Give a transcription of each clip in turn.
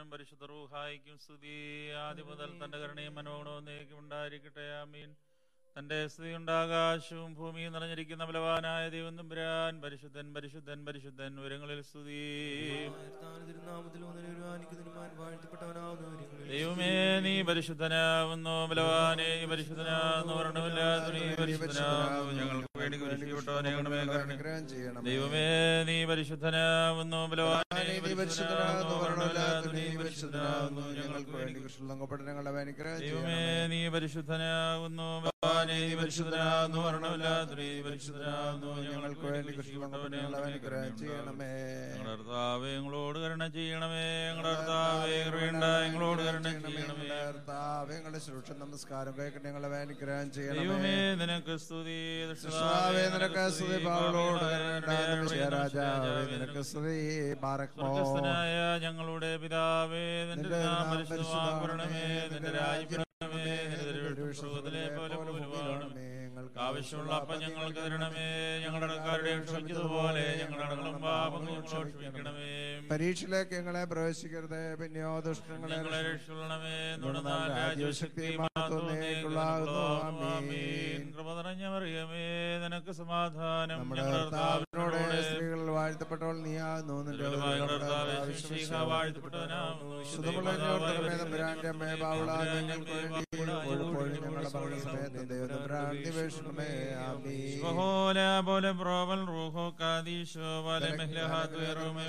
പിതാവിനും പരിശുദ്ധ റൂഹായിക്കും സ്തുതി ആദ്യം മുതൽ തന്റെ കരുണയും മനോഗുണവും നീക്കും ഉണ്ടായിരിക്കട്ടെ ആമീൻ തന്റെ സ്തുതി ഉണ്ടാകാശവും ഭൂമിയും നിറഞ്ഞിരിക്കുന്ന ബലവാനായ ദൈവം തമ്പുരാൻ പരിശുദ്ധൻ പരിശുദ്ധൻ പരിശുദ്ധൻ ഉയരങ്ങളിൽ സ്തുതി തിരുനാമത്തിൽ വന്നൊരുവാനിക്കുന്നതിനുമാൻ വാഴ്ത്തപ്പെട്ടവനാവുന്നു ദൈവമേ നീ പരിശുദ്ധനാവുന്നു ബലവാനെ നീ പരിശുദ്ധനാവുന്നു വർണ്ണമില്ലാത്ത നീ പരിശുദ്ധനാവുന്നു ഞങ്ങൾക്ക് വേണ്ടി കുരിശിക്കപ്പെട്ടവനെ ഞങ്ങളുടെ മേൽ കരുണ അനുഗ്രഹം ചെയ്യണം ദൈവമേ നീ പരിശുദ്ധനാവുന്നു ബലവാനെ നീ നീ പരിശുദ്ധനാകുന്നു വർണ്ണമില്ലാത്ത നീ നീ പരിശുദ്ധനാകുന്നു പരിശുദ്ധനാവുന്നു ഞങ്ങൾക്ക് വേണ്ടി കൃഷ്ണപ്പെട്ട ഞങ്ങളുടെ അനുഗ്രഹം ദൈവമേ ചെയ്യണമേ നീ പരിശുദ്ധനാകുന്നു ഭഗവാനെ നീ പരിശുദ്ധനാകുന്നു വർണ്ണമില്ലാത്ത നീ പരിശുദ്ധനാകുന്നു ഞങ്ങൾക്ക് വേണ്ടി കൃഷ്ണപ്പെട്ട ഞങ്ങളുടെ അനുഗ്രഹം ചെയ്യണമേ ഞങ്ങളുടെ കർത്താവേ ഞങ്ങളോട് കരുണ ചെയ്യണമേ ഞങ്ങളുടെ കർത്താവേ കൃപയുണ്ട ഞങ്ങളോട് കരുണ ചെയ്യണമേ കർത്താവേ, ഞങ്ങളുടെ സുരക്ഷ നമസ്കാരം കേൾക്കട്ടെ ഞങ്ങളെ അനുഗ്രഹം ചെയ്യണമേ ദൈവമേ നിനക്ക് സ്തുതി കർത്താവേ, നിനക്ക് സ്തുതി പാവലോട് രാജാവേ നിനക്ക് സ്തുതി പാറക്മോ സ്വർഗസ്ഥനായ ഞങ്ങളുടെ പിതാവേ നിന്റെ നിന്റെ നാം നാം പരിശുദ്ധമാക്കണമേ നിന്റെ രാജ്യം പരിശുദ്ധമാക്കണമേ, നിന്റെ തിരുവിഷ്ണുവിലെ പോലെ ഭൂരിഭാഗമേ ഞങ്ങൾക്ക് ആവശ്യമുള്ള അപ്പം ഞങ്ങൾക്ക് തരണമേ ഞങ്ങളുടെ കടക്കാരുടെ ക്ഷമിച്ചതുപോലെ ഞങ്ങളുടെ അടങ്ങളും പാപങ്ങളും ക്ഷമിക്കണമേ പരീക്ഷയിലേക്ക് ഞങ്ങളെ പ്രവേശിക്കരുത് പിന്നെയോ ദുഷ്ടങ്ങളെ ഞങ്ങളെ രക്ഷിക്കണമേ ഗുണനാഥ, രാജ്യശക്തി മഹത്വമേക്കുള്ളാകുന്നു. ആമീൻ. കൃപ നിറഞ്ഞ മറിയമേ നിനക്ക് സമാധാനം നമ്മുടെ ഞങ്ങളുടെ കർത്താവിനോട് കർത്താവിനോട് സ്ത്രീകളിൽ വാഴ്ത്തപ്പെട്ടവൾ നീയാകുന്നു നിന്റെ ദൈവമായ ഉദരത്തിന്റെ കർത്താവേ, ഫലമായി ശിക്ഷ വിശ്വസിക്കുന്നു. വാഴ്ത്തപ്പെട്ടവനാകുന്നു. ശുദ്ധമുള്ള ഞങ്ങളുടെ തമ്പുരാന്റെ അമ്മേ പാവളാ ഞങ്ങൾക്ക് വേണ്ടി ഇപ്പോഴും ഞങ്ങളുടെ പറഞ്ഞ സമയത്ത് ദൈവത്തെ പ്രാർത്ഥിവേഷണമേ ആമീൻ ബഹോല പോലെ പ്രോവൽ റൂഹോ കാദീശോ വലെ മെഹ്ലഹാത്ത് വേറുമേ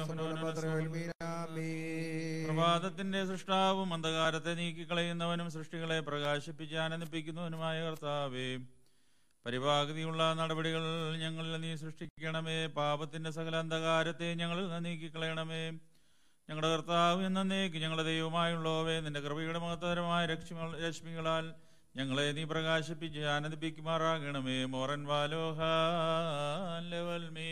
പ്രഭാതത്തിന്റെ സൃഷ്ടാവും അന്ധകാരത്തെ നീക്കിക്കളയുന്നവനും സൃഷ്ടികളെ പ്രകാശിപ്പിച്ച് ആനന്ദിപ്പിക്കുന്നവനുമായ കർത്താവേ പരിപാകതിയുള്ള നടപടികൾ ഞങ്ങളിൽ നീ സൃഷ്ടിക്കണമേ പാപത്തിന്റെ സകല അന്ധകാരത്തെ ഞങ്ങളിൽ നിന്ന് നീക്കിക്കളയണമേ ഞങ്ങളുടെ കർത്താവ് എന്നേക്ക് ഞങ്ങളുടെ ദൈവമായുള്ളവേ നിന്റെ കൃപയുടെ മഹത്തരമായ രക്ഷിമ രശ്മികളാൽ ഞങ്ങളെ നീ പ്രകാശിപ്പിച്ച് ആനന്ദിപ്പിക്കുമാറാകണമേ മോറൻ വാലോഹൽമേ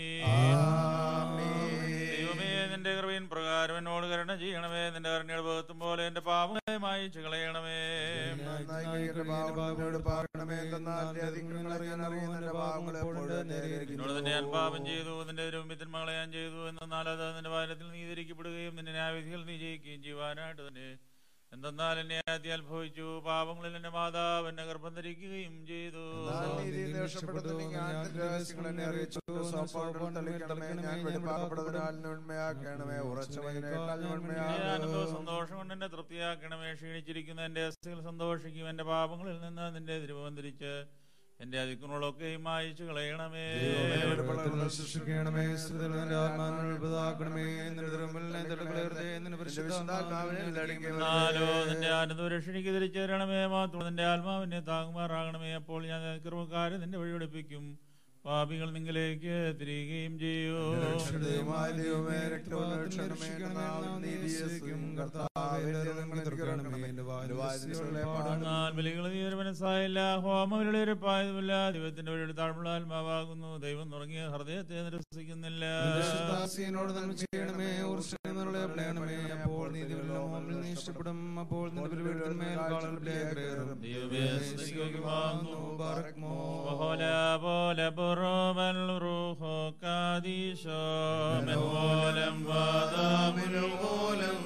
ദൈവമേ നിന്റെ കൃപയിൻ പ്രകാരം എന്നോട് കരുണ ചെയ്യണമേ നിന്റെ കരുണയുടെ ഭഗത്തും പോലെ എന്റെ പാപങ്ങളെ മായിച്ചു കളയണമേ എന്നോട് തന്നെ ഞാൻ പാപം ചെയ്തു നിന്റെ രൂപത്തിന്മകളെ ഞാൻ ചെയ്തു എന്നാൽ അത് നിന്റെ വാരത്തിൽ നീ ധരിക്കപ്പെടുകയും നിന്റെ ന്യായവിധികൾ നീ ജയിക്കുകയും ചെയ്യുവാനായിട്ട് തന്നെ എന്തെന്നാൽ എന്നെ ആദ്യം അനുഭവിച്ചു പാപങ്ങളിൽ എന്റെ മാതാവ് എന്നെ ഗർഭം ധരിക്കുകയും ചെയ്തു അനുഭവ സന്തോഷം കൊണ്ട് എന്നെ തൃപ്തിയാക്കണമേ ക്ഷീണിച്ചിരിക്കുന്ന എന്റെ അസ്ഥികൾ സന്തോഷിക്കും എന്റെ പാപങ്ങളിൽ നിന്ന് നിന്റെ തിരുവം തിരിച്ച് എന്റെ അതിക്കുകളൊക്കെയും മായിച്ചു കളയണമേ സൃഷ്ടിക്കണമേ സ്ത്രീകളുടെ ആത്മാവിനെ ഉത്ഭവമാക്കണമേ നിന്റെ എന്നാലോ നിന്റെ ആനന്ദ രക്ഷണിക്ക് തിരിച്ചു തരണമേ മാത്രം നിന്റെ ആത്മാവിനെ താങ്ങുമാറാകണമേ അപ്പോൾ ഞാൻ കൃപക്കാരെ നിന്റെ വഴി പഠിപ്പിക്കും പാപികൾ നിങ്ങളിലേക്ക് തിരികുകയും ചെയ്യൂ എന്നാൽ ബലികൾ നീ ഒരു മനസ്സായില്ല ഹോമവിലുള്ള ഉറപ്പായതുമില്ല ദൈവത്തിന്റെ വഴിയുടെ താഴ്മുള്ള ആത്മാവാകുന്നു ദൈവം തുടങ്ങിയ ഹൃദയത്തെ നിരസിക്കുന്നില്ല ദാസിയനോട് നന്മ ചെയ്യണമേ ഉർഷണമേ പ്ലേണമേ അപ്പോൾ നീ ദിവ്യമോഹനിൽ നീ ഇഷ്ടപ്പെടും അപ്പോൾ നിന്റെ ബലിപീഠത്തിന്മേൽ കാളകൾ പ്ലേകരേറും ദൈവമേ സ്തുതിക്കുവാങ്ങു ബാറക്മോ وهلا بولا برب الروح قاديشا مهولا وضام الغولم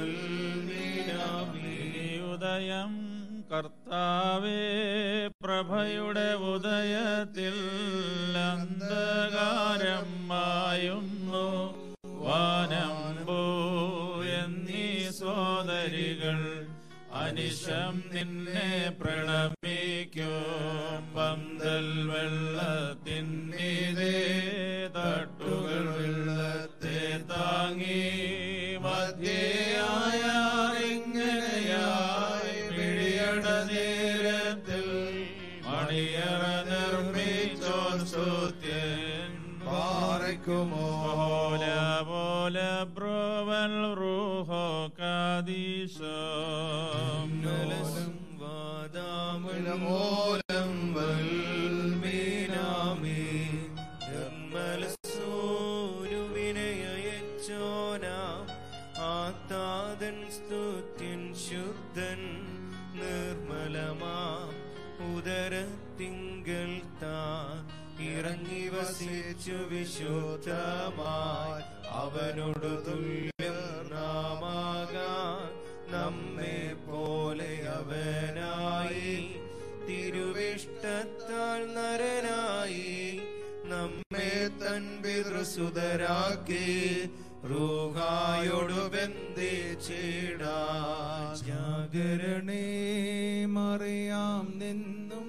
ഉദയം കർത്താവേ പ്രഭയുടെ ഉദയത്തിൽ അന്ധകാരം മായുന്നു വാനമ്പൂ എന്നീ സോദരികൾ അനിശം നിന്നെ പ്രണമിക്കും പന്തൽ വെള്ളത്തിന്നീതേ തട്ടുകൾ വെള്ളത്തെ താങ്ങി മധ്യയായിങ്ങനെയായി പിടിയട നേരത്തിൽ മണിയറ നിർമ്മിച്ചോൻ സ്തുത്യൻ പാറയ്ക്കുമോ പോല പോല ബ്രോവൽ റൂഹോ കാദീശോ വാദാമുലമോലം വൽമീനാമി നിർമ്മലസൂനുവിനയച്ചോനാം ആത്താതൻ സ്തുത്യൻ ശുദ്ധൻ നിർമ്മലമാം ഉദരത്തിങ്കൽ താ ഇറങ്ങി വസിച്ചു വിശുദ്ധമായി അവനോട് തുല്യം നാമാകാൻ പ്രാർത്ഥിച്ചിടാൻ ജാഗരണേ മറിയാം നിന്നും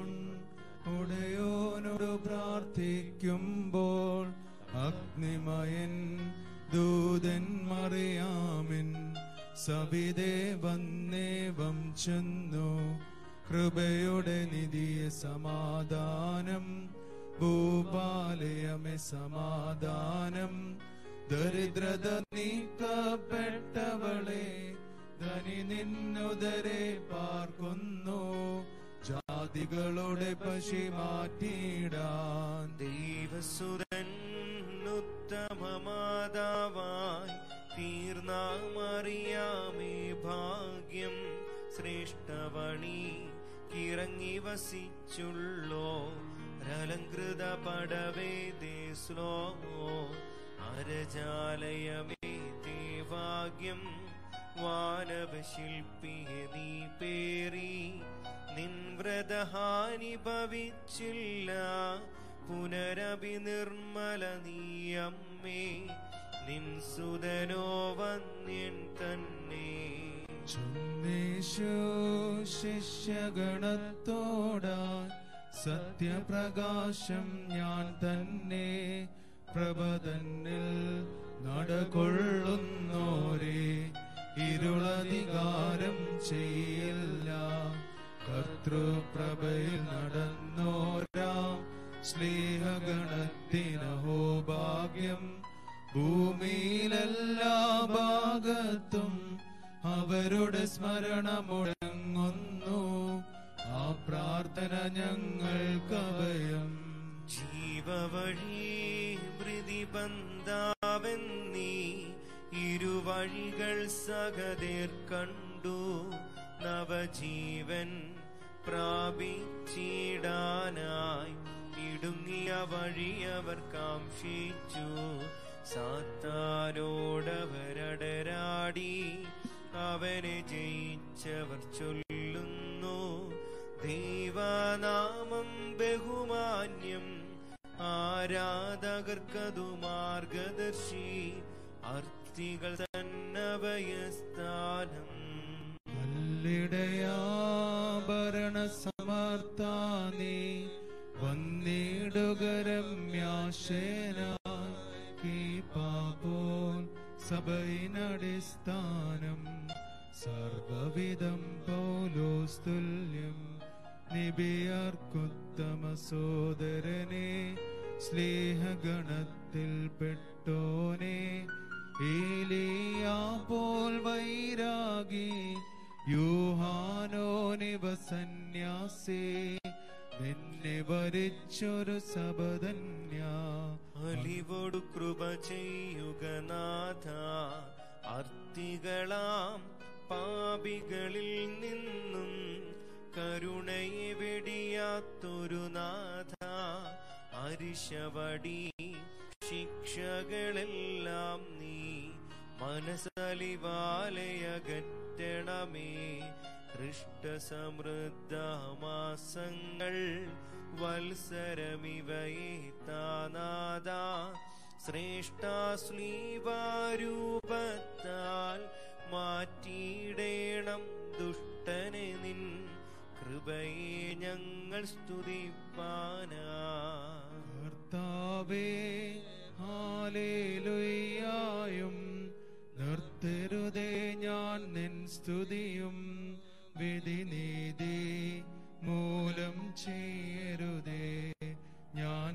കൊടയോനോട് പ്രാർത്ഥിക്കുമ്പോൾ അഗ്നിമയൻ ദൂതൻ മറിയാമിൻ സവിതേ വന്നേവം ചെന്നു കൃപയുടെ നിധിയ സമാധാനം ഭൂപാലയമേ സമാധാനം ദരിദ്രത നീക്കപ്പെട്ടവളെ ധനി നിന്നുദരെ പാർക്കുന്നു ജാതികളുടെ പശി മാറ്റിയിടാൻ ദൈവസുതൻ ഉത്തമമാതാവായി തീർന്നാമറിയാമേ ഭാഗ്യം ശ്രേഷ്ഠവണി കിറങ്ങി വസിച്ചുള്ളോ രലങ്കൃത പടവേ ദേശ്ലോമോ അരജാലയമേ ദേവാഗ്യം വാനവശില്പിയെ നീ പേറി നിൻ വ്രതഹാനി ഭവിച്ചില്ല പുനരഭി നിർമ്മല നീയമ്മേ നിൻ സുതനോ വന്യൻ തന്നെ ചുന്നേശു ശിഷ്യഗണത്തോടായി സത്യപ്രകാശം ഞാൻ തന്നെ പ്രഭതന്നിൽ നടകൊള്ളുന്നോരേ ഇരുളധികാരം ചെയ്യില്ല കർത്തൃപ്രഭയിൽ നടന്നോരാം സ്നേഹഗണത്തിനഹോ ഭാഗ്യം ഭൂമിയിലെല്ലാ ഭാഗത്തും അവരുടെ സ്മരണ മുഴങ്ങുന്നു ആ പ്രാർത്ഥന ഞങ്ങൾക്കഭയം ജീവവഴി മൃതിബന്ധാവെന്നീ ഇരുവഴികൾ സഹതേർ കണ്ടു നവജീവൻ പ്രാപിച്ചിടാനായി ഇടുങ്ങിയ വഴി അവർ കാംക്ഷിച്ചു സാത്താരോടവരടരാടി അവനെ ജയിച്ചവർ ചൊല്ലുന്നു ദൈവനാമം ബഹുമാന്യം ആരാധകർക്കതു മാർഗദർശി അർത്ഥികൾ തന്നഭയസ്ഥാനം നല്ലിടയാഭരണ സമർത്ഥാനേ വന്നിടുകരമ്യാശേനായി പാപോൽ സഭയിനടിസ്ഥാനം സർവവിധം പൗലോസ്തുല്യം നിബിയർക്കുത്തമ സോദരനെ സ്നേഹഗണത്തിൽ പെട്ടോനെ ഏലിയാ പോൽ വൈരാഗി യൂഹാനോനിവ സന്യാസേ നിന്നെ വരിച്ചൊരു സബധന്യ അലിവോടു കൃപ ചെയ്യുക നാഥ അർത്തികളാം പാപികളിൽ നിന്നും കരുണയെ വെടിയാത്തൊരു നാഥ അരിശവടി ശിക്ഷകളെല്ലാം നീ മനസ്സലിവാലയകറ്റണമേ ഹൃഷ്ടസമൃദ്ധമാസങ്ങൾ വത്സരമിവയെ താനാദ ശ്രേഷ്ഠാശ്ലീവാരൂപത്താൽ മാറ്റിയിടേണം ദുഷ്ടനെ നിൻ കൃപയെ ഞങ്ങൾ സ്തുതിപ്പാനാ കർത്താവേ ഹാലേലുയ്യായും നിർത്തരുതേ ഞാൻ നിൻ സ്തുതിയും വിധിനീതി മൂലം ചെയ്യരുതേ ഞാൻ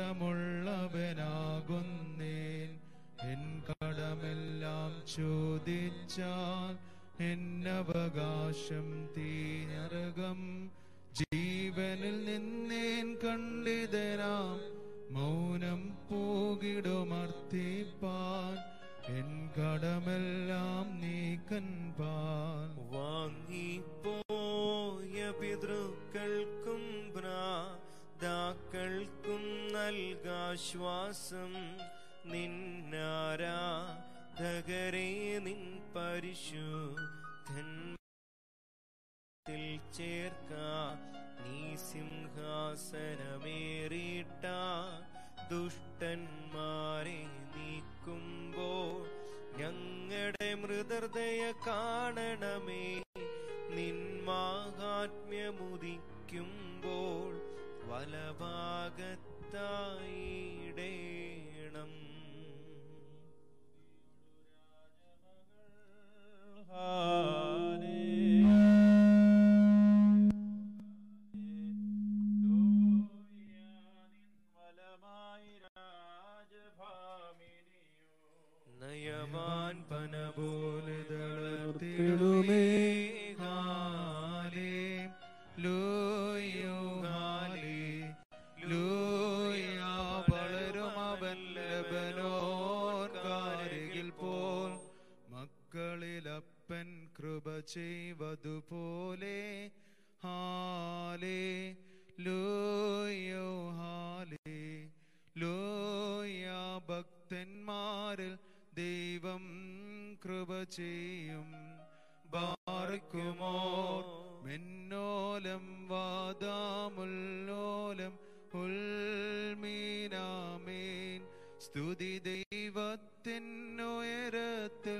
കടമുള്ളവനാകുന്നേൻ എൻ കടമെല്ലാം ചോദിച്ചാൽ എന്നവകാശം തീനരകം ജീവനിൽ നിന്നേൻ കണ്ടിതരാം മൗനം പോകിടുമർത്തിപ്പാൻ എൻ കടമെല്ലാം നീക്കൻപാൻ വാങ്ങിപ്പോയ പിതൃക്കൾക്കും ഭ്രാതാക്കൾക്കും നൽകാശ്വാസം നിന്നാരാധകരെ നിൻ പരിശുദ്ധൻ ചേർക്ക നീ സിംഹാസനമേറിട്ട ദുഷ്ടന്മാരെ നീക്കുമ്പോൾ ഞങ്ങളുടെ മൃദർദയ കാണണമേ നിൻ മാഹാത്മ്യമുദിക്കുമ്പോൾ വലഭാഗത്തായിടേണം നയവാൻ പന പോലെ തിടുമേ ഹാലേ ലൂയോ ഹാലേ ലൂയ വളരും അവൻ ലബനോർക്കാരികിൽ പോൽ മക്കളിലപ്പൻ കൃപ ചെയ്വതുപോലെ ഹാലേ ലൂയോ ഹാലേ ലോയ ഭക്തന്മാരിൽ ദൈവം കൃപ ചെയ്യും ബാർക്കുമോ മെന്നോലം വാദാമുല്ലോലം ഉൽമീനാമേൻ സ്തുതി ദൈവത്തിനുയരത്തിൽ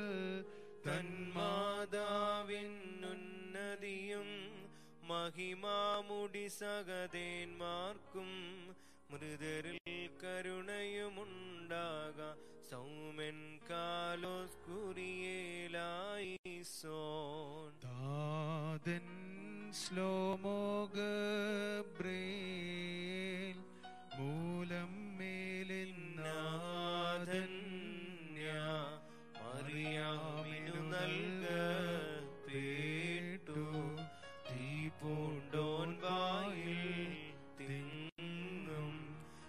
തന്മാതാവിനുന്നതിയും മഹിമാമുടി സഗതേന്മാർക്കും മൃദരിൽ കരുണയുമുണ്ടാക സൗമൻ കാലോസ് കുറിയേലായി സോൻ താതൻ ശ്ലോമോഗബ്രേൽ മൂലം മേലിന്നാഥന്യ അറിയാമിനു നൽക പേട്ടു തീ പൂണ്ടോൻ വായിൽ തിങ്ങും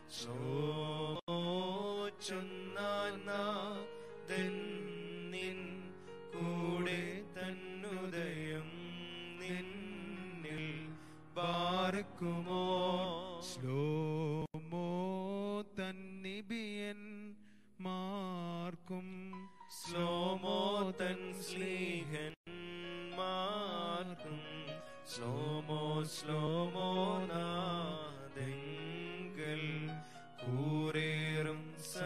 നിൻ കൂടെ തന്നുദയം നിന്നിൽ പാർക്കുമോ ശ്ലോമോ തന്നിബിയൻ മാർക്കും സ്ലോമോ തൻ സ്ലീഹന്മാർക്കും സ്ലോമോ സ്ലോമോ നാദെങ്കൽ കൂറേറും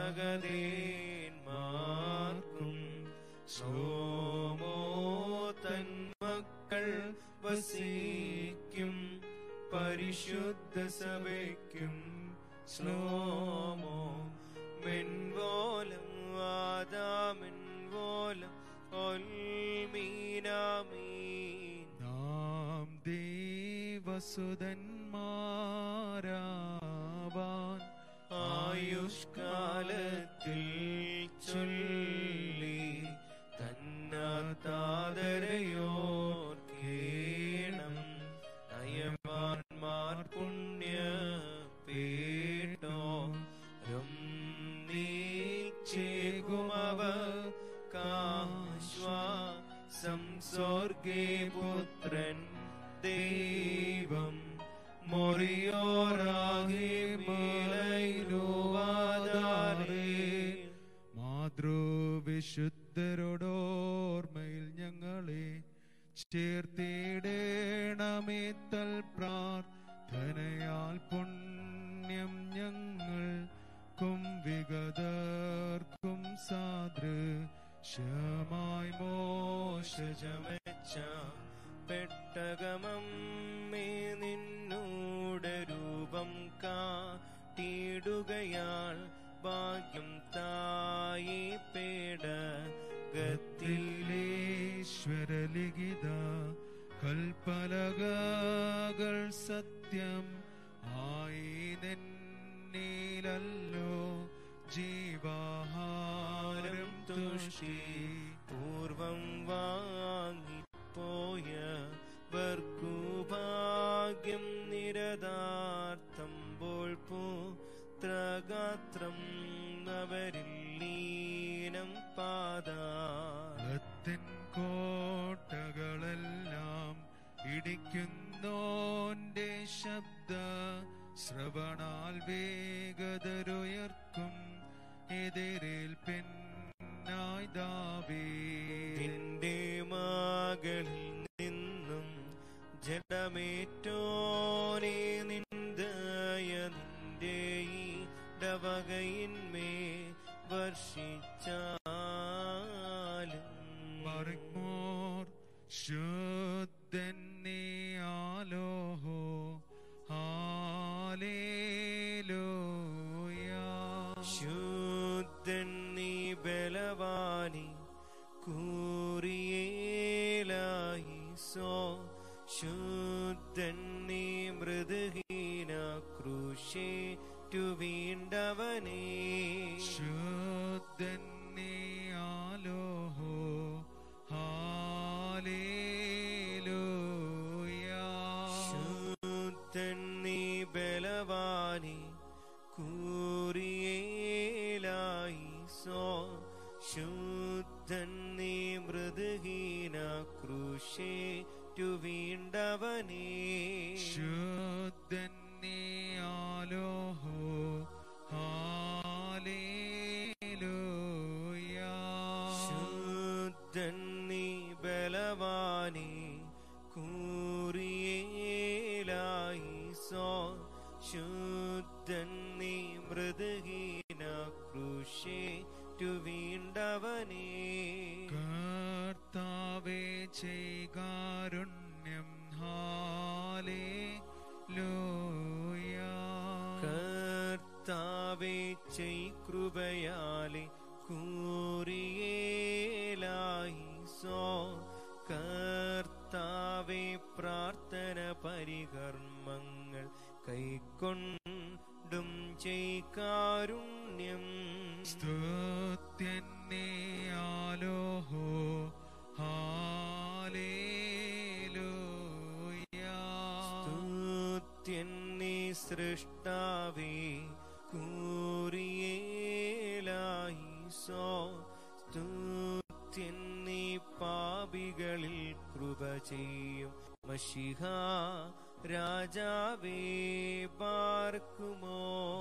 സഗതേന്മാർക്കും സ്ലോമോ തൻ മക്കൾ വസിക്കും പരിശുദ്ധ സഭയ്ക്കും സ്ലോമോ മെൻവോലം വാദാമെൻവോലം ഒൽമീനാമീൻ നാം ദേവസുതന്മാരാവാൻ ആയുഷ്കാലത്തിൽ ചൊല്ലി തന്നാതാതരയോർക്കേണം നയവാൻമാർ പുണ്യ പേട്ടോ നീച്ചേകുമവ കാശ്വാസം സ്വർഗേ പുത്രൻ ദൈവം മൊറിയോറാകെ മേലൈരുവാതാരേ മാതൃവിശുദ്ധരോടോർമ്മയിൽ ഞങ്ങളെ ചേർത്തിടേണമേ തൽ പ്രാർത്ഥനയാൽ പുണ്യം ഞങ്ങൾക്കും വിഗതർക്കും സാദൃശ്യമായി മോശജമേ വെച്ച പെട്ടകമം മേ നിന്നൂടെ രൂപം കാട്ടിടുകയാൾ ഭാഗ്യം തായി പേട ഗത്തിലേശ്വരലിഖിത കൽപ്പലകൾ സത്യം ആയി നിന്നിലല്ലോ ജീവാഹാരം തുഷ്ടി പൂർവം വാങ്ങിപ്പോയവർക്കു ഭാഗ്യം നിരതാർത്ഥമ്പോൾ പുത്രഗാത്രം അവരിൽ ലീനം പാതാ ത്തിൻ കോട്ടകളെല്ലാം ഇടിക്കുന്നോന്റെ ശബ്ദ ശ്രവണാൽ വേഗതരുയർക്കും എതിരേൽപ്പിന്നായി ദാവേ നിന്റെ മകളിൽ നിന്നും ജഡമേറ്റോനെ നിന്ദയ നിന്റെ ഈ ഡവകയിന്മേ വർഷിച്ചാലും ശുദ്ധൻ നീ ആലോഹോ ഹാലേലൂയ ശുദ്ധൻ നീ ബലവാനി കൂറിയേലായി സോ ശുദ്ധൻ നീ മൃദുഹീന ക്രൂശേറ്റു വീണ്ടവനേ ശുദ്ധൻ നീ ആലോഹോ ഹാലേലൂയ ശുദ്ധൻ നീ ബലവാനി കൂറിയേലായി സോ ശുദ്ധൻ നീ മൃദുഹീന ക്രൂശേറ്റു വീണ്ടവനേ ശുദ്ധൻ നീ ആലോഹോ ഹാലേലൂയ ശുദ്ധൻ നീ ബലവാനി കൂറിയേലായി സോ ശുദ്ധൻ നീ മൃദുഹീന ക്രൂശേറ്റു വീണ്ടവനേ കർത്താവേ ചെയ്കാരുണ്യം ഹാലേലൂയ കർത്താവേ ചെയ്കൃപയാലെ കൂറിയേലായി സോ കർത്താവെ പ്രാർത്ഥന പരികർമ്മങ്ങൾ കൈക്കൊണ്ടും ചെയ്കാരുണ്യം സ്തുത്യന്നെ ആലോഹോ ഹാലേലൂയ സ്തുത്യന്നെ സൃഷ്ടാവേ കൂറിയേലായി സോ സ്തുത്യന്നെ പാപികളിൽ കൃപ ചെയ്യും മഷിഹ രാജാവേ പാർക്കുമോ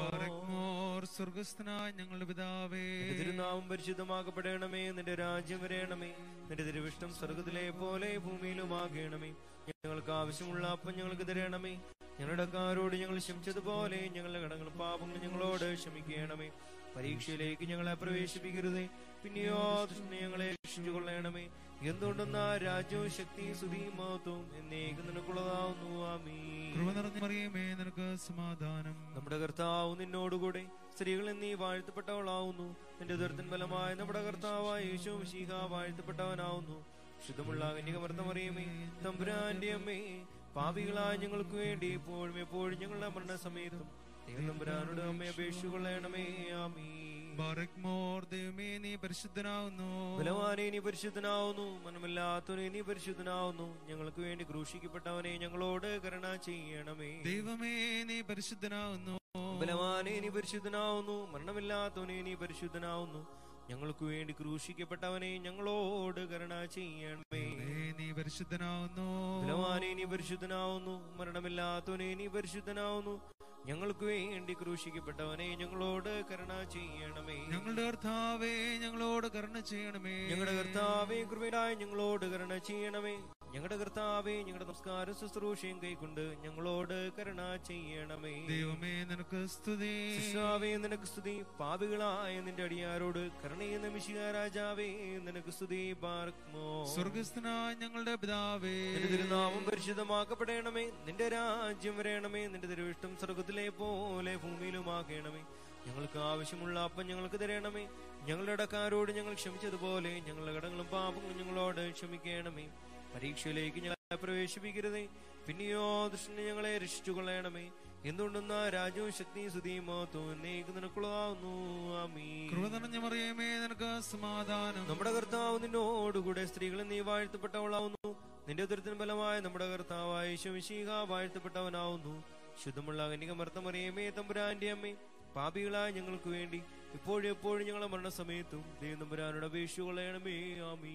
ബാറക്മോർ സ്വർഗസ്ഥനായ ഞങ്ങളുടെ പിതാവേ നിന്റെ തിരുനാമം പരിശുദ്ധമാക്കപ്പെടണമേ നിന്റെ രാജ്യം വരയണമേ നിന്റെ തിരുവിഷ്ടം സ്വർഗത്തിലെ പോലെ ഭൂമിയിലുമാകണമേ ഞങ്ങൾക്ക് ആവശ്യമുള്ള അപ്പം ഞങ്ങൾക്ക് തരണമേ ഞങ്ങളുടെ കാരോട് ഞങ്ങൾ ക്ഷമിച്ചതുപോലെ ഞങ്ങളുടെ കടങ്ങളും പാപങ്ങളും ഞങ്ങളോട് ക്ഷമിക്കണമേ പരീക്ഷയിലേക്ക് ഞങ്ങളെ പ്രവേശിപ്പിക്കരുതേ പിന്നെയോ ദുഷ്ടനെ ഞങ്ങളെ രക്ഷിച്ചുകൊള്ളണമേ എന്തുകൊണ്ടെന്ന രാജ്യവും ശക്തിയും സുധിയും മഹത്വവും എന്നേക്കും നിനക്കുള്ളതാവുന്നു ആമീ കൃപ നിറഞ്ഞ മറിയമേ നിനക്ക് സമാധാനം നമ്മുടെ കർത്താവ് നിന്നോടുകൂടെ സ്ത്രീകളിൽ നീ വാഴ്ത്തപ്പെട്ടവളാവുന്നു നിന്റെ ദുരിതൻ ഫലമായ നമ്മുടെ കർത്താവായ യേശു ശീഹ വാഴ്ത്തപ്പെട്ടവനാവുന്നു ശുദ്ധമുള്ള കന്യകമർത്തമറിയമേ തമ്പുരാന്റെ അമ്മേ പാപികളായ ഞങ്ങൾക്ക് വേണ്ടി ഇപ്പോഴും എപ്പോഴും ഞങ്ങളുടെ മരണസമയത്തും ദൈവം തമ്പുരാനോട് അമ്മയെ അപേക്ഷിച്ചുകൊള്ളണമേ ആമീ ബാറക്മോർ ദൈവമേ നീ പരിശുദ്ധനാവുന്നു ബലവാനെ നീ പരിശുദ്ധനാവുന്നു മനമില്ലാത്തവനെ നീ പരിശുദ്ധനാവുന്നു ഞങ്ങൾക്ക് വേണ്ടി ക്രൂശിക്കപ്പെട്ടവനെ ഞങ്ങളോട് കരുണ ചെയ്യണമേ ദൈവമേ നീ പരിശുദ്ധനാവുന്നു ബലവാനെ നീ പരിശുദ്ധനാവുന്നു മരണമില്ലാത്തവനെ നീ പരിശുദ്ധനാവുന്നു ഞങ്ങൾക്ക് വേണ്ടി ക്രൂശിക്കപ്പെട്ടവനെ ഞങ്ങളോട് കരുണ ചെയ്യണമേ ദൈവമേ, നീ പരിശുദ്ധനാവുന്നു ബലവാനെ നീ പരിശുദ്ധനാവുന്നു മരണമില്ലാത്തവനെ നീ പരിശുദ്ധനാവുന്നു ഞങ്ങൾക്ക് വേണ്ടി ക്രൂശിക്കപ്പെട്ടവനെ ഞങ്ങളോട് കരുണ ചെയ്യണമേ ഞങ്ങളുടെ കർത്താവേ ഞങ്ങളോട് കരുണ ചെയ്യണമേ ഞങ്ങളുടെ കർത്താവേ കൃപയായി ഞങ്ങളോട് കരുണ ചെയ്യണമേ ഞങ്ങളുടെ കർത്താവേ ഞങ്ങളുടെ നമസ്കാരം ശുശ്രൂഷയും കൈക്കൊണ്ട് ഞങ്ങളോട് കരുണ ചെയ്യണമേ ദൈവമേ നിനക്ക് സ്തുതി ശിഷ്ടാവേ നിനക്ക് സ്തുതി പാപികളായ നിന്റെ അടിയാരോട് കരുണയെന്ന മിശിക രാജാവേ നിനക്ക് സ്തുതി പാർക്കുമോ സ്വർഗസ്ഥനായ ഞങ്ങളുടെ പിതാവേ നിന്റെ തിരുനാമം പരിശുദ്ധമാക്കപ്പെടണമേ നിന്റെ രാജ്യം വരയണമേ നിന്റെ തിരുവിഷ്ടം സ്വർഗത്തിലെ പോലെ ഭൂമിയിലുമാക്കണമേ ഞങ്ങൾക്ക് ആവശ്യമുള്ള അപ്പം ഞങ്ങൾക്ക് തരണമേ ഞങ്ങളുടെ ഇടക്കാരോട് ഞങ്ങൾ ക്ഷമിച്ചതുപോലെ ഞങ്ങളുടെ കടങ്ങളും പാപങ്ങളും ഞങ്ങളോട് ക്ഷമിക്കണമേ പരീക്ഷയിലേക്ക് ഞങ്ങളെ പ്രവേശിപ്പിക്കരുതേ പിന്നെയോ ദൃഷ്ടി ഞങ്ങളെ രക്ഷിച്ചുകൊള്ളണമേ എന്തുകൊണ്ടെന്ന രാജ്യവും ശക്തിയും സുതിയും മഹത്വവും എന്നേക്ക് നിനക്കുള്ളതാവുന്നു ആമീ കൃപ നിറഞ്ഞ മറിയമേ നിനക്ക് സമാധാനം നമ്മുടെ കർത്താവ് നിന്നോടുകൂടെ സ്ത്രീകളെ നീ വാഴ്ത്തപ്പെട്ടവളാവുന്നു നിന്റെ ഉദരത്തിന് ഫലമായ നമ്മുടെ കർത്താവായ ശംശീഹ വാഴ്ത്തപ്പെട്ടവനാവുന്നു ശുദ്ധമുള്ള കന്യകമർത്തമറിയമേ തമ്പുരാന്റെ അമ്മേ പാപികളായ ഞങ്ങൾക്ക് വേണ്ടി ഇപ്പോഴും എപ്പോഴും ഞങ്ങളുടെ മരണസമയത്തും ദൈവം തമ്പുരാനോട് അപേക്ഷിച്ചുകൊള്ളണമേ ആമീ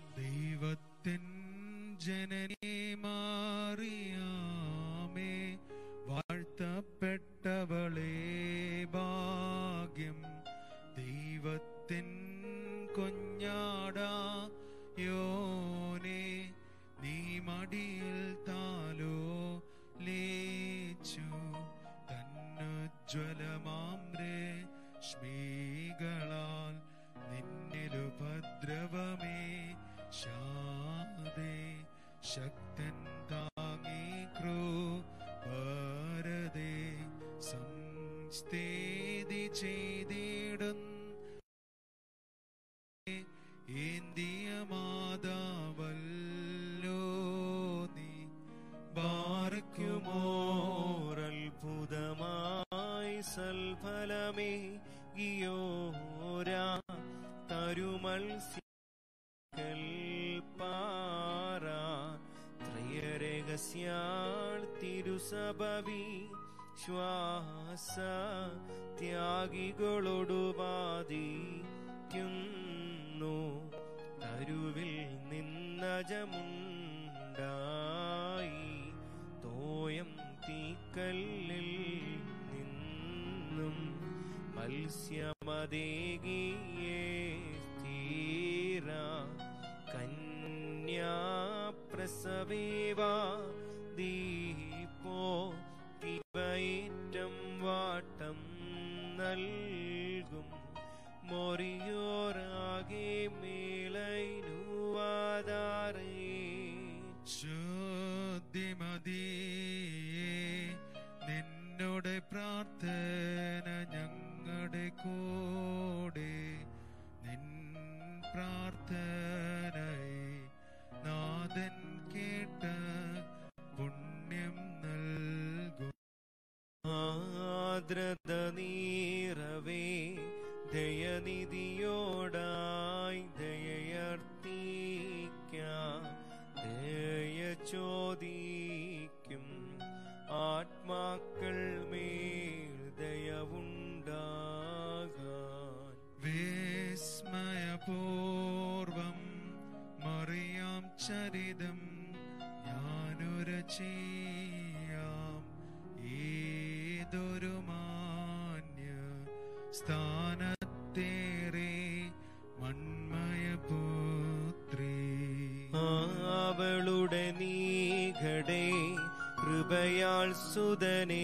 ദൈവത്തിൻ ജനനി മാറിയാമേ വാഴ്ത്തപ്പെട്ടവളേ ഭാഗ്യം ദൈവത്തിൻ കൊഞ്ഞാടാ യോനെ നീ മടിയിൽ താലോ ലേച്ചു തന്നുജ്വലമാമ്രേ ശ്മീകളാൽ നിന്നിലുപദ്രവമേ ശാദേ ശക്തൻ താങ്ങി ക്രൂപരതെ സംസ്ഥേതി ചെയ്തിടും ഇന്ത്യ മാതാവല്ലോ നീ ബാർക്കുമോരത്ഭുതമായി സൽഫലമേ ഗിയോരാ തരുമത്സ്യൽപാറ ത്രയരഹസ്യാൾ തിരുസഭവി ശ്വാസ ത്യാഗികളോടു ബാധിക്കുന്നു തരുവിൽ നിന്നജമുണ്ടായി തോയം തീക്കല്ലിൽ നിന്നും മത്സ്യമതേകിയേ തീര കന്യാപ്രസവേവാ ദീപോ ദിവൈറ്റം വാട്ടം നൽകും മൊറിയോറാകെ മേലൈനുവാതാറേ ശുദ്ധിമതിയേ നിന്നോട് പ്രാർത്ഥന ഞങ്ങളുടെ കൂടെ നിൻ പ്രാർത്ഥനയെ നാഥൻ കേട്ട പുണ്യം നൽകും ആദ്രത നീറവേ ദയനിധിയോടായി ദയയർത്തിക്കാം ദയ ചോദിക്കും ആത്മാക്കൾ മേൽ ദയവുണ്ടാകാൻ വിസ്മയപൂർവം മറിയാം ചരിതം ഞാനൊരു ചെയ്യാം ഏതൊരു മാന്യ സ്ഥാനത്തേറെ മൺമയ പുത്രി അവളുടെ നീഘടേ കൃപയാൽ സുതനെ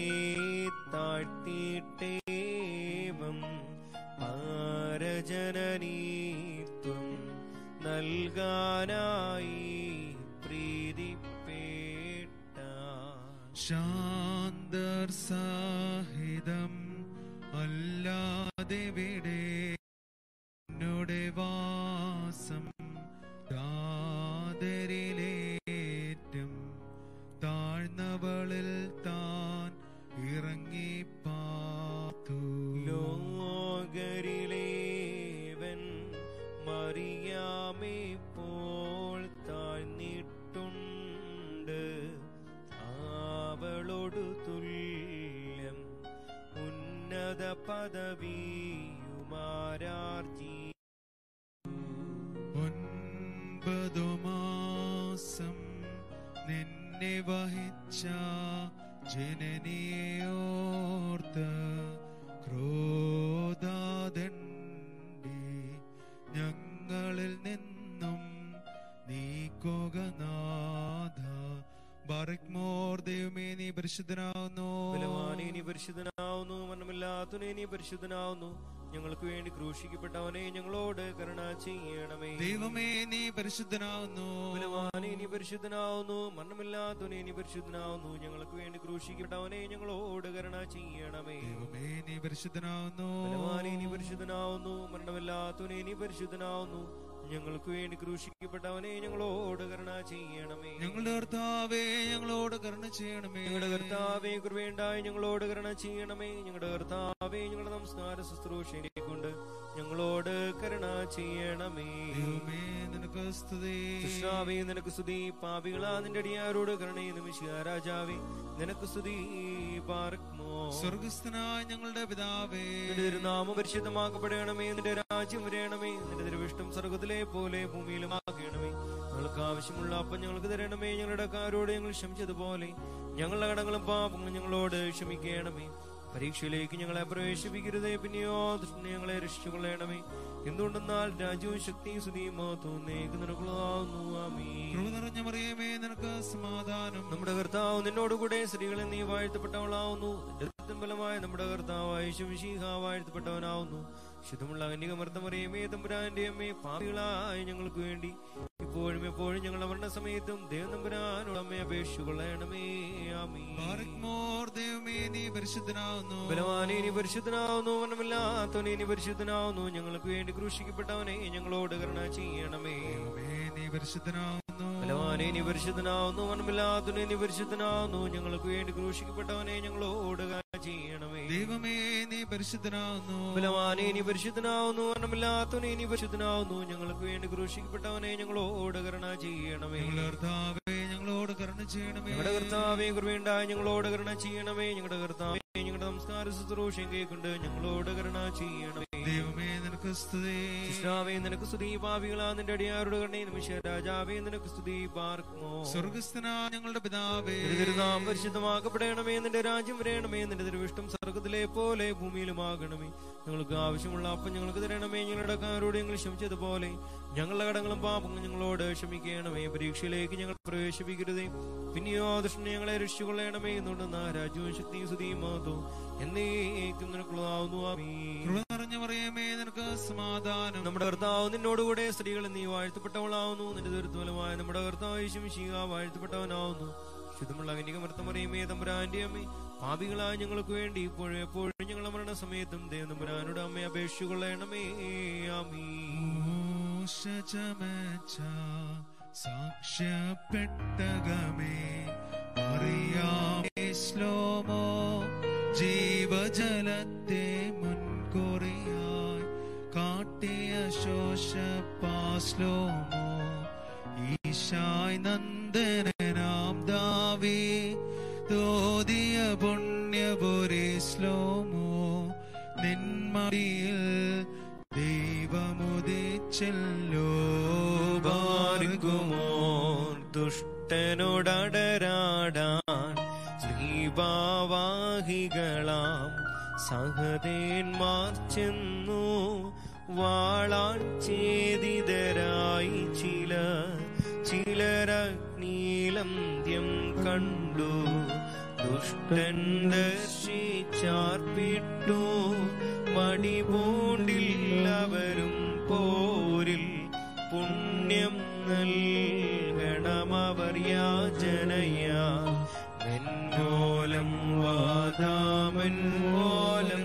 താഴ്ത്തിയിട്ടേവം പാരജനനീത്വം നൽകാനായി പ്രീതിപ്പേട്ട ശാന്തർ സഹിതം അല്ലാതെ വിടെ എന്നോടെ വാസം ദാദരിലേറ്റം താഴ്ന്നവളിൽ താൻ ഇറങ്ങി പാത്തു ലോകരിലേവൻ മറിയാമേ പോൾ താഴ്ന്നിട്ടുണ്ട് അവളോടു തുല്യം ഉന്നത പദവിയുമാരാർജി ഒൻപതു മാസം നിന്നെ വഹിച്ച ജനനിയോർത്ത് ക്രോധാദണ്ഡി ഞങ്ങളിൽ നിന്നും നീക്കുക നാഥ ബറക്മോർ ദൈവമേ നീ പരിശുദ്ധനാവുന്നു ബലവാനെ നീ പരിശുദ്ധനാവുന്നു മരണമില്ലാത്തവനെ നീ പരിശുദ്ധനാവുന്നു ഞങ്ങൾക്ക് വേണ്ടി ക്രൂശിക്കപ്പെട്ടവനെ ഞങ്ങളോട് കരുണ ചെയ്യണമേ ദൈവമേ നീ പരിശുദ്ധനാവുന്നു ബലവാനെ നീ പരിശുദ്ധനാവുന്നു മരണമില്ലാത്തവനെ നീ പരിശുദ്ധനാവുന്നു ഞങ്ങൾക്ക് വേണ്ടി ക്രൂശിക്കപ്പെട്ടവനെ ഞങ്ങളോട് കരുണ ചെയ്യണമേ ദൈവമേ നീ പരിശുദ്ധനാവുന്നു ബലവാനെ നീ പരിശുദ്ധനാവുന്നു മരണമില്ലാത്തവനെ നീ പരിശുദ്ധനാവുന്നു ഞങ്ങൾക്ക് വേണ്ടി ക്രൂശിക്കപ്പെട്ടവനെ ഞങ്ങളോട് കരുണ ചെയ്യണമേ ഞങ്ങളുടെ കർത്താവേ ഞങ്ങളോട് കരുണ ചെയ്യണമേ ഞങ്ങളുടെ കർത്താവേ കൃപയുണ്ടായി ഞങ്ങളോട് കരുണ ചെയ്യണമേ ഞങ്ങളുടെ കർത്താവേ ഞങ്ങളുടെ നമസ്കാര ശുശ്രൂഷയെ കൊണ്ട് ഞങ്ങളോട് കരുണ ചെയ്യണമേ ദൈവമേ നിനക്ക് സ്തുതി കൃഷ്ണാവേ നിനക്ക് സ്തുതി പാപികളാ നിന്റെ അടിയാരോട് കരുണയെ നിമിഷ രാജാവേ നിനക്ക് സ്തുതി പാർക്കുമോ സ്വർഗസ്ഥനായ ഞങ്ങളുടെ പിതാവേ നിന്റെ തിരുനാമം പരിശുദ്ധമാക്കപ്പെടണമേ നിന്റെ രാജ്യം വരയണമേ നിന്റെ തിരുവിഷ്ടം സ്വർഗത്തിലെ പോലെ ഭൂമിയിലും ആക്കണമേ ഞങ്ങൾക്ക് ആവശ്യമുള്ള അപ്പം ഞങ്ങൾക്ക് തരണമേ ഞങ്ങളുടെ കാരോട് ഞങ്ങൾ ക്ഷമിച്ചതുപോലെ ഞങ്ങളുടെ കടങ്ങളും പാപങ്ങളും ഞങ്ങളോട് ക്ഷമിക്കണമേ പരീക്ഷയിലേക്ക് ഞങ്ങളെ പ്രവേശിപ്പിക്കരുതേ പിന്നെയോ ദുഷ്ടനെ ഞങ്ങളെ രക്ഷിച്ചുകൊള്ളണമേ എന്തുകൊണ്ടെന്നാൽ രാജ്യവും ശക്തിയും സ്തുതിയും മഹത്വവും നേക്ക് നിനക്കുള്ളതാവുന്നു ആമീൻ കൃപ നിറഞ്ഞ മറിയമേ നിനക്ക് സമാധാനം നമ്മുടെ കർത്താവ് നിന്നോടുകൂടെ സ്ത്രീകളെ നീ വാഴ്ത്തപ്പെട്ടവളാവുന്നു നിന്റെ രക്തം ബലമായ നമ്മുടെ കർത്താവായ ശംശീഹ വാഴ്ത്തപ്പെട്ടവനാവുന്നു ശുദ്ധമുള്ള കന്യകമർദ്ദമറിയമേ തമ്പുരാന്റെ അമ്മേ പാപികളായ ഞങ്ങൾക്ക് വേണ്ടി ഇപ്പോഴും എപ്പോഴും ഞങ്ങളുടെ മരണസമയത്തും ദൈവം തമ്പുരാനോട് അമ്മയെ അപേക്ഷിക്കൊള്ളണമേ ആമീൻ ബാറക്മോർ ദൈവമേ നീ പരിശുദ്ധനാവുന്നു ബലവാനെ നീ പരിശുദ്ധനാവുന്നു വനമില്ലാത്തവനെ നീ പരിശുദ്ധനാവുന്നു ഞങ്ങൾക്ക് വേണ്ടി ക്രൂശിക്കപ്പെട്ടവനെ ഞങ്ങളോട് കരുണ ചെയ്യണമേ ദൈവമേ നീ പരിശുദ്ധനാവുന്നു ബലവാനെ നീ പരിശുദ്ധനാവുന്നു വനമില്ലാത്തവനെ നീ പരിശുദ്ധനാവുന്നു ഞങ്ങൾക്ക് വേണ്ടി ക്രൂശിക്കപ്പെട്ടവനെ ഞങ്ങളോട് കരുണ ചെയ്യണമേ ദൈവമേ നീ പരിശുദ്ധനാവുന്നു ബലവാനെ നീ പരിശുദ്ധനാവുന്നു വനമില്ലാത്തവനെ നീ പരിശുദ്ധനാവുന്നു ഞങ്ങൾക്ക് വേണ്ടി ക്രൂശിക്കപ്പെട്ടവനെ ഞങ്ങളോട് കരുണ ചെയ്യണമേ ഞങ്ങളുടെ കർത്താവേ ഞങ്ങളോട് കരുണ ചെയ്യണമേ ഞങ്ങളുടെ കർത്താവേ കൃപയുണ്ടായി ഞങ്ങളോട് കരുണ ചെയ്യണമേ ഞങ്ങളുടെ കർത്താവേ ഞങ്ങളുടെ നമസ്കാര ശുശ്രൂഷയും കേൾക്കുന്നുണ്ട് ഞങ്ങളോട് കരുണ ചെയ്യണമേ ദൈവമേ നിനക്ക് സ്തുതി കൃഷ്ണാവേ നിനക്ക് സ്തുതി പാപികളാ നിന്റെ അടിയാരുടെ കണ്ണേ നിമിഷ രാജാവേ നിനക്ക് സ്തുതി പാർക്കുമോ സ്വർഗസ്ഥനാ ഞങ്ങളുടെ പിതാവേ തിരുനാം പരിശുദ്ധമാക്കപ്പെടണമേ നിന്റെ രാജ്യം വരയണമേ നിന്റെ തിരുവിഷ്ടം സ്വർഗത്തിലെ പോലെ ഭൂമിയിലുമാകണമേ ഞങ്ങൾക്ക് ആവശ്യമുള്ള അപ്പം ഞങ്ങൾക്ക് തരണമേ ഞങ്ങളുടെ കാരോട് ഞങ്ങൾ ക്ഷമിച്ചതുപോലെ ഞങ്ങളുടെ കടങ്ങളും പാപങ്ങളും ഞങ്ങളോട് ക്ഷമിക്കണമേ പരീക്ഷയിലേക്ക് ഞങ്ങൾ പ്രവേശിപ്പിക്കരുതേ പിന്നെയോ ദൃഷ്ടി ഞങ്ങളെ രക്ഷിക്കൊള്ളണമേ എന്നുകൊണ്ട് രാജ്യവും ശക്തിയും സ്തുതിയും മാതോ എന്നേക്കും നിനക്കുള്ളതാവുന്നു ആമീൻ കൃപ നിറഞ്ഞ പറയുമേ നിനക്ക് സമാധാനം നമ്മുടെ കർത്താവ് നിന്നോടുകൂടെ സ്ത്രീകൾ നീ വാഴ്ത്തപ്പെട്ടവളാവുന്നു നിന്റെ ദുരിതഫലമായ നമ്മുടെ കർത്താവ് യേശുമിശിഹ വാഴ്ത്തപ്പെട്ടവനാവുന്നു ശുദ്ധമുള്ള കന്യകമർത്തം പറയുമേ തമ്പുരാന്റെ അമ്മേ പാപികളായ ഞങ്ങൾക്ക് വേണ്ടി ഇപ്പോഴും എപ്പോഴും ഞങ്ങളുടെ മരണസമയത്തും ദൈവം തമ്പുരാനോട് അമ്മയെ അപേക്ഷിച്ചുകൊള്ളണമേ ആമീ ചമച്ച സാക്ഷ്യപ്പെട്ടകമേ അറിയാമേ ശ്ലോമോ ജീവജലത്തെ മുൻകുറിയായി കാട്ടിയ ശോഷപ്പാസ്ലോമോ ഈശായ് നന്ദനാം ദാവി തോതിയ പുണ്യപുരി ശ്ലോമോ നിന്മടിയിൽ ദൈവമുദിച്ചല്ലോ ബാർക്കുമോ ദുഷ്ടനോടടരാടാൻ ശ്രീഭാവാഹികളാം സഹദേന്മാർ ചെന്നു വാളാൻ ചേതിതരായി ചില ചിലരഗ്നീലന്ത്യം കണ്ടു ദുഷ്ടൻ ദർശിച്ചാർപ്പിട്ടു മടിപൂണ്ടില്ലവരും പോരിൽ പുണ്യം നൽകണമവർ യാചനയാ മെൻമോലം വാദാമെൻമോലം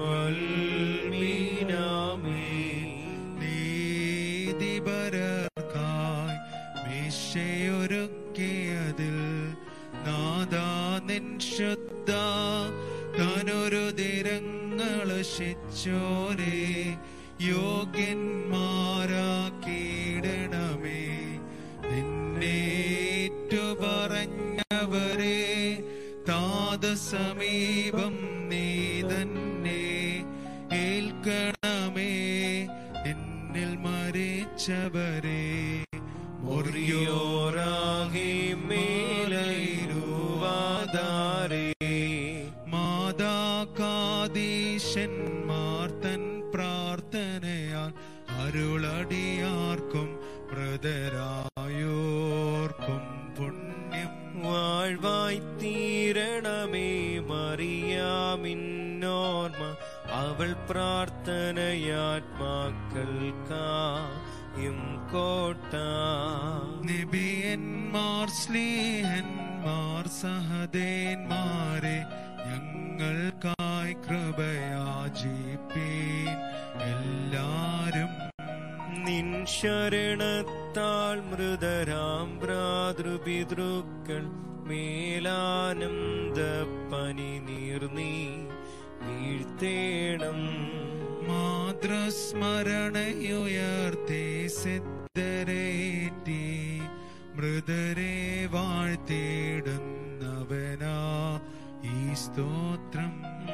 മീനാമേ നീതിപരർക്കായി വിഷയൊരുക്കിയതിൽ നാദാ നിൻ ശുദ്ധ തനൊരു തിരങ്ങള് ശിച്ചോരെ യോഗ്യന്മാരാക്കിയിടണമേ നിന്നേറ്റു പറഞ്ഞവരെ താത സമീപം നീ തന്നെ ഏൽക്കണമേ എന്നിൽ മരിച്ചവരെ മുറിയോറാകെ മേലൈരുവാതാരേ മാതാകാദീശന്മാർ തൻ പ്രാർത്ഥനയാൽ അരുളടിയാർക്കും മൃതരായോർക്കും പുണ്യം വാഴ്വായി തീരണമേ മറിയാമിന്നോർമ്മ അവൾ പ്രാർത്ഥനയാത്മാക്കൾക്കായും കോട്ട നിബിയന്മാർ സ്ലീഹന്മാർ സഹദേന്മാരെ ഞങ്ങൾക്കായി കൃപയാചിപ്പീൻ എല്ലാരും നിൻ ശരണത്താൽ മൃതരാം ഭ്രാതൃപിതൃക്കൾ മേലാനന്ദ പനി നീർന്നീ വീഴ്ത്തേണം മാതൃസ്മരണയുയർത്തി സിദ്ധരേറ്റി മൃതരെ വാഴ്ത്തിയിടുന്നവനാ ഈ സ്തോത്രം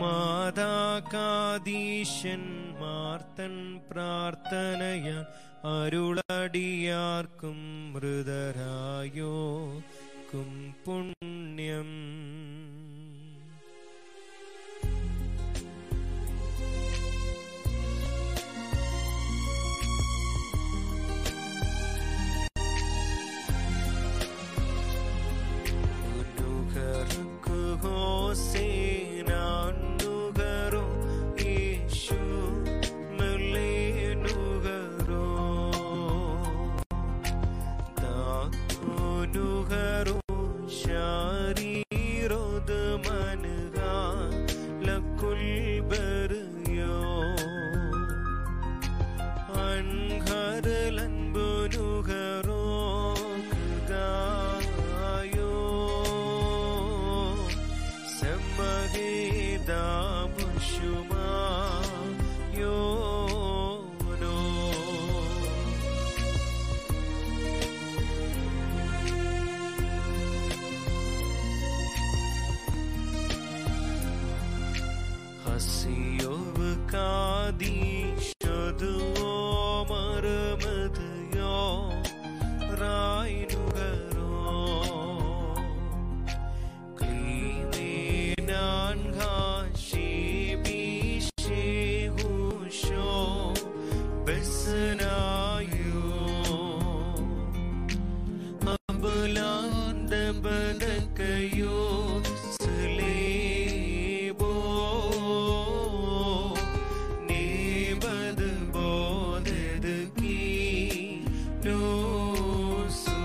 മാതാകാദീശന്മാർ തൻ പ്രാർത്ഥനയാൽ അരുളടിയാർക്കും മൃതരായോ ക്കും പുണ്യം ഉന്നുകർക്ക് ഹോസേനാന്നുകരോ യേശു മെല്ലേനുകരോ נוחרו שרירות מנהה לכל בריו അൻഹരലൻ ബുനുഹറോക്കായോ സമ്മഹിതാപുഷുമായോനോ ഹസിയോവ് കാദീശതുവോ മരമതയോ റായിനുകരോ ക്ലീമേനാൻ ഘാഷി ബീശേഹുഷോ ബസ്നായോ അബലാന്ത ബദക്കയോ സ്ലേബോ നേബദ് ബോധദ് കീ നോസോ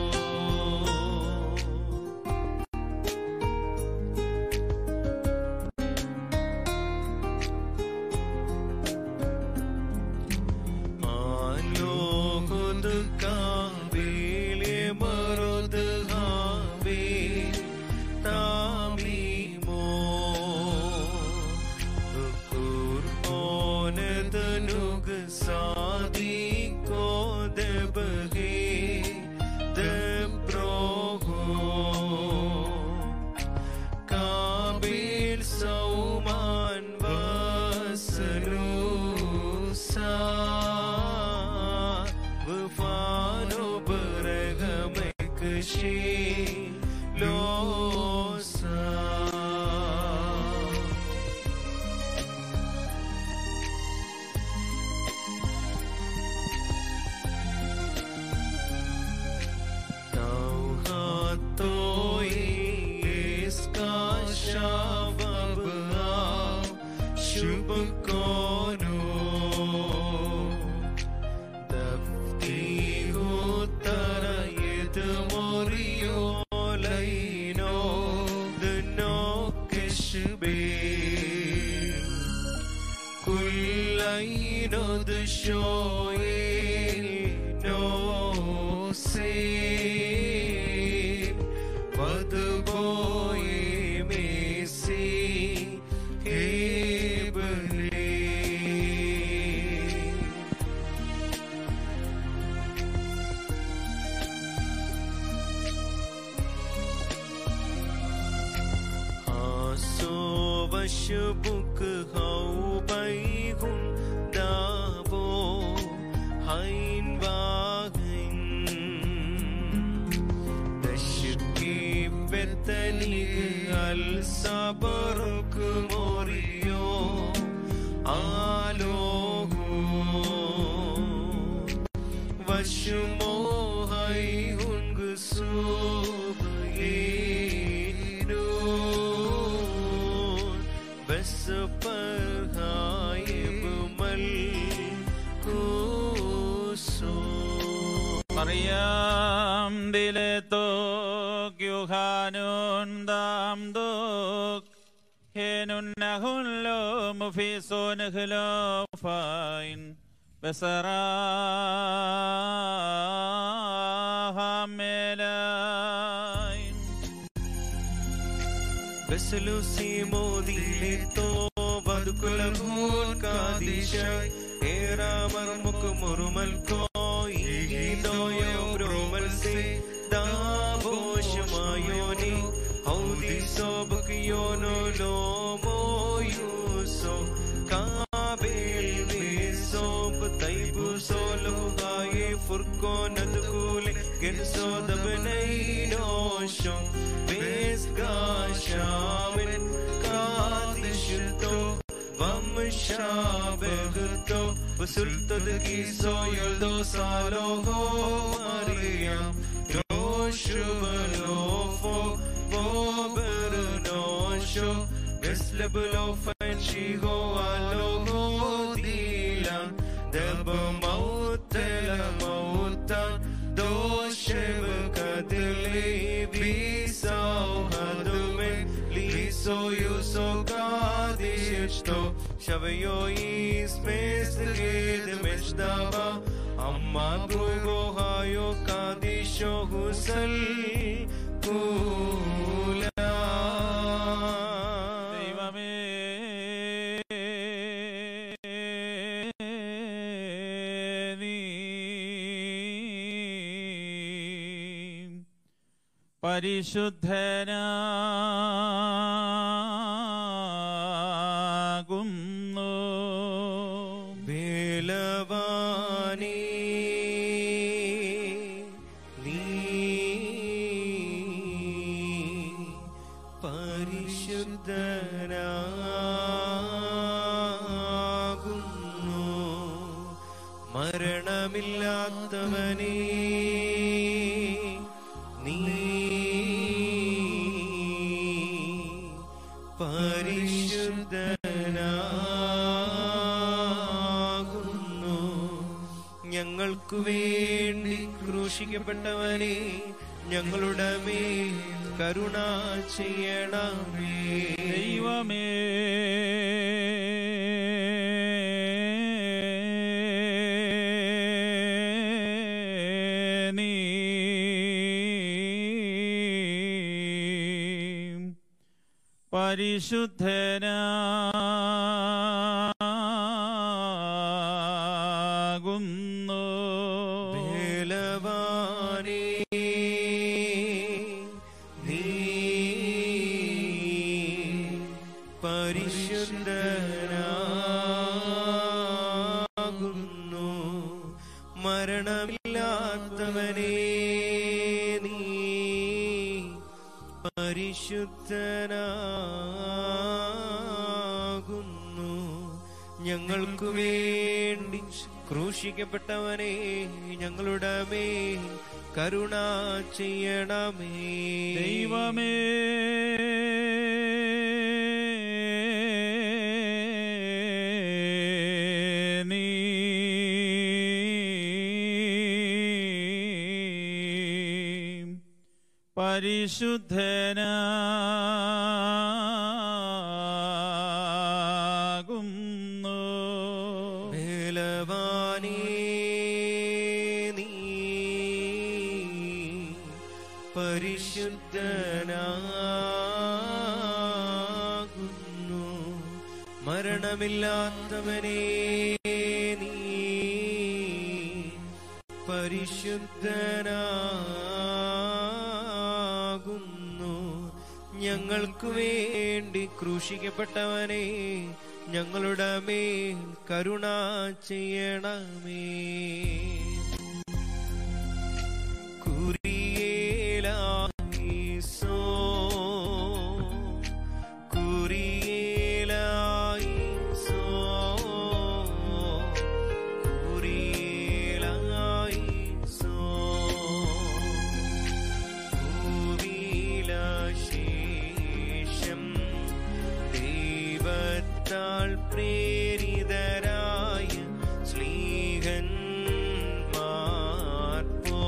ആലോകത് കാവേലെ മറത് ഹാവേ താമീമോ കുർബോനതനുഗ് സാദിക്കോ ദബഹേ ദബ്രോഹോ കാബിൽ സൗമാൻ വസലൂസാ വഫാനോ ബരഗമൈക്ക് ശീ ലോസാ كل شوي no see but the boy may see heavily so vashbuk hau bai hun davo hein wagen dashki betani al sabruk morio alogo vashmo hai hung sub बस पर गायब मल को सो അറിയാം ദിലെത്തോക് യുഹാനുൻ ദാം ദോക് ഹേനുന്നഹുല്ലോ മുഫീസോൻ ഖിലോഫൈൻ ബസറാഹമേലൈൻ بسلوسي موديلي تو بدكل هون كاديشاي إيرا مرمك مرمل كوي دويو برومل سي دابوش مايوني هودي صوبك يونو لومو يوسو كابيل بيسوب طيبو سولو غاي فرقو ندكولي كنسو دبني نوشو بيس غاشامن قادشتو ومشابهتو وسلطة كيسو يلدو سالوهو مريم نوشو بلوفو وبرنوشو بسلب لو فنشيهو علوهو ديلا دب موت لموتا دو شبك دل soyuso kadishto Shavayo is mesged meshdava Amma brugo hayo kadisho husal kula ദൈവമേ നീ പരിശുദ്ധനാകുന്നു ബേലവാനേ നീ പരിശുദ്ധനാകുന്നു മരണമില്ലാത്തവനേ നീ പരിശുദ്ധനാകുന്നു ഞങ്ങൾക്കു വേണ്ടി ക്രൂശിക്കപ്പെട്ടവനെ ഞങ്ങളുടെ മേൽ കരുണ ചെയ്യണമേ ദൈവമേ നീ പരിശുദ്ധനാകുന്നു ബലവാനേ നീ പരിശുദ്ധനാകുന്നു മരണമില്ലാത്തവനേ നീ പരിശുദ്ധനാകുന്നു ഞങ്ങൾക്കു വേണ്ടി ക്രൂശിക്കപ്പെട്ടവനെ ഞങ്ങളുടെ മേൽ കരുണ ചെയ്യണമേ ദൈവമേ നീ പരിശുദ്ധനാകുന്നു ബലവാനേ നീ പരിശുദ്ധനാകുന്നു മരണമില്ലാത്തവനേ നീ പരിശുദ്ധനാകുന്നു ഞങ്ങൾക്കു വേണ്ടി ക്രൂശിക്കപ്പെട്ടവനെ ഞങ്ങളുടെ മേൽ കരുണ ചെയ്യണമേ കുരിയേലായിസോ കുരിയേലായിസോ കുരിയേലായിസോ ഭൂമിയിലാശേഷം ദൈവത്താൽ പ്രേരിതരായ സ്ലീഹന്മാർ പോ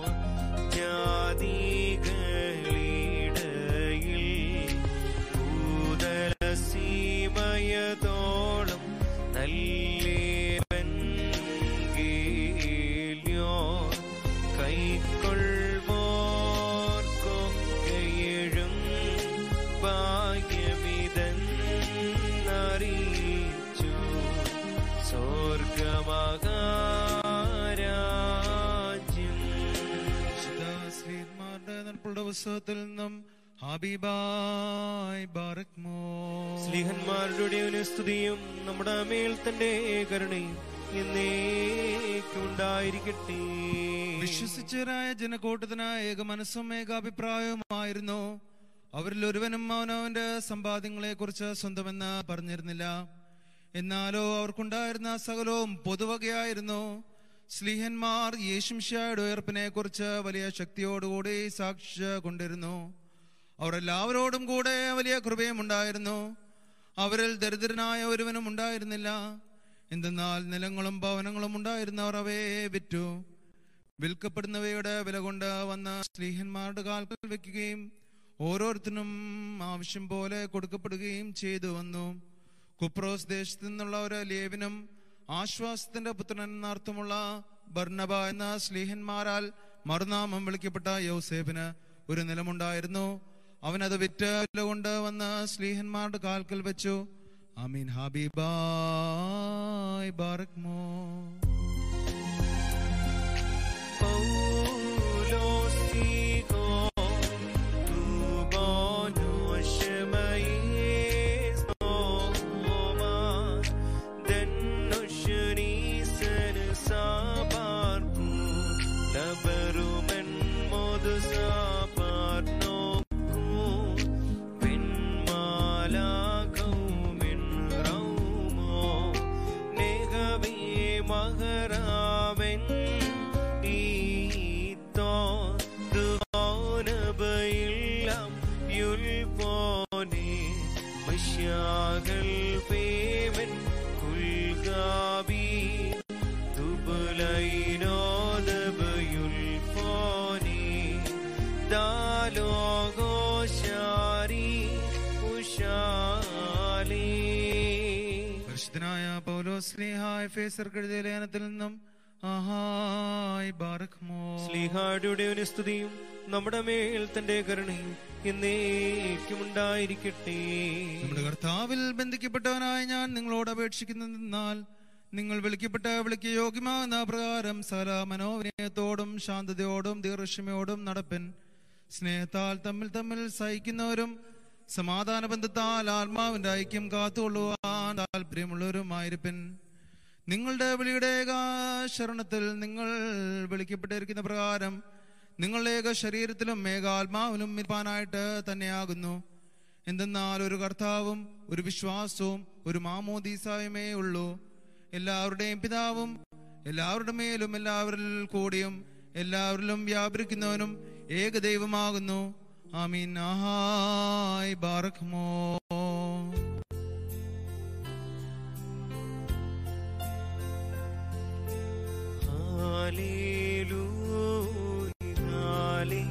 ജാതികളിടയിൽ ഭൂതലസീമയതോളം നല്ലേവൻ ഗേല്യോ കൈക്കൊള്ളുവോർക്കൊക്കെഴും ഭാഗ്യമിതെന്നറിയിച്ചു സ്വർഗമഹാരാജ്യം ശ്രീമാരുടെ നൽപ്പുള്ള പുസ്തകത്തിൽ നിന്നും ഹബീബായ് ബാറക്മോ സ്ലീഹന്മാരുടെ ഒരു സ്തുതിയും നമ്മുടെ മേൽ തന്റെ കരുണയും എന്നേക്കുണ്ടായിരിക്കട്ടെ വിശ്വസിച്ചവരായ ജനക്കൂട്ടത്തിനായ ഏക മനസ്സും ഏകാഭിപ്രായവുമായിരുന്നു അവരിൽ ഒരുവനും അവനവന്റെ സമ്പാദ്യങ്ങളെ കുറിച്ച് സ്വന്തമെന്ന് പറഞ്ഞിരുന്നില്ല എന്നാലോ അവർക്കുണ്ടായിരുന്ന സകലവും പൊതുവകയായിരുന്നു സ്ലീഹന്മാർ യേശുംഷയുടെ ഉയർപ്പിനെ കുറിച്ച് വലിയ ശക്തിയോടുകൂടി സാക്ഷ്യ കൊണ്ടിരുന്നു അവർ എല്ലാവരോടും കൂടെ വലിയ കൃപയും ഉണ്ടായിരുന്നു അവരിൽ ദരിദ്രനായ ഒരുവനും ഉണ്ടായിരുന്നില്ല എന്തെന്നാൽ നിലങ്ങളും ഭവനങ്ങളും ഉണ്ടായിരുന്നവർ അവയെ വിറ്റു വിൽക്കപ്പെടുന്നവയുടെ വില കൊണ്ട് വന്ന് സ്ത്രീഹന്മാരുടെ കാൽക്കൽ വെക്കുകയും ഓരോരുത്തരും ആവശ്യം പോലെ കൊടുക്കപ്പെടുകയും ചെയ്തു വന്നു കുപ്രോസ് ദേശത്തു നിന്നുള്ള ഒരു ലേവിനും ആശ്വാസത്തിന്റെ പുത്രൻ എന്നർത്ഥമുള്ള ബർണബ എന്ന സ്ലീഹന്മാരാൽ മറുനാമം വിളിക്കപ്പെട്ട യൗസേബിന് ഒരു നിലമുണ്ടായിരുന്നു അവനത് വിറ്റ് വില കൊണ്ട് വന്ന് സ്ലീഹന്മാരുടെ കാൽക്കൽ വെച്ചു അമീൻ ഹബീബായ് ബാറക്മോ Paulostico, tu bono shemaye soma, dennoshni sen sabarku, laberumen modu sabarnoku, bin malakaumin raumo, negave മകരാവൻ ഈത്തോ ദുആനബയില്ലാം യുൽപോനെ മശ്യാകൾ പേമൻ കുൽഗാബി ദുബലൈനോദബയുൽപോനെ ദാലോഗോ Shari ഉഷാലേ പരിശുദ്ധനായ പൗലോസ് സ്നേഹായ ഫേസർ കഴുതിയ ലേഖനത്തിൽ നിന്നും ആഹായ് ബാറക്മോ സ്ലീഹായുടെ ഒരു സ്തുതിയും നമ്മുടെ മേൽ തന്റെ കരുണയും എന്നേക്കും ഉണ്ടായിരിക്കട്ടെ നമ്മുടെ കർത്താവിൽ ബന്ധിക്കപ്പെട്ടവനായ ഞാൻ നിങ്ങളോട് അപേക്ഷിക്കുന്നതെന്നാൽ നിങ്ങൾ വിളിക്കപ്പെട്ട വിളിക്ക് യോഗ്യമാകുന്ന പ്രകാരം സകല മനോവിനയത്തോടും ശാന്തതയോടും ദീർഘക്ഷമയോടും നടപ്പൻ സ്നേഹത്താൽ തമ്മിൽ തമ്മിൽ സഹിക്കുന്നവരും സമാധാന ബന്ധത്താൽ ആത്മാവിന്റെ ഐക്യം കാത്തുകൊള്ളുവാൻ താല്പര്യമുള്ളവരുമായിരിപ്പൻ നിങ്ങളുടെ വിളിയുടെ ശരണത്തിൽ നിങ്ങൾ വിളിക്കപ്പെട്ടിരിക്കുന്ന പ്രകാരം നിങ്ങൾ ഏക ശരീരത്തിലും ഏകാത്മാവിലും ഇരിപ്പാനായിട്ട് തന്നെയാകുന്നു എന്തെന്നാൽ ഒരു കർത്താവും ഒരു വിശ്വാസവും ഒരു മാമോദീസായുമേ ഉള്ളൂ എല്ലാവരുടെയും പിതാവും എല്ലാവരുടെ മേലും എല്ലാവരിൽ കൂടിയും എല്ലാവരിലും വ്യാപരിക്കുന്നവനും ഏകദൈവമാകുന്നു ആമീൻ ആഹായ് ബാറക്മോ Hallelujah,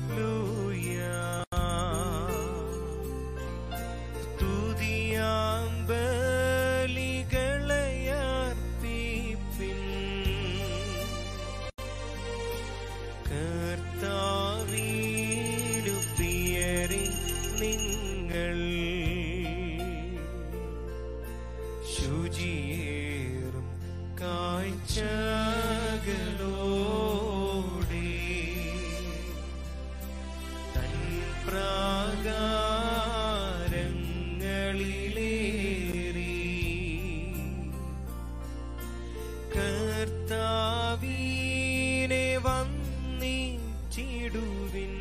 hallelujah. സ്തുതിയാം ബലികളെ അർപ്പിപ്പിൻ. കർത്താവിനു പ്രിയരെ നിങ്ങൾ ശുചിയേറും കാഴ്ചകളോടെ തൻ പ്രാകാരങ്ങളിലേറി കർത്താവീനെ വന്നിച്ചിടുവിൻ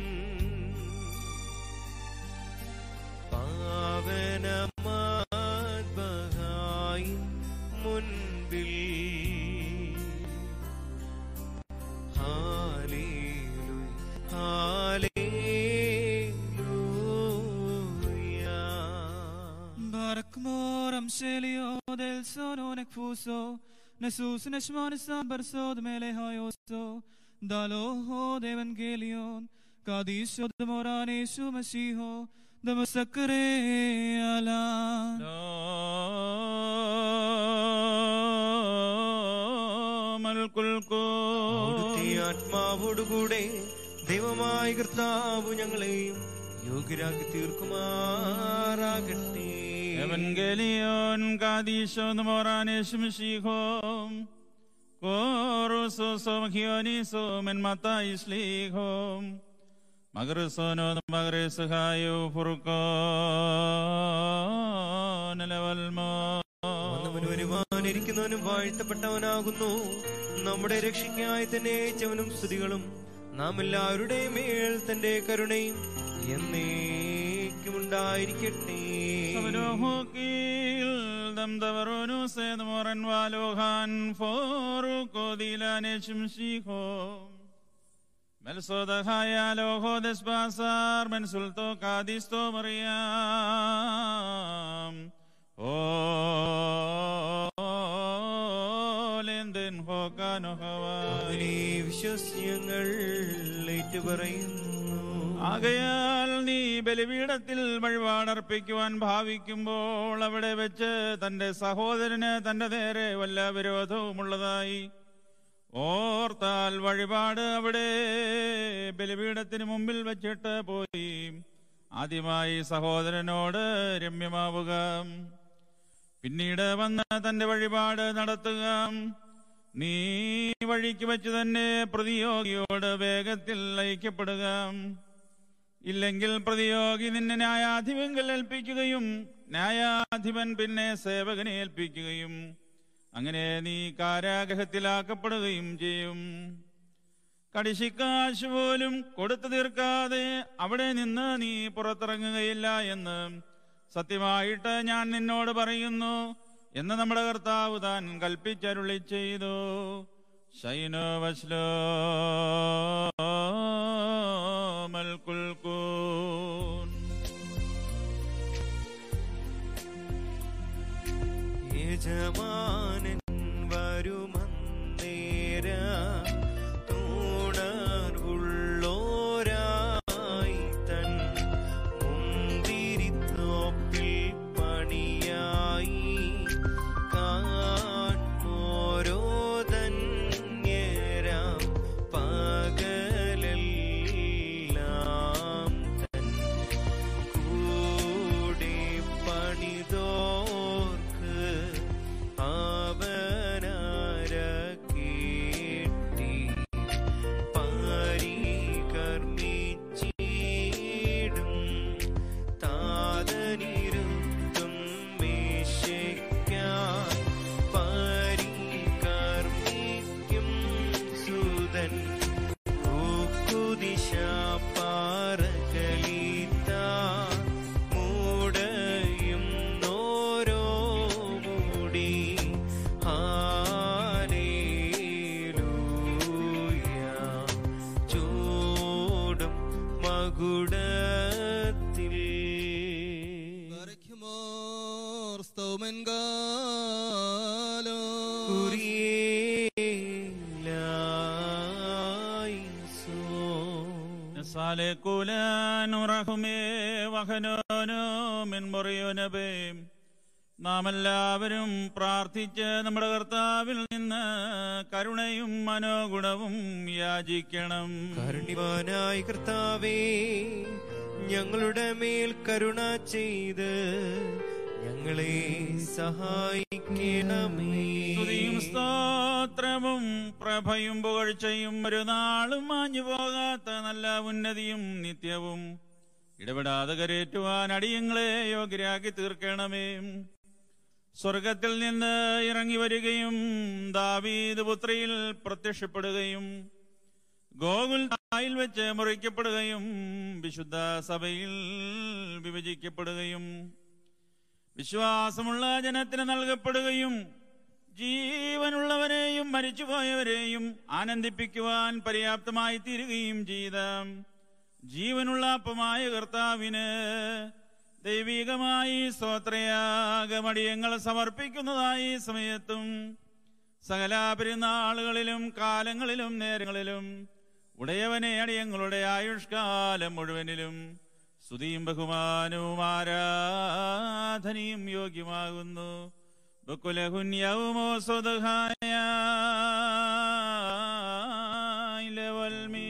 പാവനമാത്മഹായി മുൻപിൽ ഹാലേലൂയ ഹാലേലൂയ Barakmor am shelio del sono nekfuso Nesus neshmon sam bersod mele hayoso Dalo ho de evangelion Kadisho de morane shu mashiho De masakre alan അവിടുത്തെ ആത്മാവോടുകൂടെ ദൈവമായ കർത്താവ് ഞങ്ങളെയും യോഗ്യരാക്കി തീർക്കുമാറാകട്ടെ Evangelion kadisho moranesh mishihom Koruso hioniso men mata islihom Magrusono magresahayo furkon levalmo വന്നവനും വരുവാനിരിക്കുന്നവനും വാഴ്ത്തപ്പെട്ടവനാകുന്നു നമ്മുടെ രക്ഷയ്ക്കായി തന്നെ ചവനും സ്തുതികളും നാം എല്ലാവരുടെയും മേൽ തന്റെ കരുണയും എന്നേക്കും ഉണ്ടായിരിക്കട്ടെ Sabrohokil dam davaronu sed moran valohan foru kodilane chimshihom Melsoda haya loho despasar men sulto kadisto Mariam O lenden hokano hawa അതിനെ വിശ്വസ്യങ്ങൾ ഏറ്റുപറയുന്നു ആകയാൽ നീ ബലിപീഠത്തിൽ വഴിപാടർപ്പിക്കുവാൻ ഭാവിക്കുമ്പോൾ അവിടെ വെച്ച് തന്റെ സഹോദരന് തന്റെ നേരെ വല്ല വിരോധവുമുള്ളതായി ഓർത്താൽ വഴിപാട് അവിടെ ബലിപീഠത്തിന് മുമ്പിൽ വെച്ചിട്ട് പോയി ആദ്യമായി സഹോദരനോട് രമ്യമാവുക പിന്നീട് വന്ന് തന്റെ വഴിപാട് നടത്തുക നീ വഴിക്ക് വെച്ച് തന്നെ പ്രതിയോഗിയോട് വേഗത്തിൽ ഐക്യപ്പെടുക ഇല്ലെങ്കിൽ പ്രതിയോഗി നിന്നെ ന്യായാധിപങ്കൽ ഏൽപ്പിക്കുകയും ന്യായാധിപൻ പിന്നെ സേവകനെ ഏൽപ്പിക്കുകയും അങ്ങനെ നീ കാരാഗ്രഹത്തിലാക്കപ്പെടുകയും ചെയ്യും കടിശിക്കാശ് പോലും കൊടുത്തു തീർക്കാതെ അവിടെ നിന്ന് നീ പുറത്തിറങ്ങുകയില്ല എന്ന് സത്യമായിട്ട് ഞാൻ നിന്നോട് പറയുന്നു എന്ന് നമ്മുടെ കർത്താവ് താൻ കൽപ്പിച്ചരുളി ചെയ്തു ശൈനോ വസ്ലോ മൽക്കുൽക്കൂൻ യജമാനൻ വരുമന്നേര തൂണർവുള്ളോരായി തൻ മുന്തിരിത്തോപ്പിൽ പണിയായി കാൺമോരോ ധന്യരാം പകലെല്ലാം തൻ കൂടെ പണിതോർക്ക് അവനാര കേട്ടി പരികർമ്മിച്ചിടും താതനിരുത്തും മേശയ്ക്കാൻ പരികർമ്മിക്കും സുതൻ ൂക്കുദിശ പാറകലിത്ത മൂടയും നോരോ മൂടി ഹാലേലൂയ ചൂടും മകുടത്തിൽ Barikmor stomen galo. കുരിയേലായിസോ സാലേക്കൂലാനുറഹുമേ വഹനോനോ മിൻമുറിയോനബേ നാം എല്ലാവരും പ്രാർത്ഥിച്ച് നമ്മുടെ കർത്താവിൽ നിന്ന് കരുണയും മനോഗുണവും യാചിക്കണം കാരുണ്യവാനായ കർത്താവേ ഞങ്ങളുടെ മേൽ കരുണ ചെയ്ത് ഞങ്ങളെ സഹായിക്കണമേ സ്തുതിയും സ്തോത്രവും പ്രഭയും പുകഴ്ചയും ഒരു നാളും മാഞ്ഞു പോകാത്ത നല്ല ഉന്നതിയും നിത്യവും ഇടപെടാതെ കരേറ്റുവാൻ അടിയങ്ങളെ യോഗ്യരാക്കി തീർക്കണമേ സ്വർഗത്തിൽ നിന്ന് ഇറങ്ങി വരികയും ദാവീദ് പുത്രിയിൽ പ്രത്യക്ഷപ്പെടുകയും ഗോകുൽ തായിൽ വെച്ച് മുറിക്കപ്പെടുകയും വിശുദ്ധ സഭയിൽ വിഭജിക്കപ്പെടുകയും വിശ്വാസമുള്ള ജനത്തിന് നൽകപ്പെടുകയും ജീവനുള്ളവരെയും മരിച്ചുപോയവരെയും ആനന്ദിപ്പിക്കുവാൻ പര്യാപ്തമായി തീരുകയും ചെയ്ത ജീവനുള്ള അപ്പമായ കർത്താവിന് ദൈവികമായി സ്തോത്രയാഗമടിയങ്ങൾ സമർപ്പിക്കുന്നതായി സമയത്തും സകല പെരുന്നാളുകളിലും കാലങ്ങളിലും നേരങ്ങളിലും ഉടയവനെ അടിയങ്ങളുടെ ആയുഷ്കാലം മുഴുവനിലും സ്തുതിയും ബഹുമാനവും ആരാധനയും യോഗ്യമാകുന്നു ബക്കുലഹുന്യവുമോ സ്വതഹായ ലവൽമീ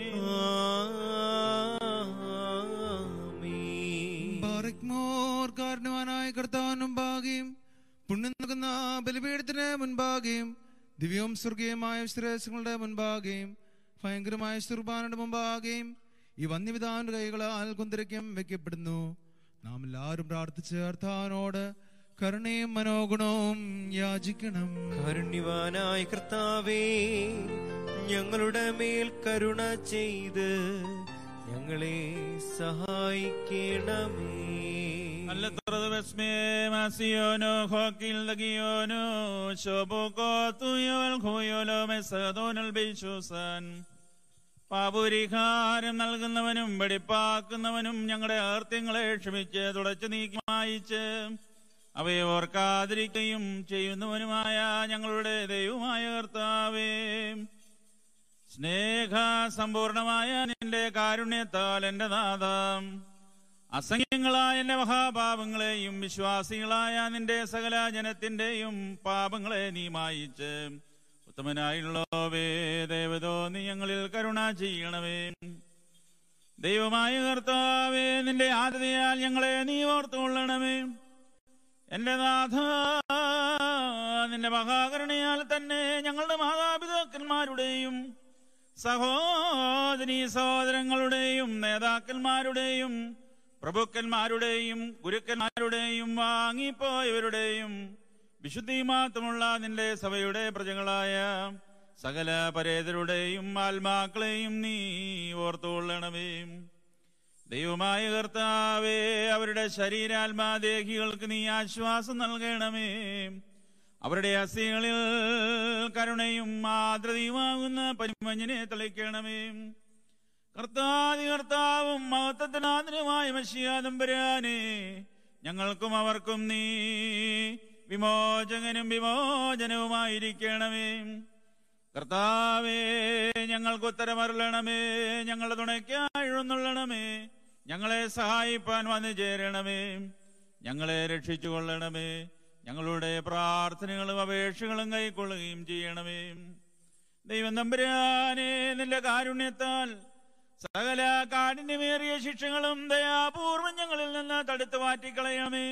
ആമീൻ. ബാറിക്മോർ കാരണവാനായ കർത്താവിന് മുമ്പാകെയും പുണ്യം നൽകുന്ന ബലിപീഠത്തിന് മുൻപാകെയും ദിവ്യവും സ്വർഗീയമായ ശ്രേഷ്ഠങ്ങളുടെ മുൻപാകെയും ഭയങ്കരമായ സുർബാനയുടെ മുമ്പാകെയും ഈ വന്യവിധാന കൈകളാൽ കുന്തിരയ്ക്കും വെക്കപ്പെടുന്നു നാം എല്ലാവരും പ്രാർത്ഥിച്ച് കർത്താവിനോട് കരുണയും മനോഗുണവും യാചിക്കണം കാരുണ്യവാനായ കർത്താവേ ഞങ്ങളുടെ മേൽ കരുണ ചെയ്ത് ഞങ്ങളെ സഹായിക്കണമേ Allatradvesme masiono hokil dagiono shoboko tuyol huyolo mesadonal ബിശുസൻ പാപുരിഹാരം നൽകുന്നവനും വെടിപ്പാക്കുന്നവനും ഞങ്ങളുടെ ആർത്യങ്ങളെ ക്ഷമിച്ച് തുടച്ചു നീക്കി മായിച്ച് അവയെ ഓർക്കാതിരിക്കുകയും ചെയ്യുന്നവനുമായ ഞങ്ങളുടെ ദൈവമായ കർത്താവേ സ്നേഹ സമ്പൂർണമായ നിന്റെ കാരുണ്യത്താൽ എന്റെ നാഥം അസംഖ്യങ്ങളായ എന്റെ മഹാപാപങ്ങളെയും വിശ്വാസികളായ നിന്റെ സകല ജനത്തിന്റെയും പാപങ്ങളെ നീ മായിച്ച് ഉത്തമനായുള്ളവേ ദേവതോ നീ ഞങ്ങളിൽ കരുണ ചെയ്യണമേ ദൈവമായ കർത്താവേ നിന്റെ ആദ്യതയാൽ ഞങ്ങളെ നീ ഓർത്തുകൊള്ളണമേ എന്റെ നാഥ നിന്റെ മഹാകരുണയാൽ തന്നെ ഞങ്ങളുടെ മാതാപിതാക്കന്മാരുടെയും സഹോദരീ സഹോദരങ്ങളുടെയും നേതാക്കന്മാരുടെയും പ്രഭുക്കന്മാരുടെയും ഗുരുക്കന്മാരുടെയും വാങ്ങിപ്പോയവരുടെയും വിശുദ്ധി മാത്രമുള്ള നിന്റെ സഭയുടെ പ്രജകളായ സകല പരേതരുടെയും ആത്മാക്കളെയും നീ ഓർത്തുകൊള്ളണമേ ദൈവമായ കർത്താവേ അവരുടെ ശരീരാത്മാദേഹികൾക്ക് നീ ആശ്വാസം നൽകണമേ അവരുടെ അസ്ഥികളിൽ കരുണയും ആദ്രതയുമാകുന്ന പരിമഞ്ഞിനെ തെളിക്കണമേ കർത്താതി കർത്താവും മഹത്വത്തിനാഥനുമായ മഷിയാദംബരാനെ ഞങ്ങൾക്കും അവർക്കും നീ വിമോചകനും വിമോചനവുമായിരിക്കണമേ കർത്താവേ ഞങ്ങൾക്ക് ഉത്തരമരുളണമേ ഞങ്ങളുടെ തുണയ്ക്കായി എഴുന്നള്ളണമേ ഞങ്ങളെ സഹായിപ്പാൻ വന്നു ചേരണമേ ഞങ്ങളെ രക്ഷിച്ചു കൊള്ളണമേ ഞങ്ങളുടെ പ്രാർത്ഥനകളും അപേക്ഷകളും കൈക്കൊള്ളുകയും ചെയ്യണമേ ദൈവം തമ്പുരാനെ നിന്റെ കാരുണ്യത്താൽ സകല കാഠിന്യമേറിയ ശിക്ഷകളും ദയാപൂർവം ഞങ്ങളിൽ നിന്ന് തടുത്തു മാറ്റിക്കളയണമേ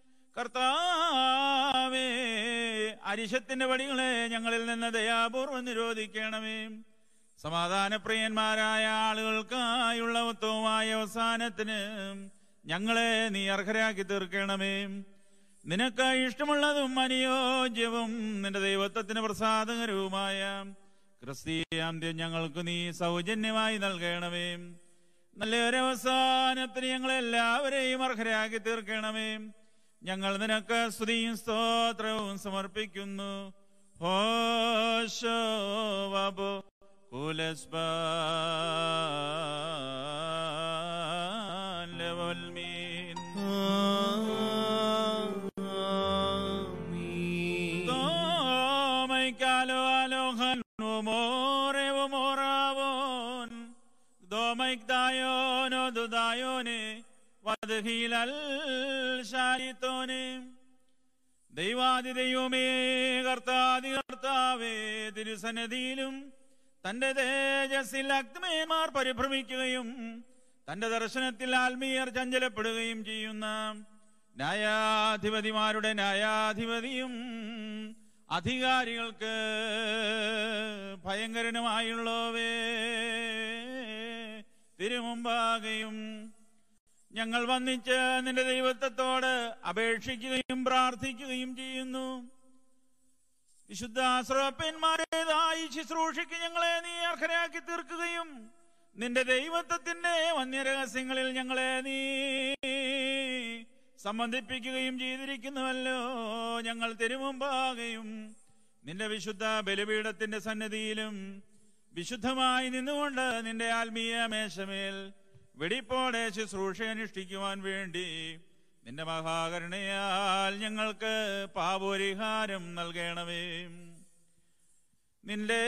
കർത്താവേ അരിശത്തിന്റെ വടികളെ ഞങ്ങളിൽ നിന്ന് ദയാപൂർവം നിരോധിക്കണമേ സമാധാനപ്രിയന്മാരായ ആളുകൾക്കായുള്ള ഉത്തമമായ അവസാനത്തിന് ഞങ്ങളെ നീ അർഹരാക്കി തീർക്കണമേ നിനക്ക് ഇഷ്ടമുള്ളതും അനുയോജ്യവും നിന്റെ ദൈവത്വത്തിന് പ്രസാദകരവുമായ ക്രിസ്തീയാന്ത്യം ഞങ്ങൾക്ക് നീ സൗജന്യമായി നൽകണമേ നല്ലൊരവസാനത്തിന് ഞങ്ങളെല്ലാവരെയും അർഹരാക്കി തീർക്കണമേ ഞങ്ങൾ നിനക്ക് സ്തുതിയും സ്തോത്രവും സമർപ്പിക്കുന്നു ഹോശോ വബോ കുലസ്ബാൻ Domai alohan umore umoravon Domai dayon o dudayone വധഹീലൽ ശാലിത്തോനെ ദൈവാദി ദൈവമേ കർത്താദി കർത്താവേ തിരുസന്നിധിയിലും തന്റെ തേജസ്സിൽ അഗ്നിമേന്മാർ പരിഭ്രമിക്കുകയും തന്റെ ദർശനത്തിൽ ആത്മീയർ ചഞ്ചലപ്പെടുകയും ചെയ്യുന്ന ന്യായാധിപതിമാരുടെ ന്യായാധിപതിയും അധികാരികൾക്ക് ഭയങ്കരനുമായുള്ളവേ തിരുമുമ്പാകെയും ഞങ്ങൾ വന്നിച്ച് നിന്റെ ദൈവത്വത്തോട് അപേക്ഷിക്കുകയും പ്രാർത്ഥിക്കുകയും ചെയ്യുന്നു വിശുദ്ധ സ്രോപ്പന്മാരേതായി ശുശ്രൂഷയ്ക്ക് ഞങ്ങളെ നീ അർഹരാക്കി തീർക്കുകയും നിന്റെ ദൈവത്വത്തിന്റെ വന്യരഹസ്യങ്ങളിൽ ഞങ്ങളെ നീ സംബന്ധിപ്പിക്കുകയും ചെയ്തിരിക്കുന്നുവല്ലോ ഞങ്ങൾ തിരുമുമ്പാകെയും നിന്റെ വിശുദ്ധ ബലിപീഠത്തിന്റെ സന്നിധിയിലും വിശുദ്ധമായി നിന്നുകൊണ്ട് നിന്റെ ആത്മീയ മേശമേൽ വെടിപ്പോടെ ശുശ്രൂഷ അനുഷ്ഠിക്കുവാൻ വേണ്ടി നിന്റെ മഹാകരുണയാൽ ഞങ്ങൾക്ക് പാപപരിഹാരം നൽകണമേ നിന്റെ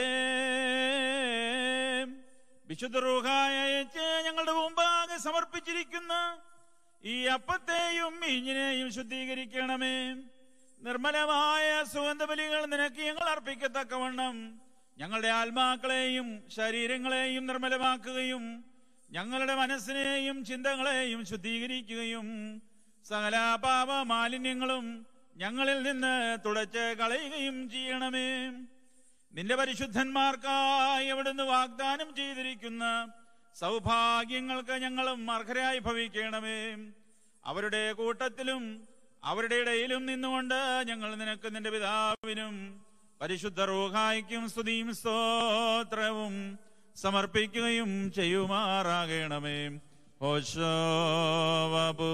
വിശുദ്ധ റൂഹായ അയച്ച് ഞങ്ങളുടെ മുമ്പാകെ സമർപ്പിച്ചിരിക്കുന്ന ഈ അപ്പത്തെയും ഇഞ്ഞിനെയും ശുദ്ധീകരിക്കണമേ നിർമ്മലമായ സുഗന്ധബലികൾ നിനക്ക് ഞങ്ങൾ അർപ്പിക്കത്തക്കവണ്ണം ഞങ്ങളുടെ ആത്മാക്കളെയും ശരീരങ്ങളെയും നിർമ്മലമാക്കുകയും ഞങ്ങളുടെ മനസ്സിനെയും ചിന്തകളെയും ശുദ്ധീകരിക്കുകയും സകല പാപ മാലിന്യങ്ങളും ഞങ്ങളിൽ നിന്ന് തുടച്ച് കളയുകയും ചെയ്യണമേ നിന്റെ പരിശുദ്ധന്മാർക്കായി അവിടുന്ന് വാഗ്ദാനം ചെയ്തിരിക്കുന്ന സൗഭാഗ്യങ്ങൾക്ക് ഞങ്ങളും അർഹരായി ഭവിക്കണമേ അവരുടെ കൂട്ടത്തിലും അവരുടെ ഇടയിലും നിന്നുകൊണ്ട് ഞങ്ങൾ നിനക്ക് നിന്റെ പിതാവിനും പരിശുദ്ധ റൂഹായിക്കും സ്തുതിയും സ്തോത്രവും സമർപ്പിക്കുകയും ചെയ്യുമാറാകണമേ ഹോശോവബു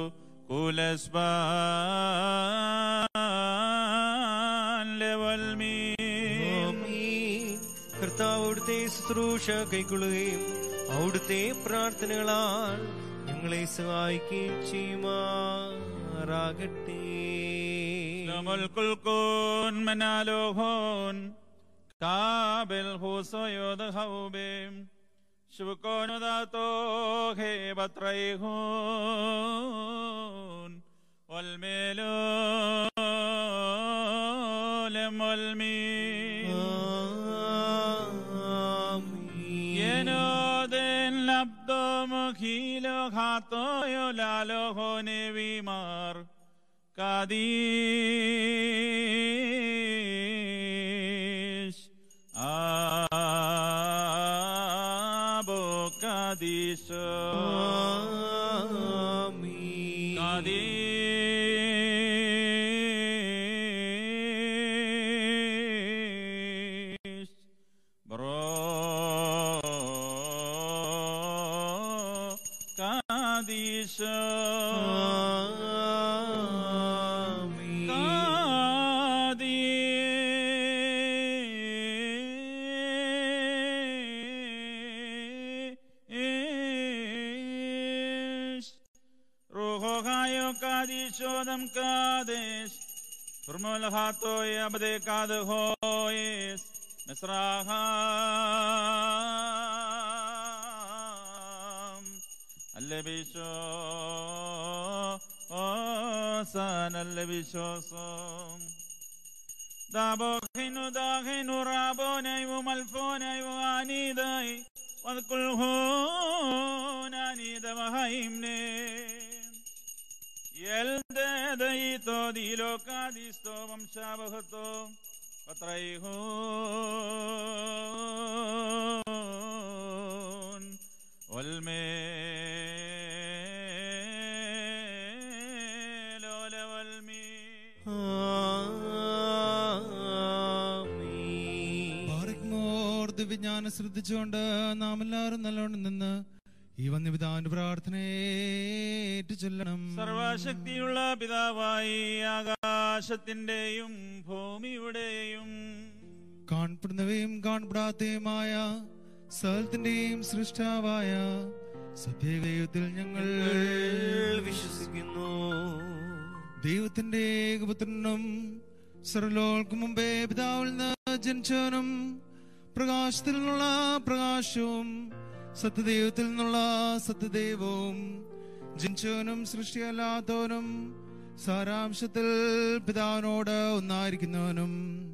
കർത്താവ് അവിടുത്തെ ശുശ്രൂഷ കൈക്കൊള്ളുകയും അവിടുത്തെ പ്രാർത്ഥനകളാൽ ഞങ്ങളെ സഹായിക്കുകയും ചെയ്യുമാറാകട്ടെ മുൽക്കുൽക്കോൻ മനാലോഹോൻ കാബിൽ ഹൂസോയോദ ഹൗബേം ശുഭക്കോനുദാത്തോ ഹേ ബത്രൈഹൂൻ والميلول والمين ينودن لبدو مخيلو خاتو يولالو هوني بيمار قديش أبو قديش قديش برو قديش قديش روحو خايو قديش ودم قديش فرمو الخاتو يبدي قد هويس مصراخام اللي بيشو سان اللي بيشو صوم دابو خينو داخينو رابوني وملفوني وانيداي واذكر هون انيد وهيمني يلديتو ديلو كاديستو ومشابهتو وطريهون والميل والميل ബാറക്മോർ ദിവ്യജ്ഞാനം ശ്രദ്ധിച്ചുകൊണ്ട് നാം എല്ലാവരും നല്ലോണം നിന്ന് ഈ വന്യപിതാവിന്റെ പ്രാർത്ഥനയേറ്റു ചൊല്ലണം സർവശക്തിയുള്ള പിതാവായി ആകാശത്തിന്റെയും ഭൂമിയുടെയും കാണപ്പെടുന്നവയും കാണപ്പെടാത്തയുമായ സകലത്തിന്റെയും സൃഷ്ടാവായ സത്യദൈവത്തിൽ ഞങ്ങൾ വിശ്വസിക്കുന്നു ദൈവത്തിന്റെ ഏകപുത്രനും സർലോൾക്ക് മുമ്പേ പിതാവിൽ നിന്ന് ജനിച്ചവനും പ്രകാശത്തിൽ നിന്നുള്ള പ്രകാശവും സത്യദൈവത്തിൽ നിന്നുള്ള സത്യദൈവവും ജനിച്ചവനും സൃഷ്ടിയല്ലാത്തവനും സാരാംശത്തിൽ പിതാവിനോട് ഒന്നായിരിക്കുന്നവനും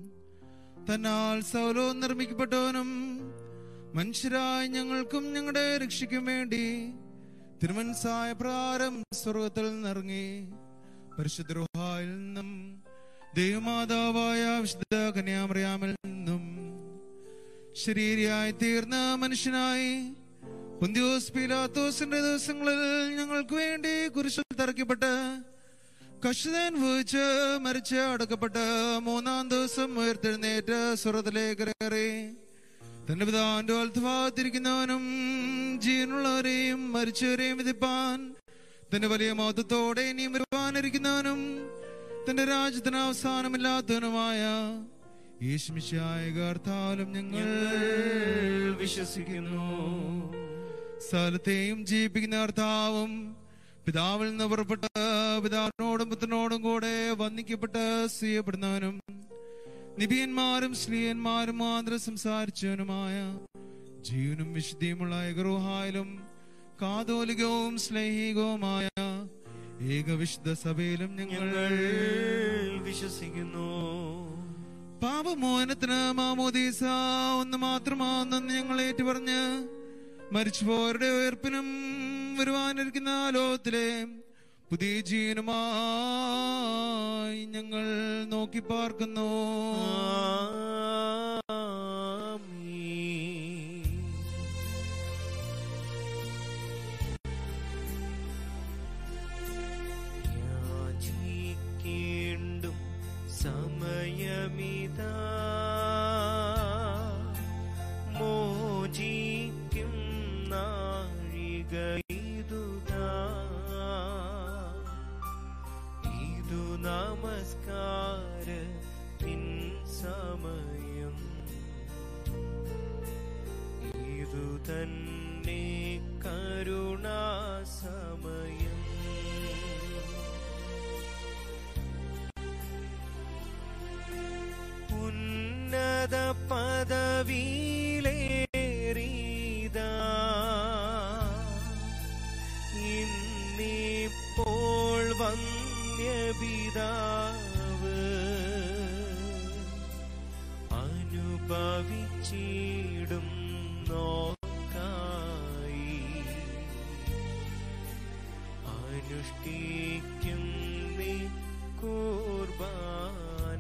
തന്നാൽ സൗലവും നിർമ്മിക്കപ്പെട്ടവനും മനുഷ്യരായ ഞങ്ങൾക്കും ഞങ്ങളുടെ രക്ഷയ്ക്കും വേണ്ടി തിരുമൻസായ പ്രകാരം സ്വർഗത്തിൽ നിന്നിറങ്ങി പരിശുദ്ധ റുഹായിൽ നിന്നും ദൈവമാതാവായ വിശുദ്ധ കന്യാമറിയാമിൽ നിന്നും ശരീരയായി തീർന്ന മനുഷ്യനായി പുന്തിയോസ് പീലാത്തോസിന്റെ ദിവസങ്ങളിൽ ഞങ്ങൾക്ക് വേണ്ടി കുരിശിൽ തറയ്ക്കപ്പെട്ട് കഷ്ടത അനുഭവിച്ച് മരിച്ച് അടക്കപ്പെട്ട് മൂന്നാം ദിവസം ഉയർത്തെഴുന്നേറ്റ് സ്വർഗത്തിലേക്ക് കയറി തന്റെ പിതാവിന്റെ വലത്തുഭാഗത്തിരിക്കുന്നവനും ജീവനുള്ളവരെയും മരിച്ചവരെയും വിധിപ്പാൻ തന്റെ വലിയ മഹത്വത്തോടെ ഇനിയും വരുവാനിരിക്കുന്നവനും തന്റെ രാജ്യത്തിന് അവസാനമില്ലാത്തവനുമായ യേശുമിശായ കർത്താലും ഞങ്ങൾ വിശ്വസിക്കുന്നു സ്ഥലത്തെയും ജീവിപ്പിക്കുന്ന കർത്താവും പിതാവിൽ നിന്ന് പുറപ്പെട്ട് പിതാവിനോടും പുത്രനോടും കൂടെ വന്ദിക്കപ്പെട്ട് ചെയ്യപ്പെടുന്നവനും നിബിയന്മാരും സ്ത്രീയന്മാരും മാതൃ സംസാരിച്ചവനുമായ ജീവനും വിശുദ്ധിയുമുള്ള ഏകറുഹായാലും കാതോലികവും സ്ലൈഹികവുമായ ഏകവിശുദ്ധ സഭയിലും ഞങ്ങൾ ഞങ്ങൾ വിശ്വസിക്കുന്നു പാപമോചനത്തിന് മാമോദീസ ഒന്ന് മാത്രമാണെന്ന് ഞങ്ങൾ ഏറ്റുപറഞ്ഞ് മരിച്ചുപോയവരുടെ ഉയർപ്പിനും വരുവാനിരിക്കുന്ന ലോകത്തിലെ പുതിയ ജീവനുമായി ഞങ്ങൾ നോക്കി പാർക്കുന്നു ആമീൻ. യാചിക്കേണ്ടും സമയമിതാ മോചിക്കും നാഴിക ഇതുതാ ഇതു നമസ്കാര പിൻ സമയം ഇന്നിപ്പോൾ വന്യപിതാവ് അനുഭവിച്ചിടും നോക്കായി അനുഷ്ഠിക്കും നീ കൂർബാന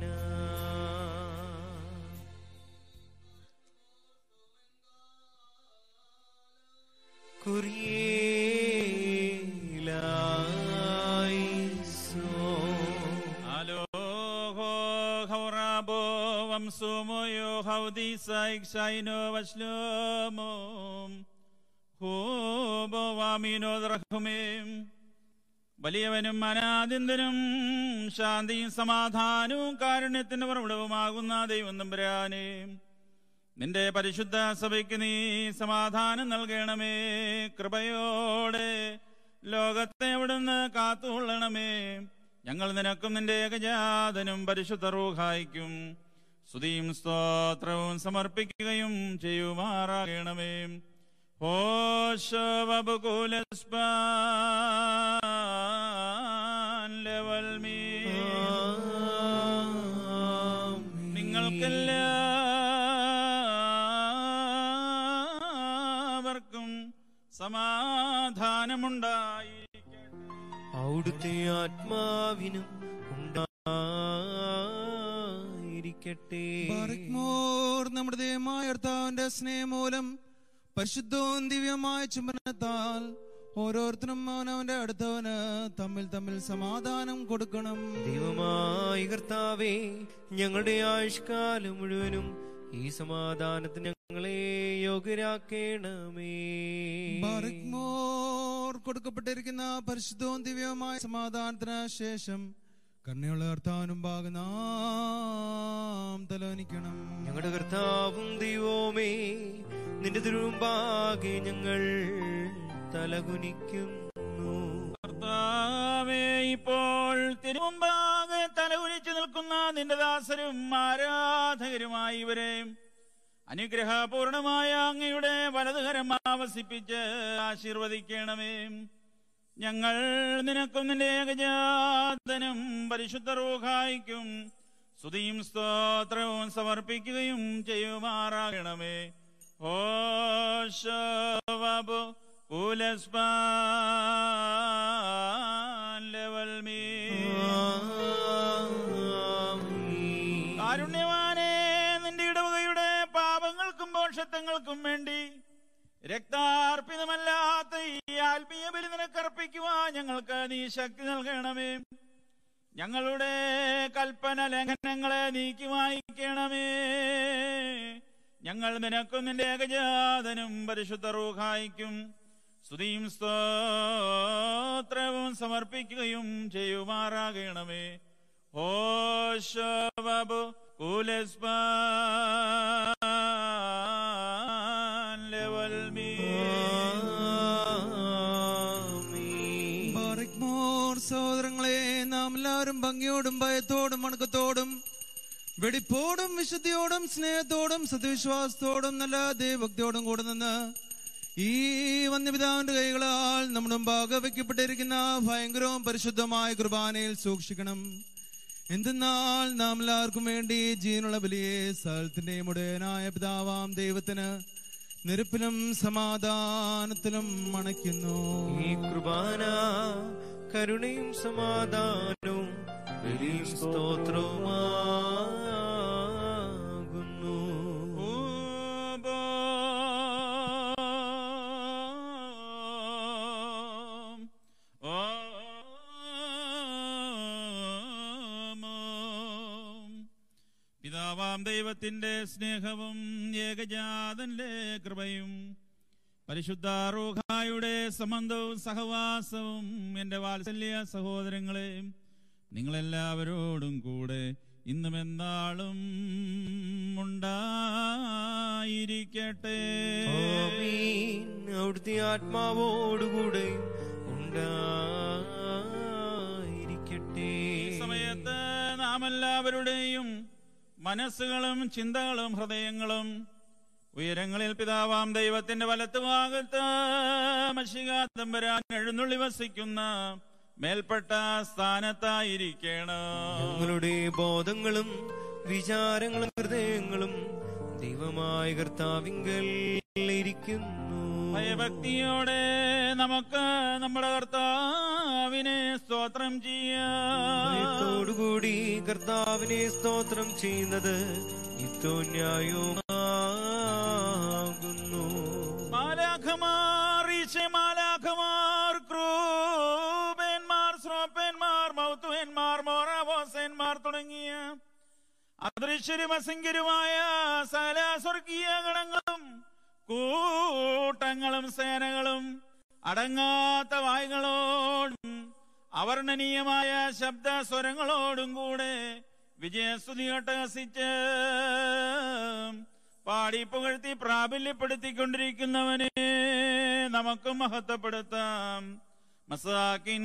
കുറിയേലായിസോ Aloho haurabo vamsumoyo haudisaik shaino vashlomo ഹോബോ വാമീനോ ദ്രഹ്മേം വലിയവനും അനാദിന്തനും ശാന്തിയും സമാധാനവും കാരുണ്യത്തിന്റെ പ്രവിടവുമാകുന്ന ദൈവം തമ്പുരാനെ നിന്റെ പരിശുദ്ധ സഭയ്ക്ക് നീ സമാധാനം നൽകണമേ കൃപയോടെ ലോകത്തെ അവിടുന്ന് കാത്തുകൊള്ളണമേ ഞങ്ങൾ നിനക്കും നിന്റെ ഏകജാതനും പരിശുദ്ധ റൂഹായിക്കും സ്തുതിയും സ്തോത്രവും സമർപ്പിക്കുകയും ചെയ്യുമാറാകണമേ ഹോശവകുലസ്പാൻ ലെവൽ മീ നിങ്ങൾക്കെല്ലാവർക്കും സമാധാനമുണ്ടായിരിക്കട്ടെ അവിടുത്തെ ആത്മാവിനും ഉണ്ടായിരിക്കട്ടെ ബാറക്മോർ നമ്മുടെ ദൈവമായ കർത്താവിന്റെ സ്നേഹം മൂലം പരിശുദ്ധവും ദിവ്യമായ ചുംബനത്താൽ ഓരോരുത്തരും അവനവന്റെ അടുത്തവന് തമ്മിൽ തമ്മിൽ സമാധാനം കൊടുക്കണം ദൈവമായ കർത്താവേ ഞങ്ങളുടെ ആയുഷ്കാലം മുഴുവനും ഈ സമാധാനത്തിന് ഞങ്ങളെ യോഗ്യരാക്കേണമേ ബാറക്മോർ കൊടുക്കപ്പെട്ടിരിക്കുന്ന പരിശുദ്ധവും ദിവ്യവുമായ സമാധാനത്തിന് ശേഷം കരുണയുള്ള കർത്താവിനും നാം തലോനിക്കണം ഞങ്ങളുടെ കർത്താവും ദൈവവുമേ നിന്റെ തിരുമുമ്പാകെ ഞങ്ങൾ തലകുനിക്കുന്നു കർത്താവേ ഇപ്പോൾ തിരുമുമ്പാകെ തലകുനിച്ചു നിൽക്കുന്ന നിന്റെ ദാസരും ആരാധകരുമായി ഇവരെ അനുഗ്രഹപൂർണമായ അങ്ങയുടെ വലതുകരം ആവസിപ്പിച്ച് ആശീർവദിക്കണമേ ഞങ്ങൾ നിനക്കും നിന്റെ ഏകജാതനും പരിശുദ്ധ റൂഹായിക്കും സ്തുതിയും സ്തോത്രവും സമർപ്പിക്കുകയും ചെയ്യുമാറാകണമേ ഓശവബു കുലസ്പാൻ ലെവൽ മീ കാരുണ്യവാനെ നിന്റെ ഇടവകയുടെ പാപങ്ങൾക്കും പോഷത്വങ്ങൾക്കും വേണ്ടി രക്താർപ്പിതമല്ലാത്ത ഈ ആത്മീയ ബലി നിനക്കർപ്പിക്കുവാൻ ഞങ്ങൾക്ക് നീ ശക്തി നൽകണമേ ഞങ്ങളുടെ കൽപ്പന ലംഘനങ്ങളെ നീക്കി വായിക്കണമേ ഞങ്ങൾ നിനക്കും നിന്റെ ഏകജാതനും പരിശുദ്ധ റൂഹായിക്കും സ്തുതിയും സ്തോത്രവും സമർപ്പിക്കുകയും ചെയ്യുമാറാകണമേ ഓശവബു കുലസ്പാൻ ലെവൽ മീ ബാറക്മോർ സഹോദരങ്ങളെ നാം എല്ലാവരും ഭംഗിയോടും ഭയത്തോടും വണക്കത്തോടും വെടിപ്പോടും വിശുദ്ധിയോടും സ്നേഹത്തോടും സത്യവിശ്വാസത്തോടും നല്ല ദൈവഭക്തിയോടും കൂടെ നിന്ന് ഈ വന്യപിതാവിന്റെ കൈകളാൽ നമ്മുടെ മുമ്പാകെ വയ്ക്കപ്പെട്ടിരിക്കുന്ന ഭയങ്കരവും പരിശുദ്ധമായ കുർബാനയിൽ സൂക്ഷിക്കണം എന്തെന്നാൽ നാം എല്ലാവർക്കും വേണ്ടി ജീവനുള്ള ബലിയെ സ്ഥലത്തിന്റെയും ഉടയനായ പിതാവാം ദൈവത്തിന് നിരപ്പിലും സമാധാനത്തിലും മണയ്ക്കുന്നു ഈ കുർബാന കരുണയും സമാധാനവും ബലിയും സ്തോത്രവുമാകുന്നു പിതാവാം ദൈവത്തിന്റെ സ്നേഹവും ഏകജാതന്റെ കൃപയും പരിശുദ്ധ റൂഹായുടെ സംബന്ധവും സഹവാസവും എന്റെ വാത്സല്യ സഹോദരങ്ങളെ നിങ്ങളെല്ലാവരോടും കൂടെ ഇന്നും എന്നാളും ഉണ്ടായിരിക്കട്ടെ ആമീൻ. അവിടുത്തെ ആത്മാവോടുകൂടെ ഉണ്ടായിരിക്കട്ടെ ഈ സമയത്ത് നാം എല്ലാവരുടെയും മനസ്സുകളും ചിന്തകളും ഹൃദയങ്ങളും ഉയരങ്ങളിൽ പിതാവാം ദൈവത്തിന്റെ വലത്ത് ഭാഗത്ത് മഷികാതമ്പരാൻ എഴുന്നള്ളി വസിക്കുന്ന മേൽപ്പെട്ട സ്ഥാനത്തായിരിക്കണം ഞങ്ങളുടെ ബോധങ്ങളും വിചാരങ്ങളും ഹൃദയങ്ങളും ദൈവമായ കർത്താവിങ്കൽ ഇരിക്കുന്നു ഭയഭക്തിയോടെ നമുക്ക് നമ്മുടെ കർത്താവിനെ സ്തോത്രം ചെയ്യാം ഭയത്തോടുകൂടി കർത്താവിനെ സ്തോത്രം ചെയ്യുന്നത് യുക്തന്യായവുമാകുന്നു മാലാഖമാർ ഈശമാലാഖമാർ ക്രൂബന്മാർ ശ്രോപ്പന്മാർ മൗത്തുവന്മാർ മോറാബോസന്മാർ തുടങ്ങിയ അദൃശ്യരും അസംഖ്യരുമായ സകല സ്വർഗീയ ഗണങ്ങളും കൂട്ടങ്ങളും സേനകളും അടങ്ങാത്ത വായുകളോടും അവർണ്ണനീയമായ ശബ്ദ സ്വരങ്ങളോടും കൂടെ വിജയസ്തുതി ഒട്ടഹസിച്ച് പാടി പുകഴ്ത്തി പ്രാബല്യപ്പെടുത്തിക്കൊണ്ടിരിക്കുന്നവനെ നമുക്ക് മഹത്വപ്പെടുത്താം മസാക്കിൻ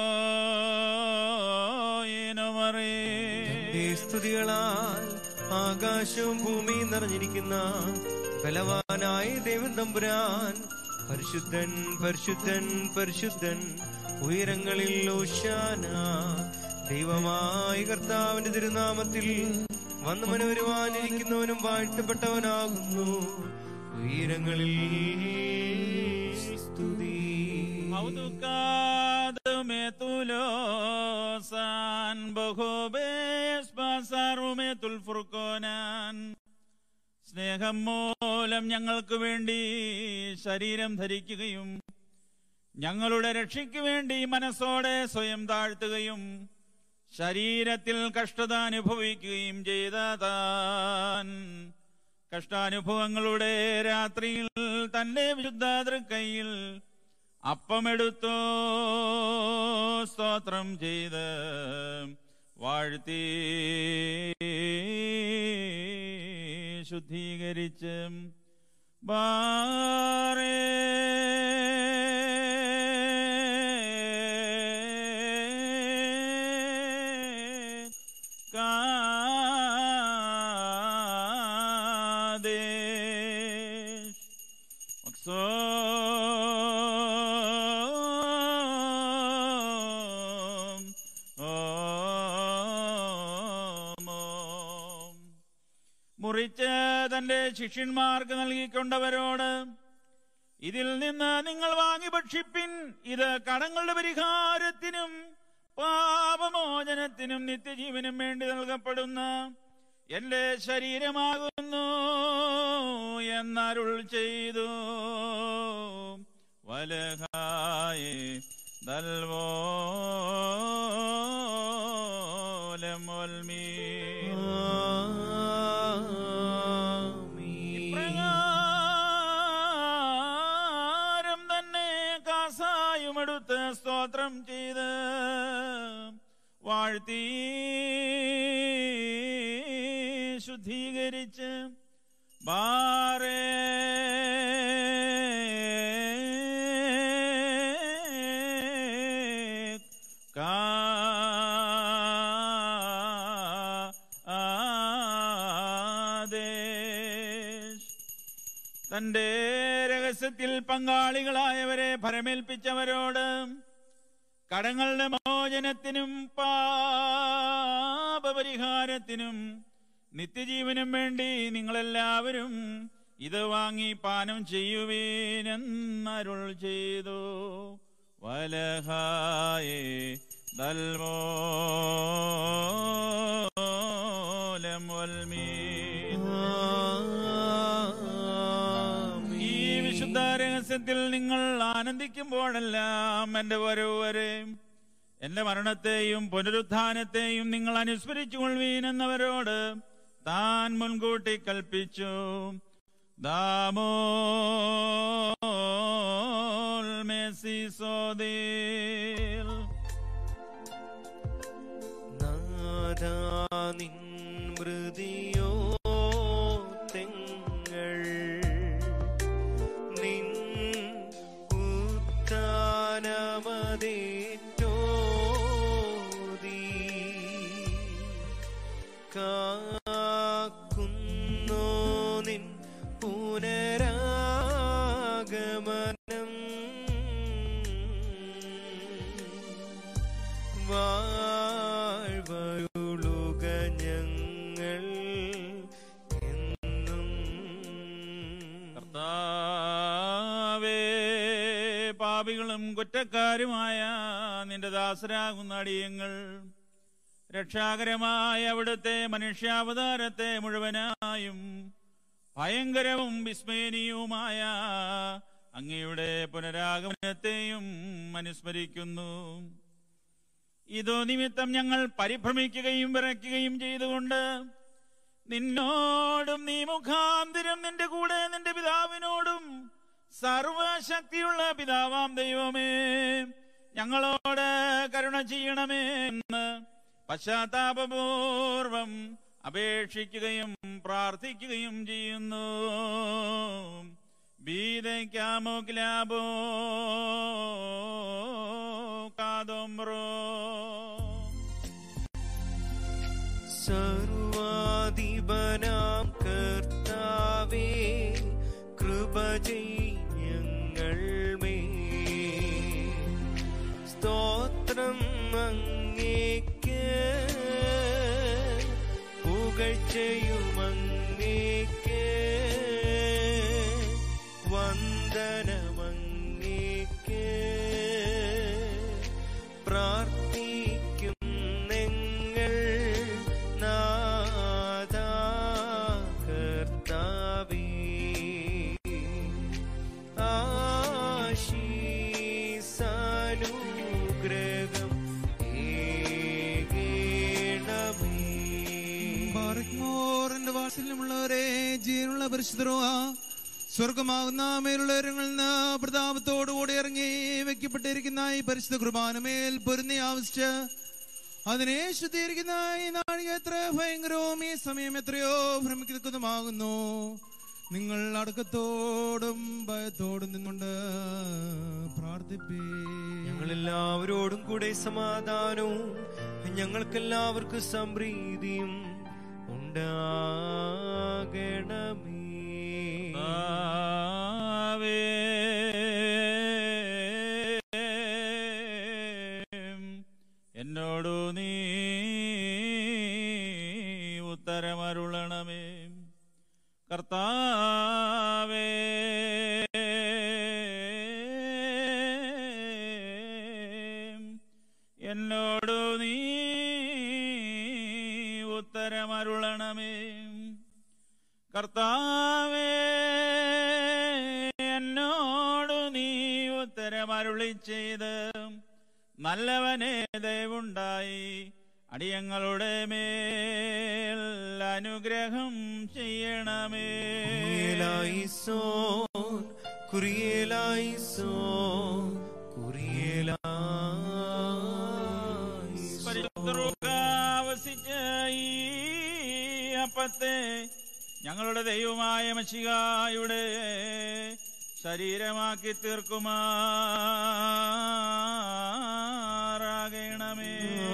കോയിനുമറേ ഈ സ്തുതികളാൽ ആകാശവും ഭൂമിയും നിറഞ്ഞിരിക്കുന്ന ബലവാനായ ദൈവം തമ്പുരാൻ പരിശുദ്ധൻ പരിശുദ്ധൻ പരിശുദ്ധൻ ഉയരങ്ങളിൽ ഓശാന ദൈവമായ കർത്താവിന്റെ തിരുനാമത്തിൽ വന്നവന് വരുവാനിരിക്കുന്നവനും വാഴ്ത്തപ്പെട്ടവനാകുന്നു ഉയരങ്ങളിൽ സ്തുതി Auducado-me tu losan, ബഹുബേസ് പാസാറുമേ തുൽഫുർക്കോനാൻ സ്നേഹം മൂലം ഞങ്ങൾക്ക് വേണ്ടി ശരീരം ധരിക്കുകയും ഞങ്ങളുടെ രക്ഷയ്ക്ക് വേണ്ടി മനസ്സോടെ സ്വയം താഴ്ത്തുകയും ശരീരത്തിൽ കഷ്ടത അനുഭവിക്കുകയും ചെയ്ത താൻ കഷ്ടാനുഭവങ്ങളുടെ രാത്രിയിൽ തന്റെ വിശുദ്ധ തൃക്കൈയിൽ അപ്പമെടുത്തോ സ്തോത്രം ചെയ്ത് വാഴ്ത്തി ശുദ്ധീകരിച്ച് ബാറേ കാദേശ് മക്സോം ഓമോം. മുറിച്ച് തന്റെ ശിഷ്യന്മാർക്ക് നൽകിക്കൊണ്ടവരോട് ഇതിൽ നിന്ന് നിങ്ങൾ വാങ്ങി ഭക്ഷിപ്പിൻ ഇത് കടങ്ങളുടെ പരിഹാരത്തിനും പാപമോചനത്തിനും നിത്യജീവനും വേണ്ടി നൽകപ്പെടുന്ന എന്റെ ശരീരമാകുന്നു എന്നരുൾ ചെയ്തു വലഹായി ദൽവോലമൊൽമീ ഇപ്രകാരം തന്നെ കാസായുമെടുത്ത് സ്തോത്രം ചെയ്ത് വാഴ്ത്തി ശുദ്ധീകരിച്ച് ബാറേ ആദേശ് തന്റെ രഹസ്യത്തിൽ പങ്കാളികളായവരെ ഭരമേൽപ്പിച്ചവരോട് കടങ്ങളുടെ മോചനത്തിനും പാപപരിഹാരത്തിനും നിത്യജീവനും വേണ്ടി നിങ്ങളെല്ലാവരും ഇത് വാങ്ങി പാനം ചെയ്യുവീനെന്നരുൾ ചെയ്തു വലഹായേ ദൽമോലമൊൽമീ ഈ വിശുദ്ധ രഹസ്യത്തിൽ നിങ്ങൾ ആനന്ദിക്കുമ്പോഴെല്ലാം എന്റെ വരവരെ എന്റെ മരണത്തെയും പുനരുത്ഥാനത്തെയും നിങ്ങൾ അനുസ്മരിച്ചുകൊള്ളുവീൻ എന്നവരോട് താൻ മുൻകൂട്ടി കൽപ്പിച്ചു ദാമോൽ മെസ്സിസോദേൽ നാദാ നിൻ മൃതിയോ തെങ്ങൾ നിൻ ഉത്താനമതേറ്റോതി കാക്കുന്നോ നിൻ പുനരുത്ഥാനവും പാപികളും കുറ്റക്കാരുമായ നിന്റെ ദാസരാകുന്ന അടിയങ്ങൾ രക്ഷാകരമായ അവിടുത്തെ മനുഷ്യാവതാരത്തെ മുഴുവനായും ഭയങ്കരവും വിസ്മയനീയവുമായ അങ്ങയുടെ പുനരാഗമനത്തെയും അനുസ്മരിക്കുന്നു ഇതോ നിമിത്തം ഞങ്ങൾ പരിഭ്രമിക്കുകയും വിറയ്ക്കുകയും ചെയ്തുകൊണ്ട് നിന്നോടും നീ മുഖാന്തിരം നിന്റെ കൂടെ നിന്റെ പിതാവിനോടും സർവശക്തിയുള്ള പിതാവാം ദൈവമേ ഞങ്ങളോട് കരുണ ചെയ്യണമേ എന്ന് പശ്ചാത്താപപൂർവം അപേക്ഷിക്കുകയും പ്രാർത്ഥിക്കുകയും ചെയ്യുന്നു ബീതയ്ക്കാമോ ക്ലാബോ കാതോമ്രോ സർവാധിപനാം കർത്താവേ കൃപ ഞങ്ങൾ മേ സ്തോത്രം അങ്ങേക്ക് പുകഴ്ചയും അങ്ങേക്ക് വന്ദനമങ്ങേക്ക് പ്രാർത്ഥിക്കും നിങ്ങൾ നാദാ കർത്താവേ ആശീസാനുഗ്രഹം ഏകേണമേ ബാറക്മോറിന്റെ വാത്സല്യമുള്ളവരെ ജീവനുള്ള പരിശുദ്ധരുവാ സ്വർഗമാകുന്ന മേലുള്ളവരങ്ങളിൽ നിന്ന് പ്രതാപത്തോടുകൂടി ഇറങ്ങി വെക്കപ്പെട്ടിരിക്കുന്ന ഈ പരിശുദ്ധ കുർബാനമേൽ പൊരുന്നി ആവശ്യിച്ച് അതിനെ ശുദ്ധീകരിക്കുന്ന ഈ നാഴിക എത്ര ഭയങ്കരവും ഈ സമയം എത്രയോ ഭ്രമിക്കുന്നതുമാകുന്നു നിങ്ങൾ അടക്കത്തോടും ഭയത്തോടും നിന്നുകൊണ്ട് പ്രാർത്ഥിപ്പേ ഞങ്ങളെല്ലാവരോടും കൂടെ സമാധാനവും ഞങ്ങൾക്കെല്ലാവർക്കും സംപ്രീതിയും ഉണ്ടാകണമേ ആവേ എന്നോടു നീ ഉത്തരമരുളണമേ കർത്താവേ എന്നോടു നീ ഉത്തരമരുളണമേ കർത്താവേ എന്നോടു നീ ഉത്തരമരുളി ചെയ്ത് നല്ലവനെ ദയവുണ്ടായി അടിയങ്ങളുടെ മേൽ അനുഗ്രഹം ചെയ്യണമേ കുറിയേലായിസോൻ കുറിയേലായിസോൻ കുറിയേലായിസോൻ പരിശുദ്ധവസിച്ച ഈ അപ്പത്തെ ഞങ്ങളുടെ ദൈവമായ മഷികായുടെ ശരീരമാക്കി തീർക്കുമാറാകണമേ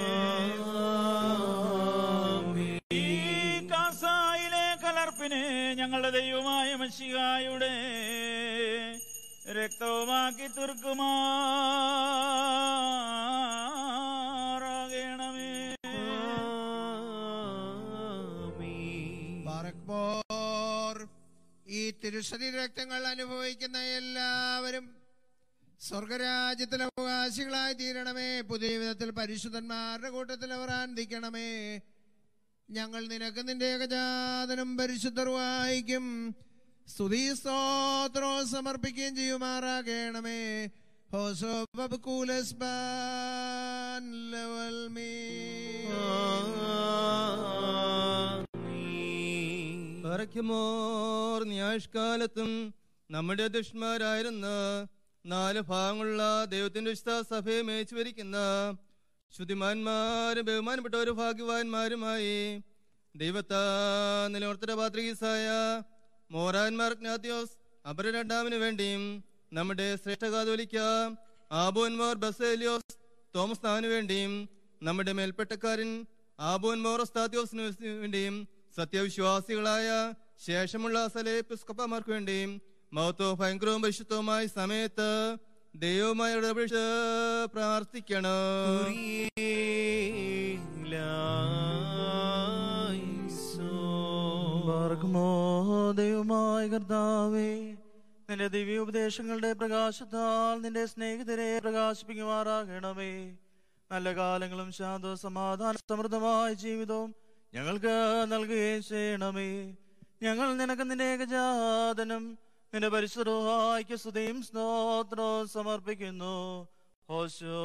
ഈ കാസായിലെ കലർപ്പിനെ ഞങ്ങളുടെ ദൈവമായ മഷികായുടെ രക്തവുമാക്കി തീർക്കുമാറാകണമേ ബാറക്ബോർ ഈ തിരുശരീര രക്തങ്ങൾ അനുഭവിക്കുന്ന എല്ലാവരും സ്വർഗരാജ്യത്തിലെ അവകാശികളായി തീരണമേ പുതിയ വിധത്തിൽ പരിശുദ്ധന്മാരുടെ കൂട്ടത്തിൽ അവർ ആനന്ദിക്കണമേ ഞങ്ങൾ നിനക്ക് നിന്റെ ഏകജാതനും പരിശുദ്ധർവായിക്കും സ്തുതി സ്തോത്രവും സമർപ്പിക്കുകയും ചെയ്യുമാറാകണമേ ഹോസോ ബബ്കൂലസ് ബാൻ ലെവൽ മീ പറയ്ക്കുമോർ ന്യാഷ്കാലത്തും നമ്മുടെ ദുഷ്മാരായിരുന്ന നാല് ഭാഗങ്ങളുള്ള ദൈവത്തിന്റെ വിശുദ്ധ സഭയെ മേച്ചു വരിക്കുന്ന ശുദ്ധിമാന്മാരും ബഹുമാനപ്പെട്ടവരും ഭാഗ്യവാന്മാരുമായി ദൈവത്താ നിലനിർത്തര പാത്രീസായ മോറാൻമാർ ജ്ഞാത്യോസ് അപര രണ്ടാമിന് വേണ്ടിയും നമ്മുടെ ശ്രേഷ്ഠ കാതോലിക്ക ആബോൻമോർ ബസേലിയോസ് തോമസ് നാവിന് വേണ്ടിയും നമ്മുടെ മേൽപ്പെട്ടക്കാരൻ ആബോൻ മോറസ്താത്യോസിന് വേണ്ടിയും സത്യവിശ്വാസികളായ ശേഷമുള്ള സലേപ്പിസ്കപ്പമാർക്ക് വേണ്ടിയും മഹത്വ ഭയങ്കരവും പരിശുദ്ധവുമായ സമയത്ത് ദൈവമായി ഇടപെട്ട് പ്രാർത്ഥിക്കണം കുറിയേലായിസോൻ ദൈവമായ കർത്താവേ നിന്റെ ദിവ്യ ഉപദേശങ്ങളുടെ പ്രകാശത്താൽ നിന്റെ സ്നേഹിതരെ പ്രകാശിപ്പിക്കുമാറാകണമേ നല്ല കാലങ്ങളും ശാന്ത സമാധാന സമൃദ്ധമായ ജീവിതവും ഞങ്ങൾക്ക് നൽകുകയും ചെയ്യണമേ ഞങ്ങൾ നിനക്ക് നിന്റെ ഏകജാതനും നിന്റെ പരിശുദ്ധവായ്ക്ക് സ്തുതിയും സ്തോത്രവും സമർപ്പിക്കുന്നു ഹോശോ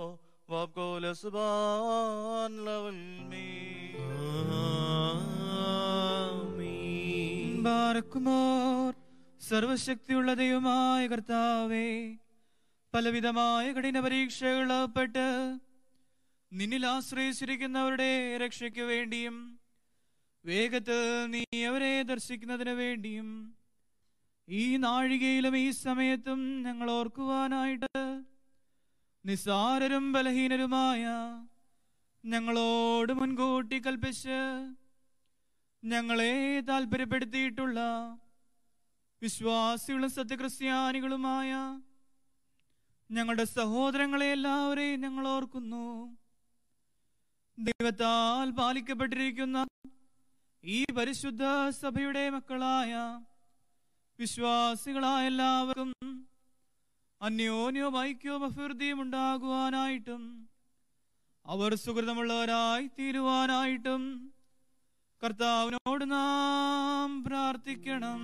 വാപ്കോലസുബാൻ ലവൽ മീ ബാറക്കുമോർ സർവശക്തിയുള്ള ദൈവമായ കർത്താവേ പലവിധമായ കഠിന പരീക്ഷകളപ്പെട്ട് നിന്നിൽ ആശ്രയിച്ചിരിക്കുന്നവരുടെ രക്ഷയ്ക്ക് വേണ്ടിയും വേഗത്ത് നീ അവരെ ദർശിക്കുന്നതിന് വേണ്ടിയും ഈ നാഴികയിലും ഈ സമയത്തും ഞങ്ങൾ ഓർക്കുവാനായിട്ട് നിസ്സാരരും ബലഹീനരുമായ ഞങ്ങളോട് മുൻകൂട്ടി കൽപ്പിച്ച് ഞങ്ങളെ താല്പര്യപ്പെടുത്തിയിട്ടുള്ള വിശ്വാസികളും സത്യക്രിസ്ത്യാനികളുമായ ഞങ്ങളുടെ സഹോദരങ്ങളെ എല്ലാവരെയും ഞങ്ങൾ ഓർക്കുന്നു ദൈവത്താൽ പാലിക്കപ്പെട്ടിരിക്കുന്ന ഈ പരിശുദ്ധ സഭയുടെ മക്കളായ വിശ്വാസികളായ എല്ലാവർക്കും അന്യോന്യവും ഐക്യവും അഭിവൃദ്ധിയും ഉണ്ടാകുവാനായിട്ടും അവർ സുഹൃതമുള്ളവരായി തീരുവാനായിട്ടും കർത്താവിനോട് നാം പ്രാർത്ഥിക്കണം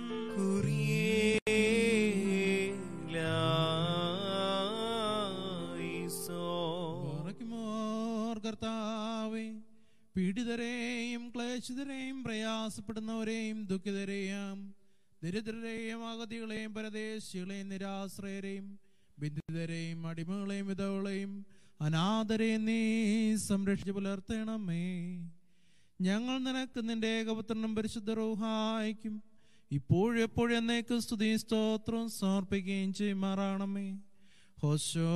ഉറക്കുമോർ കർത്താവേ പീഡിതരെയും ക്ലേശിതരെയും പ്രയാസപ്പെടുന്നവരെയും ദുഃഖിതരെയും ദരിദ്രരെയും അഗതികളെയും പരദേശികളെയും നിരാശ്രയരെയും ബന്ധിതരെയും അടിമകളെയും വിധവളെയും അനാഥരെയും നീ സംരക്ഷിച്ചു പുലർത്തണമേ ഞങ്ങൾ നിനക്ക് നിന്റെ ഏകപുത്രനും പരിശുദ്ധ റൂഹായിക്കും ഇപ്പോഴും എപ്പോഴും എന്നേക്ക് സ്തുതി സ്തോത്രവും സമർപ്പിക്കുകയും ചെയ്യുമാറാണമേ ഹോശോ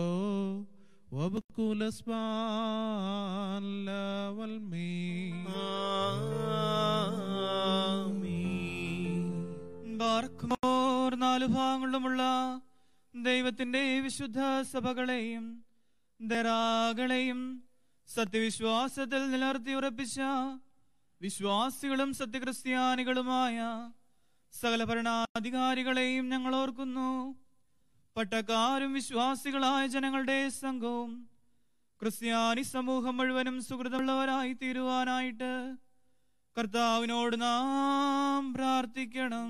വബുക്കുലസ്ബാൻ ലവൽമീ ബാർക്കുമോർ നാലു ഭാഗങ്ങളിലുമുള്ള ദൈവത്തിന്റെ വിശുദ്ധ സഭകളെയും ദരാകളെയും സത്യവിശ്വാസത്തിൽ നിലനിർത്തി ഉറപ്പിച്ച വിശ്വാസികളും സത്യക്രിസ്ത്യാനികളുമായ സകല ഭരണാധികാരികളെയും ഞങ്ങൾ ഓർക്കുന്നു പട്ടക്കാരും വിശ്വാസികളായ ജനങ്ങളുടെ സംഘവും ക്രിസ്ത്യാനി സമൂഹം മുഴുവനും സുഹൃതമുള്ളവരായി തീരുവാനായിട്ട് കർത്താവിനോട് നാം പ്രാർത്ഥിക്കണം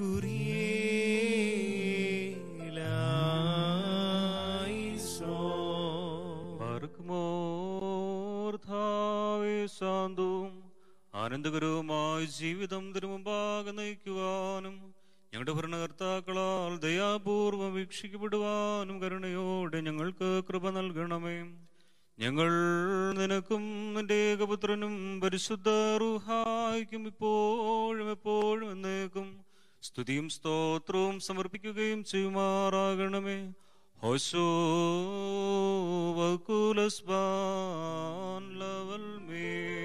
ശാന്തവും ആനന്ദകരവുമായ ജീവിതം തിരുമുമ്പാകെ നയിക്കുവാനും ഞങ്ങളുടെ ഭരണകർത്താക്കളാൽ ദയാപൂർവം വീക്ഷിക്കപ്പെടുവാനും കരുണയോടെ ഞങ്ങൾക്ക് കൃപ നൽകണമേ ഞങ്ങൾ നിനക്കും നിന്റെ ഏകപുത്രനും പരിശുദ്ധ റുഹായിക്കും ഇപ്പോഴും എപ്പോഴും എന്നേക്കും സ്തുതിയും സ്തോത്രവും സമർപ്പിക്കുകയും ചെയ്യുമാറാകണമേ ഹോശോ വകുലസ്ബാൻ ലവൽ മേ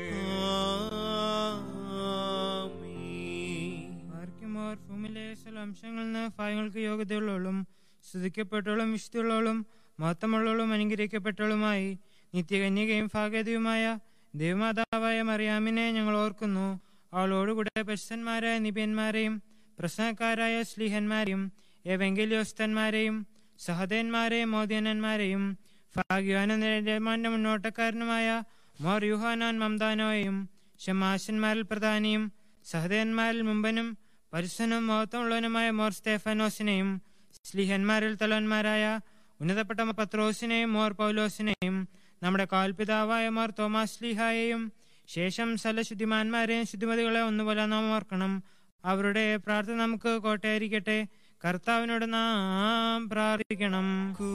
ആർക്കുമാർ ഭൂമിയിലെ ചില അംശങ്ങളിൽ നിന്ന് ഭയങ്ങൾക്ക് യോഗ്യതയുള്ളവളും സ്തുതിക്കപ്പെട്ടവളും വിശുദ്ധുള്ളവളും മഹത്വമുള്ളവളും അനുഗ്രഹിക്കപ്പെട്ടവളുമായി നിത്യകന്യകയും ഭാഗ്യതയുമായ ദേവമാതാവായ മറിയാമിനെ ഞങ്ങൾ ഓർക്കുന്നു അവളോടുകൂടെ പരിശുദ്ധന്മാരായ നിപിയന്മാരെയും പ്രശ്നക്കാരായ സ്ലീഹന്മാരെയും എവെങ്കിലിയോസ്തന്മാരെയും സഹദേന്മാരെയും മോദ്യനന്മാരെയും ഭാഗ്യവാനന്റെ മുന്നോട്ടക്കാരനുമായ മോർ യുഹാനാൻ മംദാനോയും ഷമാശന്മാരിൽ പ്രധാനിയും സഹദേന്മാരിൽ മുമ്പനും പരിസനും മഹത്വമുള്ളവനുമായ മോർ സ്തേഫാനോസിനെയും സ്ലിഹന്മാരിൽ തലവന്മാരായ ഉന്നതപ്പെട്ട പത്രോസിനെയും മോർ പൗലോസിനെയും നമ്മുടെ കാൽപിതാവായ മോർ തോമാസ് സ്ലിഹായെയും ശേഷം സകല ശുദ്ധിമാന്മാരെയും ശുദ്ധിമതികളെ ഒന്നുപോലെ നാം ഓർക്കണം അവരുടെ പ്രാർത്ഥന നമുക്ക് കോട്ടയായിരിക്കട്ടെ കർത്താവിനോട് നാം പ്രാർത്ഥിക്കണം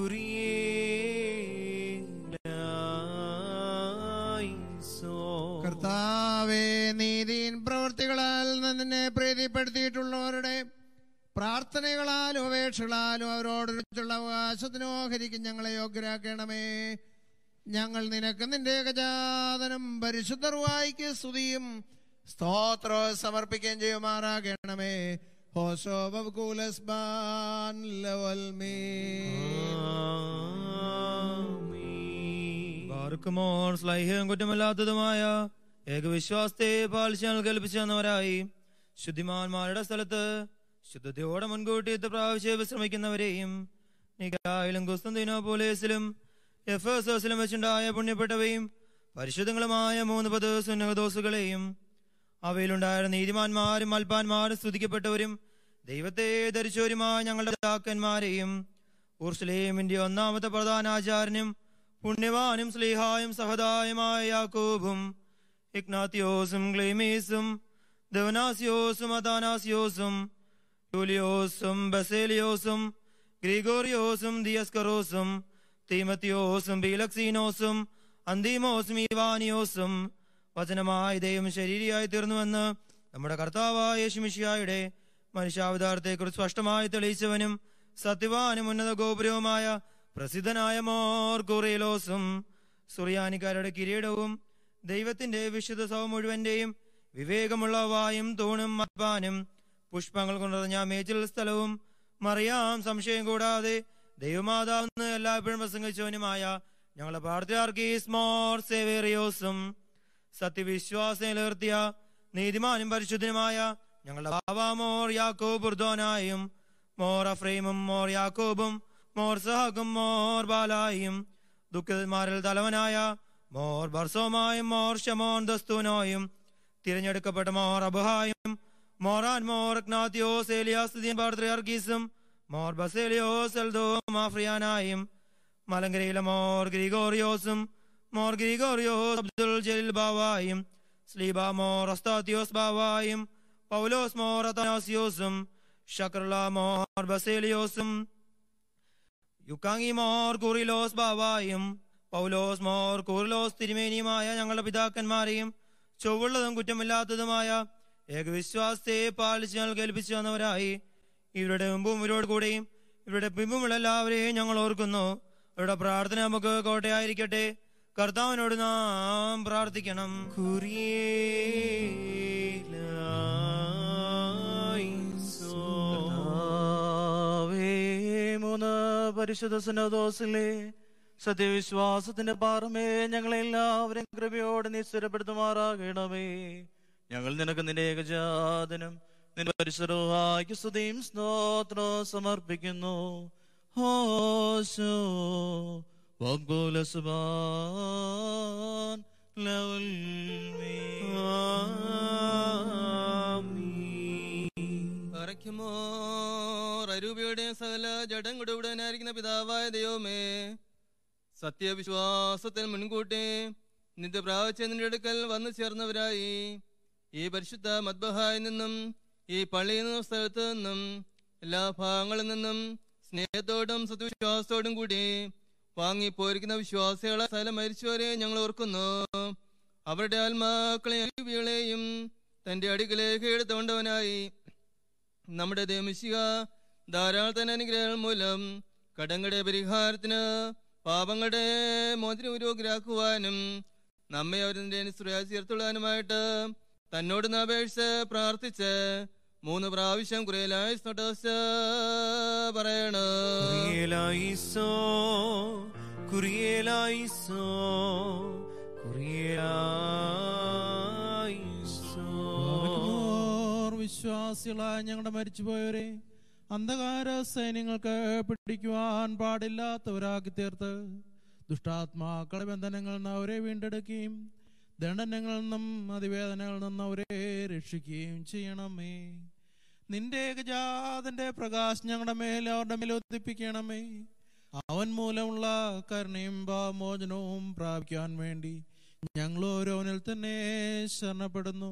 കർത്താവേ നീതിயின் പ്രവൃത്തികളാൽ നിന്നെ പ്രീതിപ്പെടുത്തിയിട്ടുള്ളവരുടെ പ്രാർത്ഥനകളാലും അപേക്ഷകളാലും അവരോടുള്ള അവകാശത്തിനും ഓഹരിക്കും ഞങ്ങളെ യോഗ്യരാക്കണമേ ഞങ്ങൾ നിനക്ക് നിന്റെ ഗജാതനം പരിശുദ്ധർവായിക്ക് സ്തുതിയും സ്തോത്രവും സമർപ്പിക്കുകയും ചെയ്യുമാറാകണമേ ഹോസോ ബബുകൂലസ്ബാൻ ലവൽമീ ആർക്കുമോർ സ്ലൈഹ്യം കുറ്റമില്ലാത്തതുമായ ഏകവിശ്വാസത്തെ പാലിച്ച് ഞങ്ങൾ കൽപ്പിച്ചു തന്നവരായി ശുദ്ധിമാന്മാരുടെ സ്ഥലത്ത് ശുദ്ധതയോടെ മുൻകൂട്ടി ഇത് പ്രാവശ്യം വിശ്രമിക്കുന്നവരെയും നികായിലും കുസ്തന്തിനോപോലേസിലും എഫ് എസ് എസിലും വെച്ചുണ്ടായ പുണ്യപ്പെട്ടവയും പരിശുദ്ധങ്ങളുമായ മൂന്ന് പത് സുന്നഹദോസുകളെയും അവയിലുണ്ടായ നീതിമാന്മാരും അൽപ്പാന്മാരും സ്തുതിക്കപ്പെട്ടവരും ദൈവത്തെ ധരിച്ചവരുമായ ഞങ്ങളുടെ പിതാക്കന്മാരെയും ഊർഷലേമിന്റെ ഒന്നാമത്തെ പ്രധാനാചാര്യനും പുണ്യവാനും സ്ലീഹായും സഹദായുമായ യാക്കോബും ഇഗ്നാത്തിയോസും ക്ലീമീസും ദവനാസിയോസും അതാനാസിയോസും യൂലിയോസും ബസേലിയോസും ഗ്രിഗോറിയോസും ദിയസ്കറോസും തീമത്തിയോസും ബീലക്സീനോസും അന്തീമോസും ഇവാനിയോസും വചനമായി ദൈവം ശരീരിയായി തീർന്നുവെന്ന് നമ്മുടെ കർത്താവായ യേശുമിഷിയായുടെ മനുഷ്യാവതാരത്തെക്കുറിച്ച് സ്പഷ്ടമായി തെളിയിച്ചവനും സത്യവാനും ഉന്നത ഗോപുരവുമായ പ്രസിദ്ധനായ മോർ കുറിയലോസും സുറിയാനിക്കാരുടെ കിരീടവും ദൈവത്തിന്റെ വിശുദ്ധ സഭ മുഴുവന്റെയും വിവേകമുള്ള വായും തൂണും മത്പാനും പുഷ്പങ്ങൾ കൊണ്ടുറഞ്ഞ മേച്ചിൽ സ്ഥലവും മറിയാം സംശയം കൂടാതെ ദൈവമാതാവെന്ന് എല്ലായ്പ്പോഴും പ്രസംഗിച്ചവനുമായ ഞങ്ങളുടെ പാർത്തിയാർക്കീസ് മോർ സേവേറിയോസും സത്യവിശ്വാസനിലർത്തിയ നീതിമാനും പരിശുദ്ധനുമായ ഞങ്ങളുടെ ബാബ മോർ യാക്കോബ് ബുർദോനായും മോർ അഫ്രൈമും മോർ യാക്കോബും മോർ സഹകും മോർ ബാലായും ദുഃഖിതന്മാരിൽ തലവനായ മോർ ബർസോമായും മോർ ഷമോൻ ദസ്തൂനോയും തിരഞ്ഞെടുക്കപ്പെട്ട മോർ അബുഹായും മോറാൻ മോർ ഗ്നാത്തിയോസ് ഏലിയാസ്തുതിയൻ പാർദ്രിയാർഗീസും മോർ ബസേലിയോസ് എൽദോം ആഫ്രിയാനായും മലങ്കരയിലെ മോർ ഗ്രിഗോറിയോസും മോർ ഗ്രിഗോറിയോസ് അബ്ദുൽ ജലീൽ ബാവായും സ്ലീബ മോർ അസ്താത്തിയോസ് ബാവായും പൗലോസ് മോർ അത്താനാസിയോസും ഷക്രല മോർ ബസേലിയോസും യുക്കാങ്ങി മോർ കുറിലോസ് ബാവായും പൗലോസ് മോർ കുറിലോസ് തിരുമേനിയുമായ ഞങ്ങളുടെ പിതാക്കന്മാരെയും ചൊവ്വുള്ളതും കുറ്റമില്ലാത്തതുമായ ഏകവിശ്വാസത്തെ പാലിച്ച് ഞങ്ങൾ കേൾപ്പിച്ചു വന്നവരായി ഇവരുടെ മുമ്പും ഇവരോട് കൂടെയും ഇവരുടെ പിമ്പുമുള്ള എല്ലാവരെയും ഞങ്ങൾ ഓർക്കുന്നു ഇവരുടെ പ്രാർത്ഥന നമുക്ക് കോട്ടയായിരിക്കട്ടെ കർത്താവിനോട് നാം പ്രാർത്ഥിക്കണം കർത്താവേ, മൂന്ന് പരിശുദ്ധ സനദോസിലെ സത്യവിശ്വാസത്തിന്റെ പാറമേ ഞങ്ങളെല്ലാവരും കൃപയോടെ നീ സ്ഥിരപ്പെടുത്തുമാറാകണമേ ഞങ്ങൾ നിനക്ക് നിന്റെ ഏകജാതനും നിന്റെ പരിസരവാക്കി സ്തുതിയും സ്തോത്രവും സമർപ്പിക്കുന്നു ഹോശോ വബ്ഗുല സുബാൻ ലവൽ അരൂപിയുടെ സകല ജഡം കൊടുവിടാനായിരിക്കുന്ന പിതാവായ ദൈവമേ സത്യവിശ്വാസത്തിൽ മുൻകൂട്ടി നിന്റെ പ്രാവശ്യത്തിന്റെ അടുക്കൽ വന്നു ചേർന്നവരായി ഈ പരിശുദ്ധ മദ്ബഹായിൽ നിന്നും ഈ പള്ളിയിൽ നിന്നും സ്ഥലത്തു നിന്നും എല്ലാ ഭാഗങ്ങളിൽ നിന്നും സ്നേഹത്തോടും സത്യവിശ്വാസത്തോടും കൂടി വാങ്ങി പോയിരിക്കുന്ന വിശ്വാസികളെ സ്ഥലം മരിച്ചവരെ ഞങ്ങൾ ഓർക്കുന്നു അവരുടെ ആത്മാക്കളെ അരുവികളെയും തന്റെ അടികളേക്ക് എടുത്തുകൊണ്ടവനായി നമ്മുടെ ദേമിശിക ധാരാളം തന്നെ അനുഗ്രഹങ്ങൾ മൂലം കടങ്ങളുടെ പരിഹാരത്തിന് പാപങ്ങളുടെ മോചന പുരോഗരാക്കുവാനും നമ്മെ അവരിന്റെ അനുസൃത ചേർത്തുള്ളാനുമായിട്ട് തന്നോട് അപേക്ഷിച്ച് പ്രാർത്ഥിച്ച് മൂന്ന് പ്രാവശ്യം കുറേലായി പറയണ കുറിയേലായിസോ കുറിയേലായിസോ കുറിയേലായിസോ ഓർ വിശ്വാസികളായ ഞങ്ങളുടെ മരിച്ചുപോയവരെ അന്ധകാര സൈന്യങ്ങൾക്ക് പിടിക്കുവാൻ പാടില്ലാത്തവരാക്കി തീർത്ത് ദുഷ്ടാത്മാക്കളുടെ ബന്ധനങ്ങളിൽ നിന്ന് അവരെ വീണ്ടെടുക്കുകയും ദണ്ഡനങ്ങളിൽ നിന്നും അതിവേദനകളിൽ നിന്നും അവരെ രക്ഷിക്കുകയും ചെയ്യണമേ നിന്റെ ഏകജാതന്റെ പ്രകാശം ഞങ്ങളുടെ മേൽ അവരുടെ മേൽ ഉദ്ദിപ്പിക്കണമേ അവൻ മൂലമുള്ള കരുണയും മോചനവും പ്രാപിക്കാൻ വേണ്ടി ഞങ്ങൾ ഓരോനിൽ തന്നെ ശരണപ്പെടുന്നു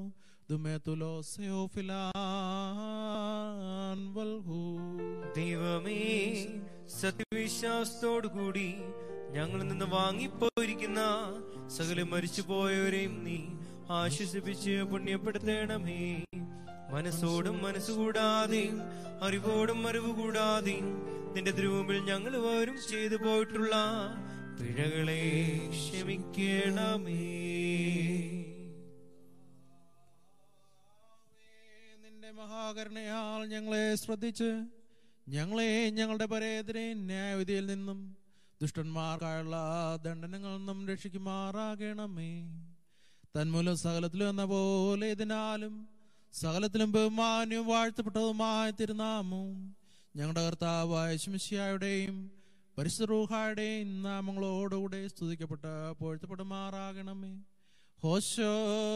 ദൈവമേ സത്യവിശ്വാസത്തോടു കൂടി ഞങ്ങളിൽ നിന്ന് വാങ്ങിപ്പോയിരിക്കുന്ന സകല മരിച്ചുപോയവരെയും നീ ആശ്വസിപ്പിച്ച് പുണ്യപ്പെടുത്തണമേ മനസ്സോടും മനസ്സുകൂടാതെയും അറിവോടും അറിവ് കൂടാതെയും നിന്റെ തിരുമുമ്പിൽ ഞങ്ങൾ വരും ചെയ്തു പോയിട്ടുള്ള പിഴകളെ ക്ഷമിക്കണമേ നിന്റെ മഹാകരുണയാൽ ഞങ്ങളെ ശ്രദ്ധിച്ച് ഞങ്ങളെ ഞങ്ങളുടെ പരേതരെ ന്യായവിധിയിൽ നിന്നും ദുഷ്ടന്മാർക്കായുള്ള ദണ്ഡനങ്ങളിൽ നിന്നും രക്ഷിക്കുമാറാകണമേ തന്മൂലം സകലത്തിലും എന്ന പോലെ ഇതിനാലും സകലത്തിലും ബഹുമാന്യവും വാഴ്ത്തപ്പെട്ടതുമായ തിരുനാമവും ഞങ്ങളുടെ കർത്താവായ ശിമിശിയായുടെയും പരിശുദ്ധൂഹായുടെയും നാമങ്ങളോടുകൂടെ സ്തുതിക്കപ്പെട്ട പോഴ്ത്തപ്പെടുമാറാകണമേ ഹോശോ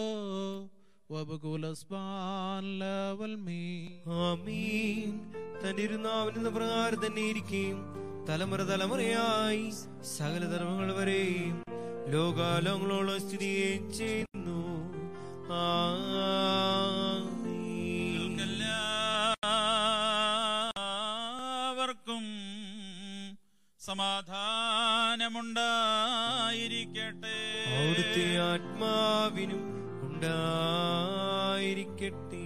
വബകുലസ്ബാൻ ലവൽ മീ ആമീൻ തന്റെ ഇരുനാവിനെന്ന പ്രകാരം തന്നെ ഇരിക്കുകയും തലമുറ തലമുറയായി സകല ധർമ്മങ്ങൾ വരെയും ലോകാലോങ്ങളോളം സ്ഥിതിയും ചെയ്യുന്നു ആമീൻ. എല്ലാവർക്കും സമാധാനമുണ്ടായിരിക്കട്ടെ അവിടുത്തെ ആത്മാവിനും ഉണ്ടായിരിക്കട്ടെ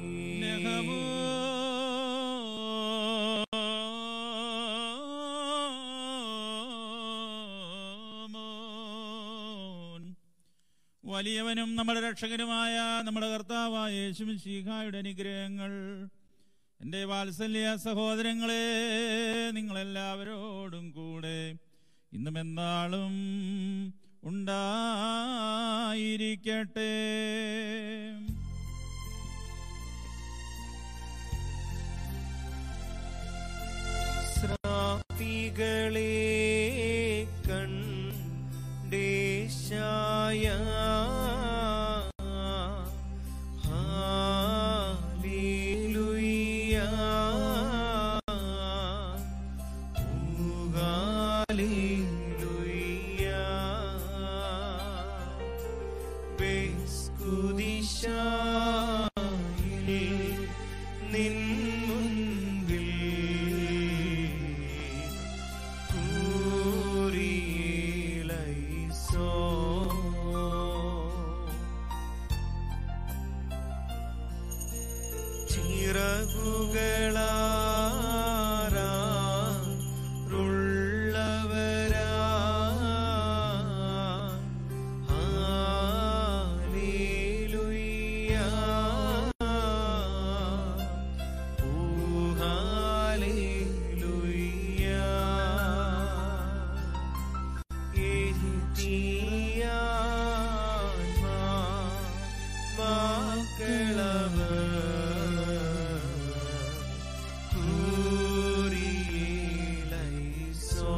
വലിയവനും നമ്മുടെ രക്ഷകനുമായ നമ്മുടെ കർത്താവായ യേശുമിശീഹായുടെ അനുഗ്രഹങ്ങൾ എൻ്റെ വാത്സല്യ സഹോദരങ്ങളെ നിങ്ങളെല്ലാവരോടും കൂടെ ഇന്നും എന്നാളും ഉണ്ടായിരിക്കട്ടെ ശ്രാപികളെ കണ്ടേശായ ഹാലേലുയ്യ ഹാലേലുയ്യ ബേസ്കുദിശായിൽ നിൻ മുൻപിൽ കൂറിയിലൈസോ ചിറകുകളാറുള്ളവരാ ഹാലേലുയ്യ ഓ ഹാലേലുയ്യ എഴുതിയാത്മാ മക്കളവർ കൂറിയിലൈസോ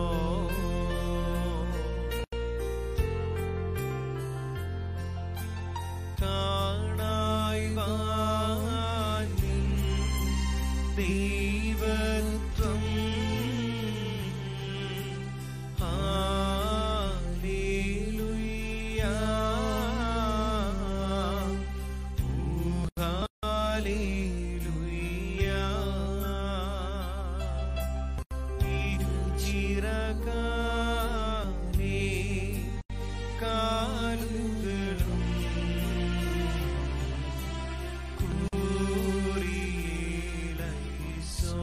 കാണായി വാനിൻ ദൈവത്വം ഹാലേലുയ്യ ഓ ഹാലേലുയ്യ ഇരുചിറകാലേ കാലുകളും കൂറിയിലൈസോ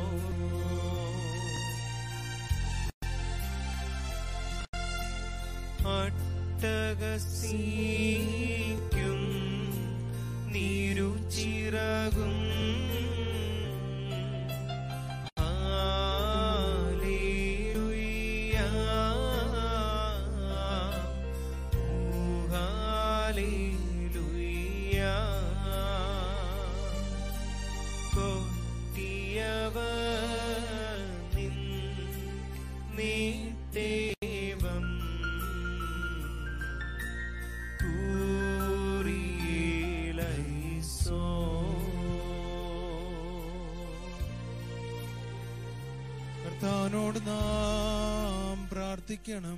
അട്ടകസീക്കും നീരുചിറകും ഹാലേലുയ്യ ഓ ഹാലേലുയ്യ കൊട്ടിയവർ നിൻ നീട്ടേവം കൂറിയിലൈസോ കർത്താവിനോട് നാം പ്രാർത്ഥിക്കണം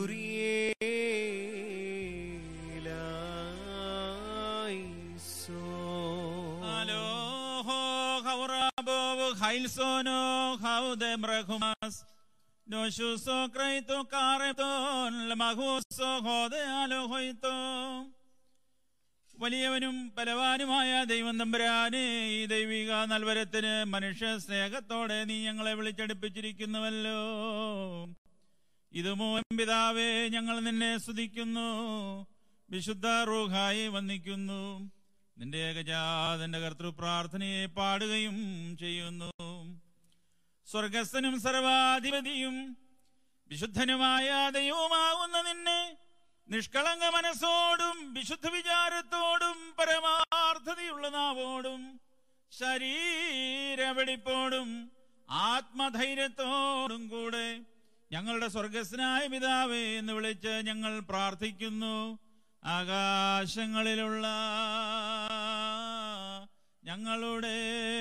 കുറിയേലൈസോ Aloho haurabo hailsono haude mrehumas Noshuso kreito kareton lamahuso hode alohoito വലിയവനും ബലവാനുമായ ദൈവം തമ്പുരാനെ ഈ ദൈവിക നൽവരത്തിന് മനുഷ്യ സ്നേഹത്തോടെ നീ ഞങ്ങളെ വിളിച്ചടുപ്പിച്ചിരിക്കുന്നുവല്ലോ ഇതുമൂലം പിതാവേ ഞങ്ങൾ നിന്നെ സ്തുതിക്കുന്നു വിശുദ്ധ റൂഹായി വന്ദിക്കുന്നു നിന്റെ ഏകജാതന്റെ കർത്തൃ പ്രാർത്ഥനയെ പാടുകയും ചെയ്യുന്നു സ്വർഗസ്ഥനും സർവാധിപതിയും വിശുദ്ധനുമായ ദൈവവുമാകുന്ന നിന്നെ നിഷ്കളങ്ക മനസ്സോടും വിശുദ്ധ വിചാരത്തോടും പരമാർത്ഥ ആത്മാർത്ഥതയുള്ള നാവോടും ശരീരവെടിപ്പോടും ആത്മധൈര്യത്തോടും കൂടെ ഞങ്ങളുടെ സ്വർഗസ്നായ പിതാവേ എന്ന് വിളിച്ച് ഞങ്ങൾ പ്രാർത്ഥിക്കുന്നു ആകാശങ്ങളിലുള്ള ഞങ്ങളുടെ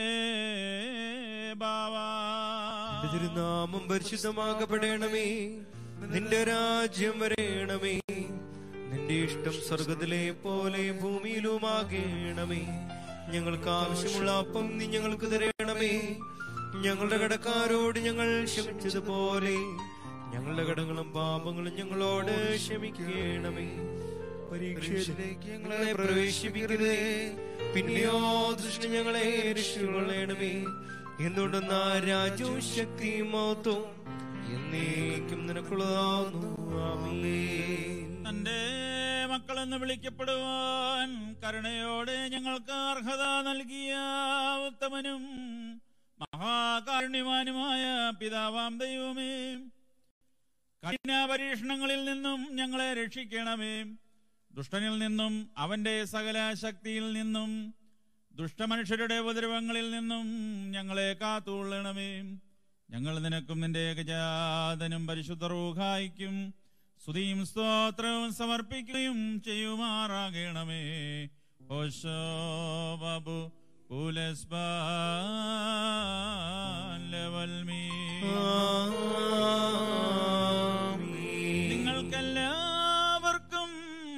ബാവാ നിന്റെ തിരുനാമം പരിശുദ്ധമാക്കപ്പെടണമേ നിന്റെ രാജ്യം വരേണമേ നിന്റെ ഇഷ്ടം സ്വർഗത്തിലെ പോലെ ഭൂമിയിലുമാകണമേ ഞങ്ങൾക്ക് ആവശ്യമുള്ള അപ്പം നീ ഞങ്ങൾക്ക് തരണമേ ഞങ്ങളുടെ കടക്കാരോട് ഞങ്ങൾ ക്ഷമിച്ചതുപോലെ ഞങ്ങളുടെ കടങ്ങളും പാപങ്ങളും ഞങ്ങളോട് ക്ഷമിക്കണമേ പരീക്ഷയിലേക്ക് ഞങ്ങളെ പ്രവേശിപ്പിക്കരുതേ പിന്നെയോ ദൃഷ്ടി ഞങ്ങളെ രക്ഷിക്കൊള്ളണമേ എന്തുകൊണ്ടെന്ന രാജ്യവും ശക്തിയും മഹത്വവും എന്നേക്കും നിനക്കുള്ളതാവുന്നു ആമേൻ തന്റെ മക്കളെന്ന് വിളിക്കപ്പെടുവാൻ കരുണയോടെ ഞങ്ങൾക്ക് അർഹത നൽകിയ ഉത്തമനും മഹാകാരുണ്യവാനുമായ പിതാവാം ദൈവമേ കഠിന പരീക്ഷണങ്ങളിൽ നിന്നും ഞങ്ങളെ രക്ഷിക്കണമേ ദുഷ്ടനിൽ നിന്നും അവന്റെ സകല ശക്തിയിൽ നിന്നും ദുഷ്ടമനുഷ്യരുടെ ഉപദ്രവങ്ങളിൽ നിന്നും ഞങ്ങളെ കാത്തുകൊള്ളണമേ ഞങ്ങൾ നിനക്കും നിന്റെ ഏകജാതനും പരിശുദ്ധ റൂഹായിക്കും സ്തുതിയും സ്തോത്രവും സമർപ്പിക്കുകയും ചെയ്യുമാറാകണമേ ഓശോ ബാബു ലെവൽമീ നിങ്ങൾക്കെല്ലാവർക്കും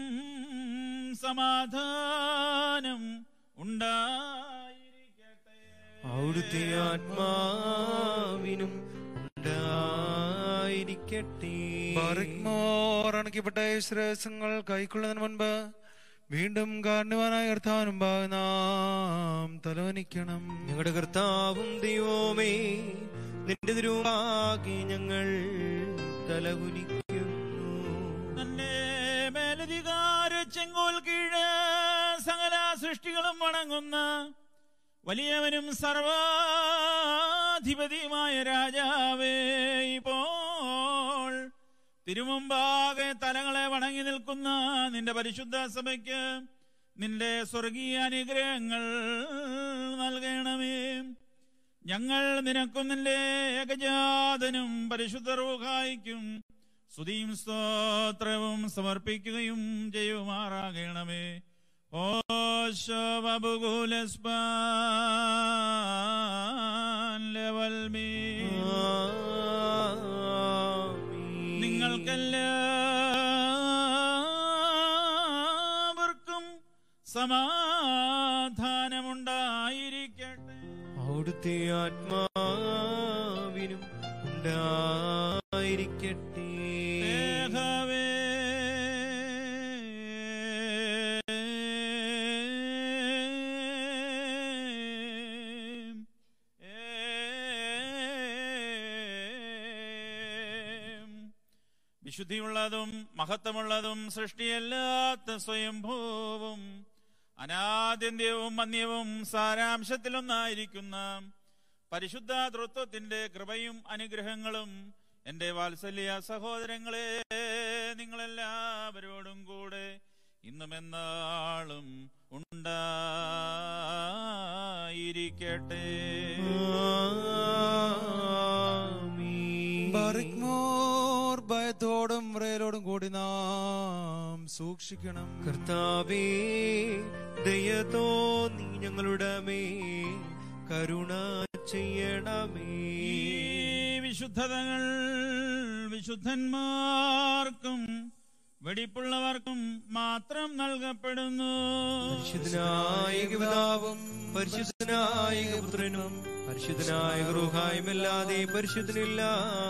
സമാധാനം ഉണ്ടായിരിക്കട്ടെ അവിടുത്തെ ആത്മാവിനും ഉണ്ടായിരിക്കട്ടെ ബാറിക്മോർ അണയ്ക്കപ്പെട്ട ശ്രേസങ്ങൾ കൈക്കൊള്ളുന്നതിന് മുൻപ് വീണ്ടും കാരണവാനായ കർത്താവിനും നാം തലവനിക്കണം ഞങ്ങളുടെ കർത്താവും ദൈവമേ നിന്റെ തിരുവാകി ഞങ്ങൾ തലകുനിക്കുന്നു തന്റെ മേലധികാര ചെങ്കോൽ കീഴ് സകല സൃഷ്ടികളും വണങ്ങുന്ന വലിയവനും സർവാധിപതിയുമായ രാജാവേ ഇപ്പോൾ തിരുമുമ്പാകെ തലങ്ങളെ വണങ്ങി നിൽക്കുന്ന നിന്റെ പരിശുദ്ധ സഭയ്ക്ക് നിന്റെ സ്വർഗീയ അനുഗ്രഹങ്ങൾ നൽകണമേ ഞങ്ങൾ നിനക്കും നിന്റെ ഏകജാതനും പരിശുദ്ധ റൂഹായിക്കും സ്തുതിയും സ്തോത്രവും സമർപ്പിക്കുകയും ചെയ്യുമാറാകണമേ ഓ ശോഭകുലസ്മീ നിങ്ങൾക്കെല്ലാവർക്കും സമാധാനമുണ്ടായിരിക്കട്ടെ അവിടുത്തെ ആത്മാവിനും ഉണ്ടായിരിക്കട്ടെ ദേഹവേ വിശുദ്ധിയുള്ളതും മഹത്വമുള്ളതും സൃഷ്ടിയല്ലാത്ത സ്വയംഭൂവും അനാദ്യന്ത്യവും മന്യവും സാരാംശത്തിലൊന്നായിരിക്കുന്ന പരിശുദ്ധ തൃത്വത്തിന്റെ കൃപയും അനുഗ്രഹങ്ങളും എന്റെ വാത്സല്യ സഹോദരങ്ങളെ നിങ്ങളെല്ലാവരോടും കൂടെ ഇന്നും എന്നാളും ഉണ്ടായിരിക്കട്ടെ ബാറിക്മോർ ഭയത്തോടും വിറയലോടും കൂടി നാം സൂക്ഷിക്കണം കർത്താവേ ദയതോ നീ ഞങ്ങളുടെ മേ കരുണ ചെയ്യണമേ ഈ വിശുദ്ധതകൾ വിശുദ്ധന്മാർക്കും വെടിപ്പുള്ളവർക്കും മാത്രം നൽകപ്പെടുന്നു പരിശുദ്ധനായ പിതാവും പരിശുദ്ധനായ പുത്രനും പരിശുദ്ധനായ ഗൃഹായുമല്ലാതെ പരിശുദ്ധനില്ല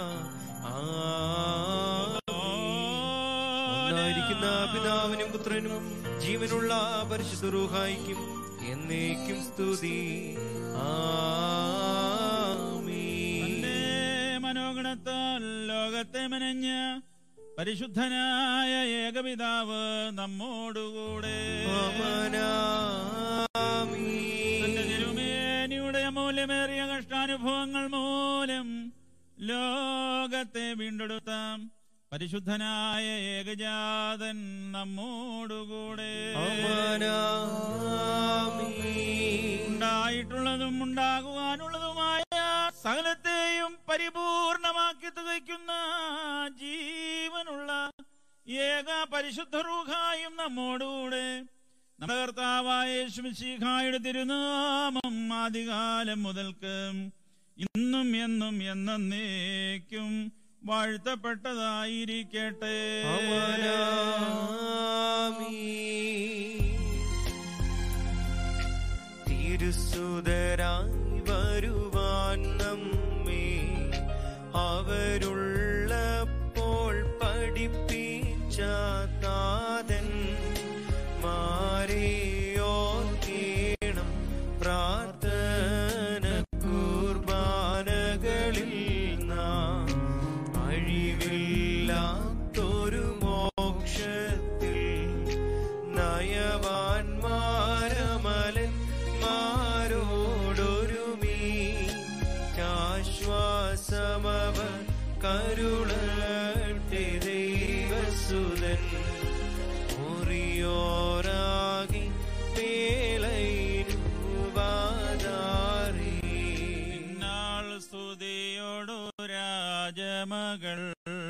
ഒന്നായിരിക്കുന്ന പിതാവിനും പുത്രനും ജീവനുള്ള പരിശുദ്ധ റൂഹായിക്കും എന്നേക്കും സ്തുതി ആമീൻ. തന്റെ മനോഗണത്താൽ ലോകത്തെ മെനഞ്ഞ പരിശുദ്ധനായ ഏകപിതാവ് നമ്മോടുകൂടെ ആമനാമീൻ. തന്റെ തിരുമേനിയുടെ അമൂല്യമേറിയ കഷ്ടാനുഭവങ്ങൾ മൂലം ലോകത്തെ വീണ്ടെടുത്ത പരിശുദ്ധനായ ഏകജാതൻ നമ്മോടുകൂടെ ഉണ്ടായിട്ടുള്ളതും ഉണ്ടാകുവാനുള്ളതുമായ സകലത്തെയും പരിപൂർണമാക്കി തികയ്ക്കുന്ന ജീവനുള്ള ഏക പരിശുദ്ധ റൂഹായും നമ്മോടുകൂടെ നമ്മുടെ കർത്താവായ യേശുമിശിഹായുടെ തിരുനാമം ആദികാലം മുതൽക്ക് ഇന്നും എന്നും എന്നേക്കും വാഴ്ത്തപ്പെട്ടതായിരിക്കട്ടെ തിരുസുതരായി വരുവാൻ നമ്മെ അവരുള്ളപ്പോൾ പഠിപ്പിച്ച താതൻ മാറിയോർക്കേണം പ്രാർത്ഥന കുർബാനകളിൽ നാം അഴിവില്ലാത്തൊരു മോക്ഷത്തിൽ നയവാൻമാരമലൻ മാരോടൊരുമീ ആശ്വാസമവ കരുളട്ടെ ദൈവസുതൻ മുറിയോരാകി പേലൈരുവാതാറേ നാൾ സ്തുതിയോടു രാജമകൾ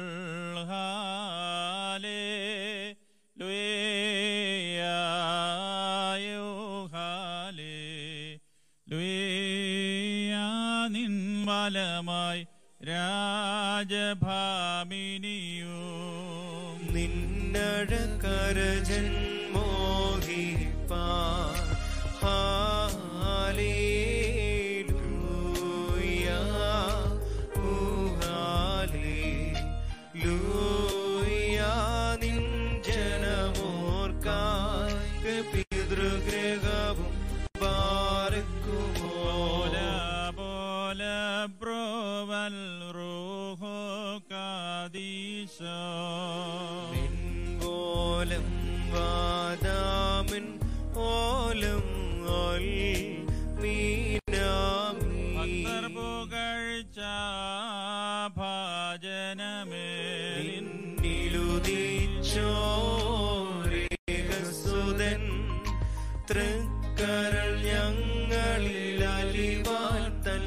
ഹാലേ ലുയായോ ഹാലേ ലുയാ നിൻ വലമായി രാജഭാമിനിയും നിന്നഴകരജൻ മോഹിപ്പാ ഹാലേലൂയാ ഊ ഹാലേലൂയാ നിൻ ജനമോർക്കായ പിതൃഗ്രഹവും പാർക്കുമോ പോല പോല ബ്രോവൽ റൂഹോ കാദീശോ ഓലം വാദാമിൻ ഓലം ഓൽ മീനാമീ ഭക്തർ പുകഴ്ച ഭാജനമേ നിന്നുദിച്ചോരേകസുതൻ തൃക്കരൾ ഞങ്ങളിൽ അലിവാൻ തൻ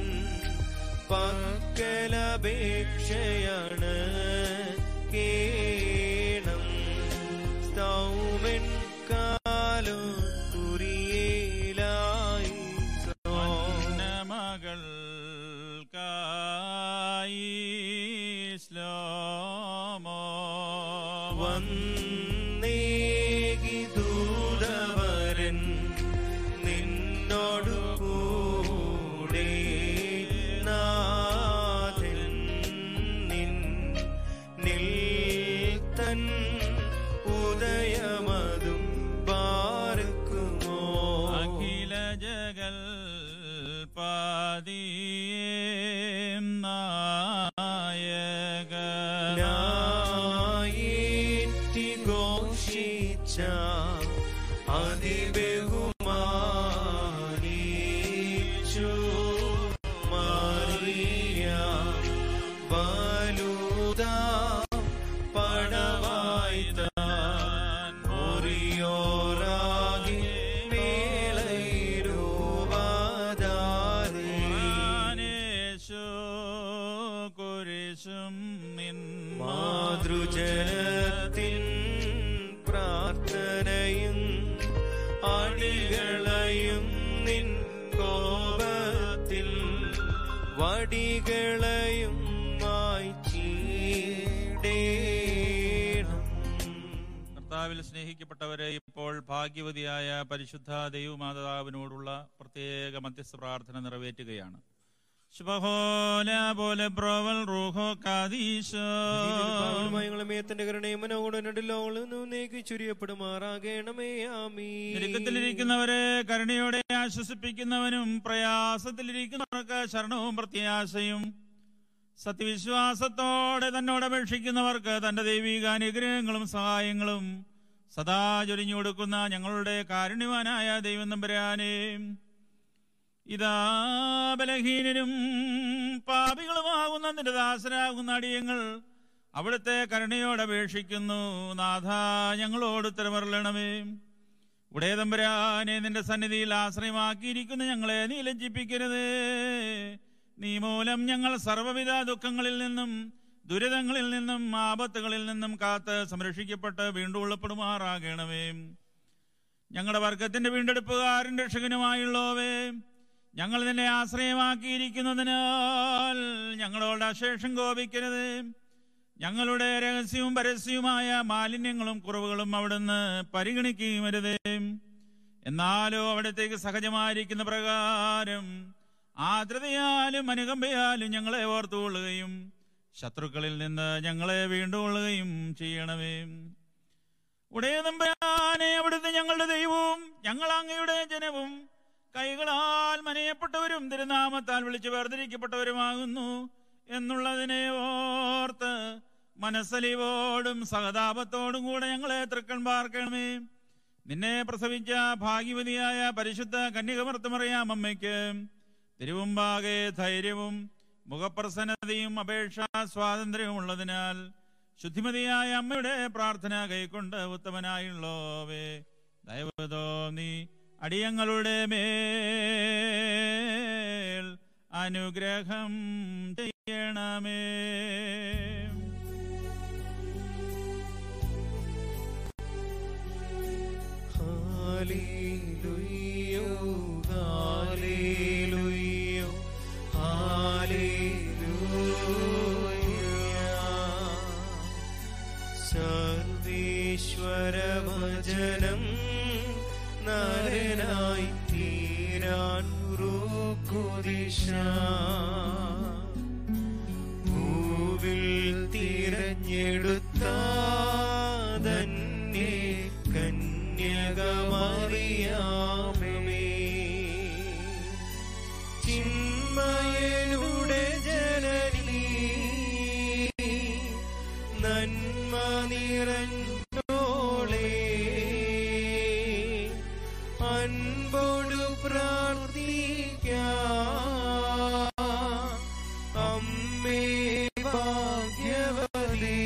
പക്കലപേക്ഷയാണ് കേണം സ്തൗമൻ കാലോ കുറിയേലായി മകൾക്കായി ശ്ലോമോ വന്നേകി ദൂതവരൻ നിന്നോടു കൂടെ നാഥൻ നിൻ നിൽത്തൻ ഉദയമതും പാർക്കുമോ അഖില ജഗൽ പാതിയേ നായക നായേറ്റി ഘോഷിച്ച അതിബഹുമാനിച്ചു മറിയ വലുതാ പടവായി താൻ മുറിയോറാകി മേളയിരോവാതാരേ യേശു കുരിശും നിൻ മാതൃജനത്തിൻ പ്രാർത്ഥനയും അടികളയും നിൻ കോപത്തിൽ വടികളയും മായ്ച്ചീടേണം കർത്താവിൽ സ്നേഹിക്കപ്പെട്ടവരെ ഇപ്പോൾ ഭാഗ്യവതിയായ പരിശുദ്ധ ദൈവമാതാവിനോടുള്ള പ്രത്യേക മധ്യസ്ഥ പ്രാർത്ഥന നിറവേറ്റുകയാണ് ശുഭഹോല പോലെ ബ്രോവൽ റൂഹോ കാദീശോ പാവനമായ മേത്തന്റെ കരുണയും മനോഗുണനടിലോളേക്ക് ചുരിയപ്പെടുമാറാകണമേ ആമീ ഞെരുക്കത്തിലിരിക്കുന്നവരെ കരുണയോടെ ആശ്വസിപ്പിക്കുന്നവനും പ്രയാസത്തിലിരിക്കുന്നവർക്ക് ശരണവും പ്രത്യാശയും സത്യവിശ്വാസത്തോടെ തന്നോട് അപേക്ഷിക്കുന്നവർക്ക് തന്റെ ദൈവിക അനുഗ്രഹങ്ങളും സഹായങ്ങളും സദാ ചൊരിഞ്ഞു കൊടുക്കുന്ന ഞങ്ങളുടെ കാരുണ്യവാനായ ദൈവം നമ്പരാനേ ഇതാ ബലഹീനരും പാപികളുമാകുന്ന നിന്റെ ദാസരാകുന്ന അടിയങ്ങൾ അവിടുത്തെ കരുണയോട് അപേക്ഷിക്കുന്നു നാഥ ഞങ്ങളോട് ഉത്തരമറിയണമേ ഉടയതമ്പരാനെ നിന്റെ സന്നിധിയിൽ ആശ്രയമാക്കിയിരിക്കുന്ന ഞങ്ങളെ നീ ലജ്ജിപ്പിക്കരുത് നീ മൂലം ഞങ്ങൾ സർവ്വവിധ ദുഃഖങ്ങളിൽ നിന്നും ദുരിതങ്ങളിൽ നിന്നും ആപത്തുകളിൽ നിന്നും കാത്ത് സംരക്ഷിക്കപ്പെട്ട് വീണ്ടും ഉള്ളപ്പെടുമാറാകണമേ ഞങ്ങളുടെ വർഗത്തിന്റെ വീണ്ടെടുപ്പുകാരൻ രക്ഷകനുമായുള്ളവേ ഞങ്ങൾ നിന്നെ ആശ്രയമാക്കിയിരിക്കുന്നതിനാൽ ഞങ്ങളോട് അശേഷം കോപിക്കരുത് ഞങ്ങളുടെ രഹസ്യവും പരസ്യവുമായ മാലിന്യങ്ങളും കുറവുകളും അവിടുന്ന് പരിഗണിക്കുകയും അരുതേ എന്നാലോ അവിടത്തേക്ക് സഹജമായിരിക്കുന്ന പ്രകാരം ആദ്രതയാലും അനുകമ്പയാലും ഞങ്ങളെ ഓർത്തുകൊള്ളുകയും ശത്രുക്കളിൽ നിന്ന് ഞങ്ങളെ വീണ്ടുകൊള്ളുകയും ചെയ്യണമേ ഉടയതമ്പയാനെ അവിടുന്ന് ഞങ്ങളുടെ ദൈവവും ഞങ്ങൾ അങ്ങയുടെ ജനവും കൈകളാൽ മനയപ്പെട്ടവരും തിരുനാമത്താൽ വിളിച്ചു വേർതിരിക്കപ്പെട്ടവരുമാകുന്നു എന്നുള്ളതിനെ ഓർത്ത് മനസ്സലിവോടും സഹതാപത്തോടും കൂടെ ഞങ്ങളെ തൃക്കൺ പാർക്കണമേ നിന്നെ പ്രസവിച്ച ഭാഗ്യവതിയായ പരിശുദ്ധ കന്യകമർത്തമറിയാം അമ്മയ്ക്ക് തിരുവുമ്പാകെ ധൈര്യവും മുഖപ്രസന്നതയും അപേക്ഷാ സ്വാതന്ത്ര്യവും ഉള്ളതിനാൽ ശുദ്ധിമതിയായ അമ്മയുടെ പ്രാർത്ഥന കൈക്കൊണ്ട് ഉത്തമനായുള്ളോവേ ദയവ് തോന്നി അടിയങ്ങളുടെ മേൽ അനുഗ്രഹം ചെയ്യണമേ Hallelujah, hallelujah, hallelujah. സർവീശ്വരവചനം നരനായി തീരാൻ കുരിശ ഭൂവിൽ തിരഞ്ഞെടുത്ത തന്നെ കന്യകമറിയാമേ ചിന്മയനുടെ ജനനീ നന്മ നിറഞ്ഞോളേ അൻപോടു പ്രാർത്ഥിക്കാം അമ്മേ ഭാഗ്യവതി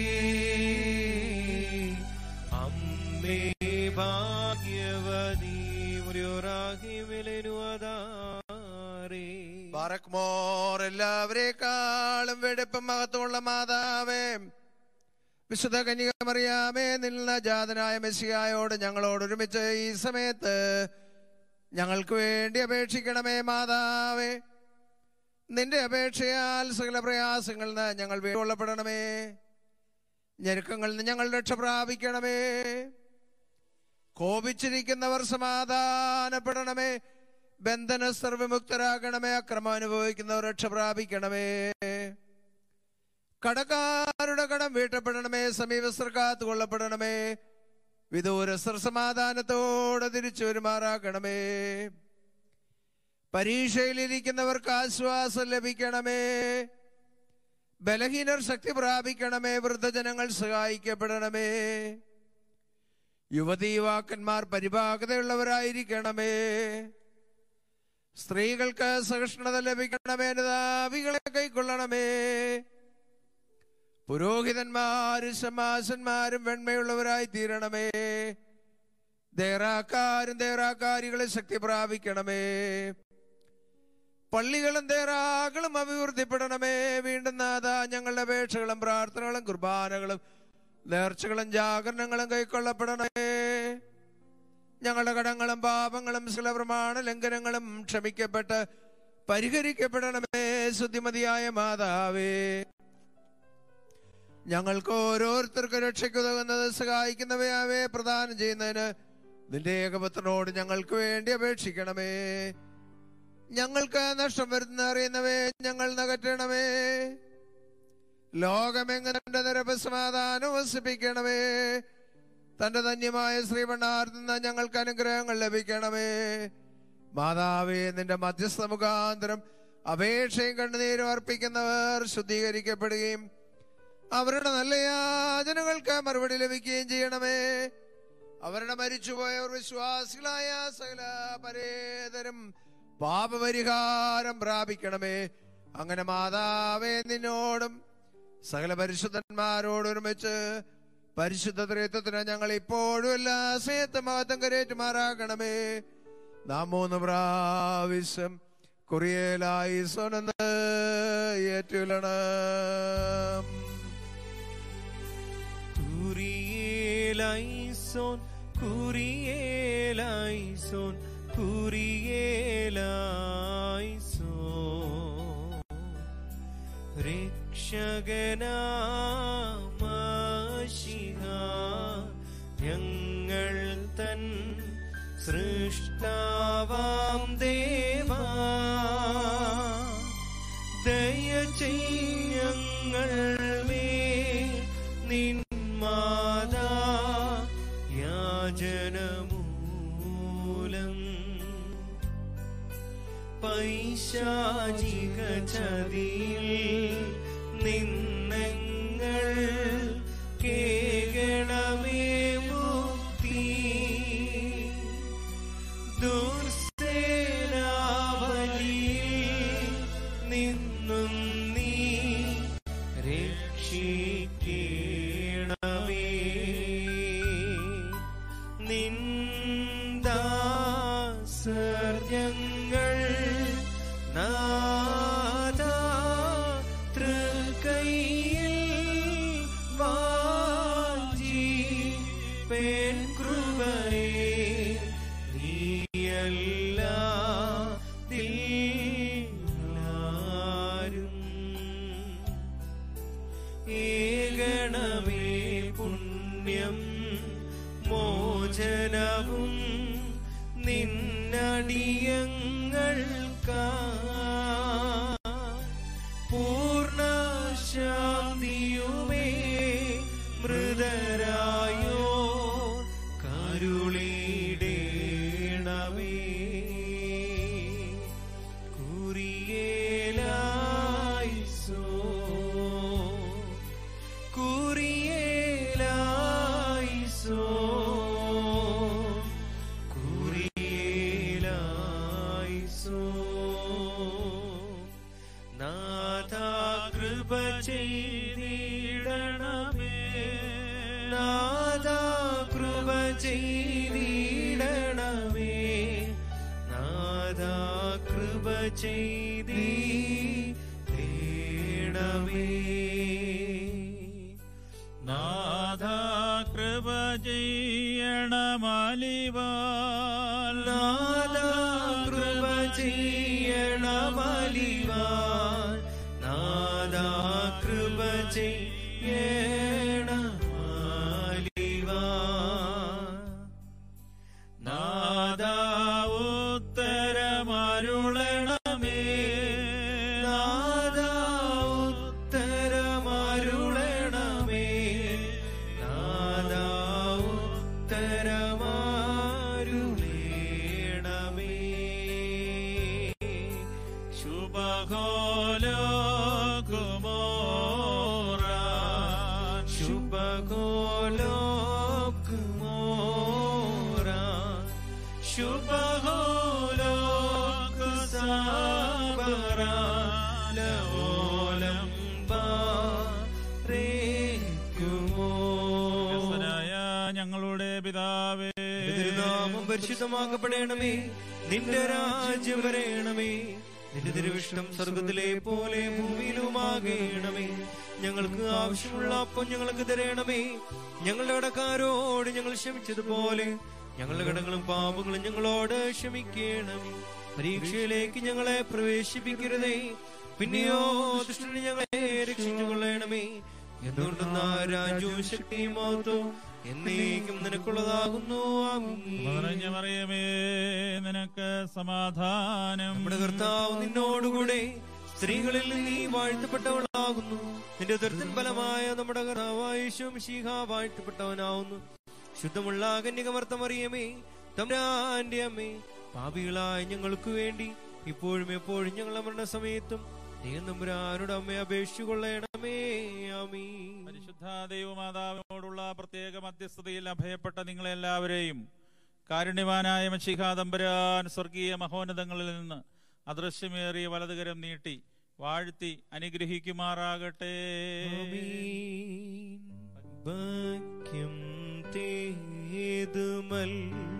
അമ്മേ ഭാഗ്യവതി മുറിയോറാഹി വിലനുവതാറേ ബാറക്മോർ എല്ലാവരെക്കാളും വെടുപ്പും മഹത്വമുള്ള മാതാവേ വിശുദ്ധ കന്യകമറിയാമേ നിന്ന ജാതനായ മെസ്സിയായോട് ഞങ്ങളോട് ഒരുമിച്ച് ഈ സമയത്ത് ഞങ്ങൾക്ക് വേണ്ടി അപേക്ഷിക്കണമേ മാതാവേ നിന്റെ അപേക്ഷയാൽ സകല പ്രയാസങ്ങളിൽ നിന്ന് ഞങ്ങൾ വീണ്ടുകൊള്ളപ്പെടണമേ ഞെരുക്കങ്ങളിൽ നിന്ന് ഞങ്ങൾ രക്ഷ പ്രാപിക്കണമേ കോപിച്ചിരിക്കുന്നവർ സമാധാനപ്പെടണമേ ബന്ധനസ്ഥർ വിമുക്തരാകണമേ അക്രമം അനുഭവിക്കുന്നവർ രക്ഷ പ്രാപിക്കണമേ കടക്കാരുടെ കടം വീട്ടപ്പെടണമേ സമീപസ്ഥർ കാത്തുകൊള്ളപ്പെടണമേ വിദൂരസ്ഥർ സമാധാനത്തോടെ തിരിച്ചു വരുമാറാക്കണമേ പരീക്ഷയിലിരിക്കുന്നവർക്ക് ആശ്വാസം ലഭിക്കണമേ ബലഹീനർ ശക്തി പ്രാപിക്കണമേ വൃദ്ധജനങ്ങൾ സഹായിക്കപ്പെടണമേ യുവതി യുവാക്കന്മാർ പരിഭാഗതയുള്ളവരായിരിക്കണമേ സ്ത്രീകൾക്ക് സഹിഷ്ണുത ലഭിക്കണമേ അനുതാപികളെ കൈക്കൊള്ളണമേ പുരോഹിതന്മാരും ശമാശന്മാരും വെണ്മയുള്ളവരായി തീരണമേ ദേറാക്കാരും ദേറാക്കാരികളെ ശക്തി പ്രാപിക്കണമേ പള്ളികളും ദേറാകളും അഭിവൃദ്ധിപ്പെടണമേ വീണ്ടും നാഥ ഞങ്ങളുടെ അപേക്ഷകളും പ്രാർത്ഥനകളും കുർബാനകളും നേർച്ചകളും ജാഗരണങ്ങളും കൈക്കൊള്ളപ്പെടണമേ ഞങ്ങളുടെ കടങ്ങളും പാപങ്ങളും ചില പ്രമാണ ലംഘനങ്ങളും ക്ഷമിക്കപ്പെട്ട് പരിഹരിക്കപ്പെടണമേ ശുദ്ധിമതിയായ മാതാവേ ഞങ്ങൾക്ക് ഓരോരുത്തർക്കും രക്ഷയ്ക്കുതകുന്നത് സഹായിക്കുന്നവയാവേ പ്രദാനം ചെയ്യുന്നതിന് നിന്റെ ഏകപുത്രനോട് ഞങ്ങൾക്ക് വേണ്ടി അപേക്ഷിക്കണമേ ഞങ്ങൾക്ക് നഷ്ടം വരുന്ന അറിയുന്നവേ ഞങ്ങൾ നകറ്റണമേ ലോകമെങ്ങനെ തന്റെ നിരപ്പ് സമാധാനം വസിപ്പിക്കണമേ തന്റെ ധന്യമായ ശ്രീമണ്ണാർത്തിൽ നിന്ന് ഞങ്ങൾക്ക് അനുഗ്രഹങ്ങൾ ലഭിക്കണമേ മാതാവേ നിന്റെ മധ്യസ്ഥ മുഖാന്തരം അപേക്ഷയും കണ്ണുനീരും അർപ്പിക്കുന്നവർ ശുദ്ധീകരിക്കപ്പെടുകയും അവരുടെ നല്ല യാചനകൾക്ക് മറുപടി ലഭിക്കുകയും ചെയ്യണമേ അവരുടെ മരിച്ചുപോയവർ വിശ്വാസികളായ സകല പരേതരും പാപപരിഹാരം പ്രാപിക്കണമേ അങ്ങനെ മാതാവേ നിന്നോടും സകല പരിശുദ്ധന്മാരോടൊരുമിച്ച് പരിശുദ്ധ ത്രിത്വത്തിന് ഞങ്ങൾ ഇപ്പോഴും എല്ലാ സമയത്തും മഹത്വം കരേറ്റുമാറാക്കണമേ നാം മൂന്ന് പ്രാവശ്യം കുറിയേലായി സ്വനന്ന് ഏറ്റുലണം കുറിയേലൈസോൻ കുറിയേലൈസോൻ കുറിയേലൈസോൻ രക്ഷകനാമശിഹ ഞങ്ങൾ തൻ സൃഷ്ടാവാം ദേവാ ദയ ചെയ്യങ്ങൾ നിന്മാതാ യാചനമൂലം പൈശാചിക ചതിയിൽ നിന്നങ്ങൾ കേകണമേ മുക്തി ദുർസേനാവലിയിൽ നിന്നും നീ രക്ഷിക്കണമേ നിന്ദാസർജങ്ങൾ നാദ തൃക്കൈയിൽ വാജി പെൺകൃപയെ നീയല്ല ഏകണമേ പുണ്യം മോചനവും നിന്നടിയങ്ങൾക്കാ പൂർണ്ണ ശാന്തിയുമേ മൃതരായോ കരുളിടേണമേ കുറിയേലായിസോ കുറിയേലായിസോ കുറിയേലായിസോ നാഥാ കൃപ ചെയ്തിടണമേ നാഥാ കൃപ ചെയ്തിടണമേ നാഥാ കൃപ ചെയ്തിടണമേ നാഥ കൃപ ചെയ്യണമാലിവാൽ നാഥാ കൃപ ചെയ്യണമലിവാൻ നാഥാ കൃപ ചെയ്യണമലിവാൻ നാഥ ഉത്തരമരുളണമേ നാഥാ ഉത്തരമരുളണമേ നാഥാ ഉത്തരമരുളേണമേ ശുഭകോലോ കുമോറാൻ ശുഭഗോലോകുമോരാ ശുഭഗോലോകുസാബരാലോലം ബാരേക്കുമോ ായ ഞങ്ങളുടെ പിതാവേ തിരുനാമം പരിശുദ്ധമാക്കപ്പെടണമേ നിന്റെ രാജ്യം വരയണമേ നിന്റെ തിരുവിഷ്ടം സ്വർഗത്തിലെ പോലെ ഭൂമിയിലുമാകണമേ ഞങ്ങൾക്ക് ആവശ്യമുള്ള അപ്പം ഞങ്ങൾക്ക് തരണമേ ഞങ്ങളുടെ കടക്കാരോട് ഞങ്ങൾ ക്ഷമിച്ചതുപോലെ ഞങ്ങളുടെ കടങ്ങളും പാപങ്ങളും ഞങ്ങളോട് ക്ഷമിക്കണമേ പരീക്ഷയിലേക്ക് ഞങ്ങളെ പ്രവേശിപ്പിക്കരുതേ പിന്നെയോ ദുഷ്ടനെ ഞങ്ങളെ രക്ഷിച്ചു കൊള്ളണമേ എന്തുകൊണ്ടെന്ന രാജ്യവും ശക്തിയും മഹത്വവും എന്നേക്കും നിനക്കുള്ളതാകുന്നു ആമീൻ. നിറഞ്ഞ മറിയമേ നിനക്ക് സമാധാനം നമ്മുടെ കർത്താവ് നിന്നോടുകൂടെ സ്ത്രീകളിൽ നീ വാഴ്ത്തപ്പെട്ടവളാകുന്നു നിന്റെ ദുരിതൻ ഫലമായ നമ്മുടെ കർത്താവായ ശീഹ വാഴ്ത്തപ്പെട്ടവനാവുന്നു ശുദ്ധമുള്ള കന്യകമർത്തമറിയമേ തമ്പ്രാന്റെ അമ്മേ പാപികളായ ഞങ്ങൾക്ക് വേണ്ടി ഇപ്പോഴും എപ്പോഴും ഞങ്ങളുടെ മരണസമയത്തും ദൈവനമ്പുരാനോട് അമ്മ അപേക്ഷിച്ചു കൊള്ളണമേ ആമീ പരിശുദ്ധ ദൈവമാതാവിനോടുള്ള പ്രത്യേക മധ്യസ്ഥതയിൽ അഭയപ്പെട്ട നിങ്ങളെല്ലാവരെയും കാരുണ്യവാനായ മഷിഹാദംബരാൻ സ്വർഗീയ മഹോന്നതങ്ങളിൽ നിന്ന് അദൃശ്യമേറിയ വലതുകരം നീട്ടി വാഴ്ത്തി അനുഗ്രഹിക്കുമാറാകട്ടെ ഭാഗ്യം തേതുമൽ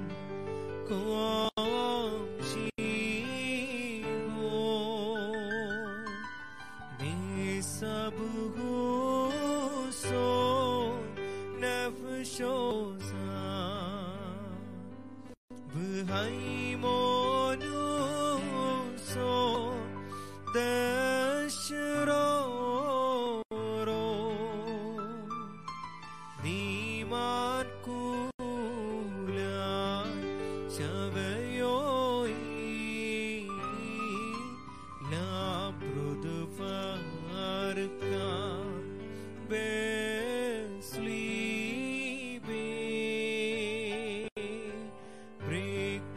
നീമാൻ കൂല ശവയോയി ലാബ്രുദ് ഫാർക്കാൻ ബെസ്ലീബേ ബ്രേക്ക്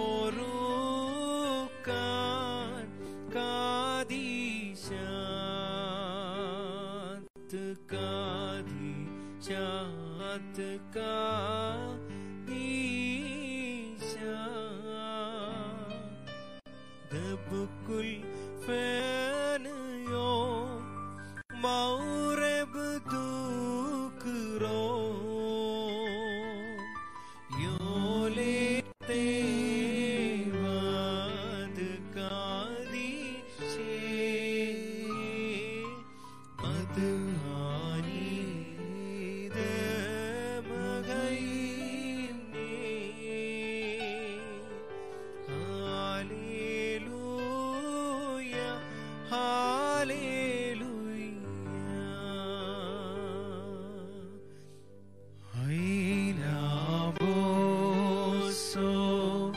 ഫോറുക്കാൻ കാദീശാത്ത് കാദീശാത്ത് കാദീശാ ദബുക്കുൽ ഫാനയോ മൗറബ് ദുക്റോ യോലെ തേവാദ് കാദിശേ അത് ആനീദ മകൈനേ Hallelujah, hallelujah. Ailaboso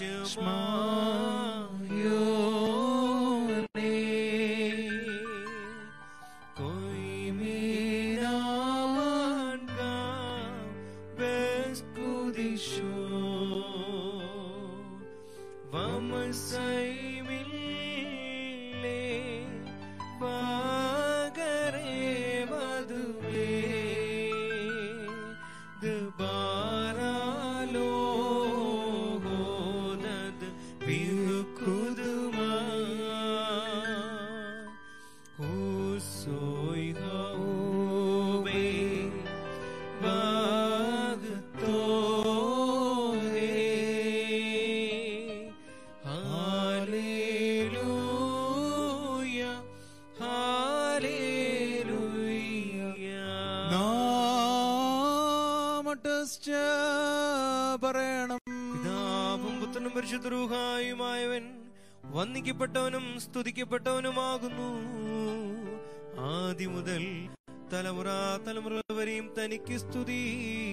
Shmayone Koi minawan ka Beskudisyo Vamos a imile pagare madhue दोबारा लोगोनद बिरकुदमा हुसोई होवे भगतोरे Hallelujah, hallelujah. നാമട്ടസ്റ്റ പറയണം പിതാവും പുത്രനും പരിശുദ്ധരൂഹായുമായവൻ വന്ദിക്കപ്പെട്ടവനും സ്തുതിക്കപ്പെട്ടവനുമാകുന്നു ആദ്യ മുതൽ തലമുറ തലമുറ വരെയും തനിക്ക് സ്തുതി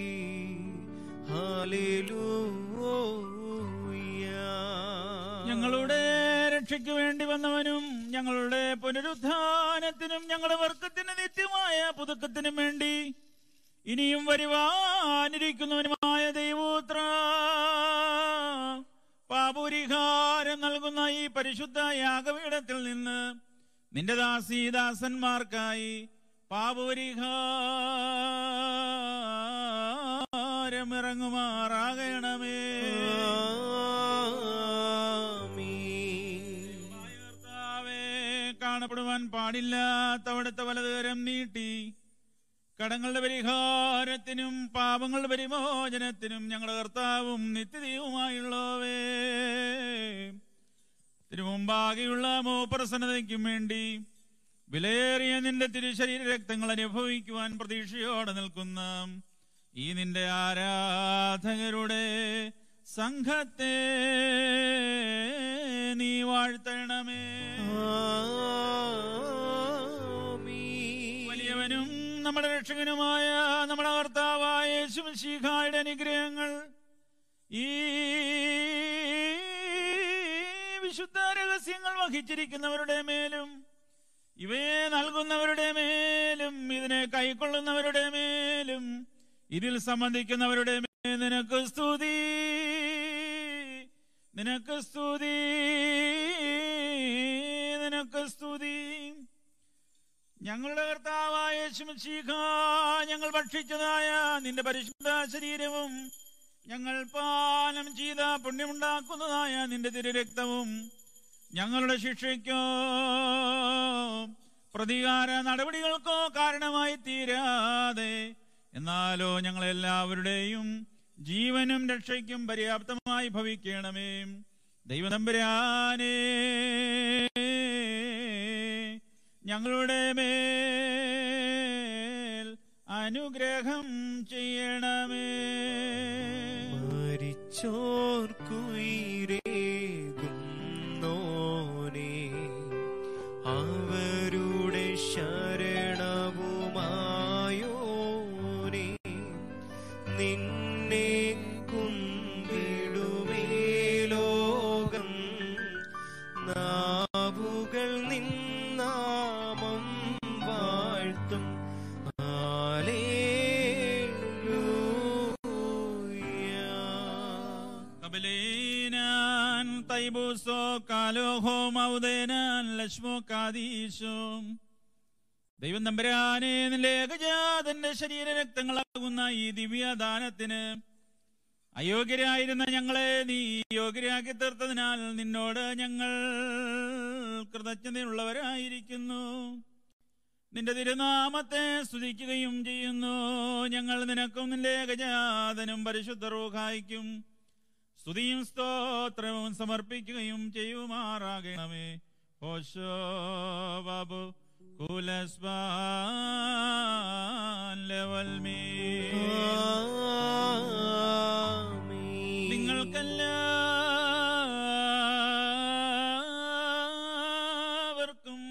ഹാലേലൂയ ഞങ്ങളുടെ രക്ഷയ്ക്ക് വേണ്ടി വന്നവനും ഞങ്ങളുടെ പുനരുത്ഥാനത്തിനും ഞങ്ങളുടെ വർക്കത്തിന് നിത്യമായ പുതുക്കത്തിനും വേണ്ടി ഇനിയും വരുവാനിരിക്കുന്നവനുമായ ദൈവോത്ര പാപുരിഹാരം നൽകുന്ന ഈ പരിശുദ്ധ യാഗപീഠത്തിൽ നിന്ന് നിന്റെ ദാസീദാസന്മാർക്കായി പാപപരിഹാരം ഇറങ്ങുമാറാകണമേ കർത്താവേ കാണപ്പെടുവാൻ പാടില്ലാത്ത അവിടുത്തെ വലതുകരം നീട്ടി കടങ്ങളുടെ പരിഹാരത്തിനും പാപങ്ങളുടെ പരിമോചനത്തിനും ഞങ്ങളുടെ കർത്താവും നിത്യതയുമായുള്ളവേ തിരുമുമ്പാകെയുള്ള മോപ്രസന്നതയ്ക്കും വേണ്ടി വിലയേറിയ നിന്റെ തിരുശരീര രക്തങ്ങൾ അനുഭവിക്കുവാൻ പ്രതീക്ഷയോടെ നിൽക്കുന്ന ഈ നിന്റെ ആരാധകരുടെ സംഘത്തെ നീ വാഴ്ത്തണമേ വലിയവനും നമ്മുടെ രക്ഷകനുമായ നമ്മുടെ കർത്താവായ യേശുമിശിഹായുടെ അനുഗ്രഹങ്ങൾ ഈ വിശുദ്ധ രഹസ്യങ്ങൾ വഹിച്ചിരിക്കുന്നവരുടെ മേലും ഇവയെ നൽകുന്നവരുടെ മേലും ഇതിനെ കൈക്കൊള്ളുന്നവരുടെ മേലും ഇതിൽ സംബന്ധിക്കുന്നവരുടെ മേൽ നിനക്ക് സ്തുതി നിനക്ക് സ്തുതി നിനക്ക് സ്തുതി ഞങ്ങളുടെ കർത്താവായ യേശുമിശിഹ ഞങ്ങൾ ഭക്ഷിച്ചതായ നിന്റെ പരിശുദ്ധ ശരീരവും ഞങ്ങൾ പാനം ചെയ്ത പുണ്യമുണ്ടാക്കുന്നതായ നിന്റെ തിരുരക്തവും ഞങ്ങളുടെ ശിക്ഷയ്ക്കോ പ്രതികാര നടപടികൾക്കോ കാരണമായി തീരാതെ എന്നാലോ ഞങ്ങളെല്ലാവരുടെയും ജീവനും രക്ഷയ്ക്കും പര്യാപ്തമായി ഭവിക്കണമേ ദൈവതമ്പുരാനേ ഞങ്ങളുടെ മേൽ അനുഗ്രഹം ചെയ്യണമേ മരിച്ചോർക്കുയിരേകുന്നോനെ അവരുടെ ശരണവുമായോനെ നിന്നെ കുമ്പിടുമേ ലോകം നാവുകൾ നിന്നാമം വാഴ്ത്തും ഹല്ലേലൂയ കബലേനാൻ തൈബൂസോ കാലോഹോ മൗദേനാൻ ലക്ഷ്മോ കാദീശോം ദൈവം തമ്പുരാനെ നിന്റെ ഏകജാതന്റെ ശരീരരക്തങ്ങളാകുന്ന ഈ ദിവ്യദാനത്തിന് അയോഗ്യരായിരുന്ന ഞങ്ങളെ നീ യോഗ്യരാക്കി തീർത്തതിനാൽ നിന്നോട് ഞങ്ങൾ കൃതജ്ഞതയുള്ളവരായിരിക്കുന്നു നിന്റെ തിരുനാമത്തെ സ്തുതിക്കുകയും ചെയ്യുന്നു ഞങ്ങൾ നിനക്കും നിന്റെ ഏകജാതനും പരിശുദ്ധ റൂഹായിക്കും സ്തുതിയും സ്തോത്രവും സമർപ്പിക്കുകയും ചെയ്യുമാറാകണമേ ഓശോ ബാബു കുലസ്ബാൻ ലെവൽ മീ നിങ്ങൾക്കെല്ലാവർക്കും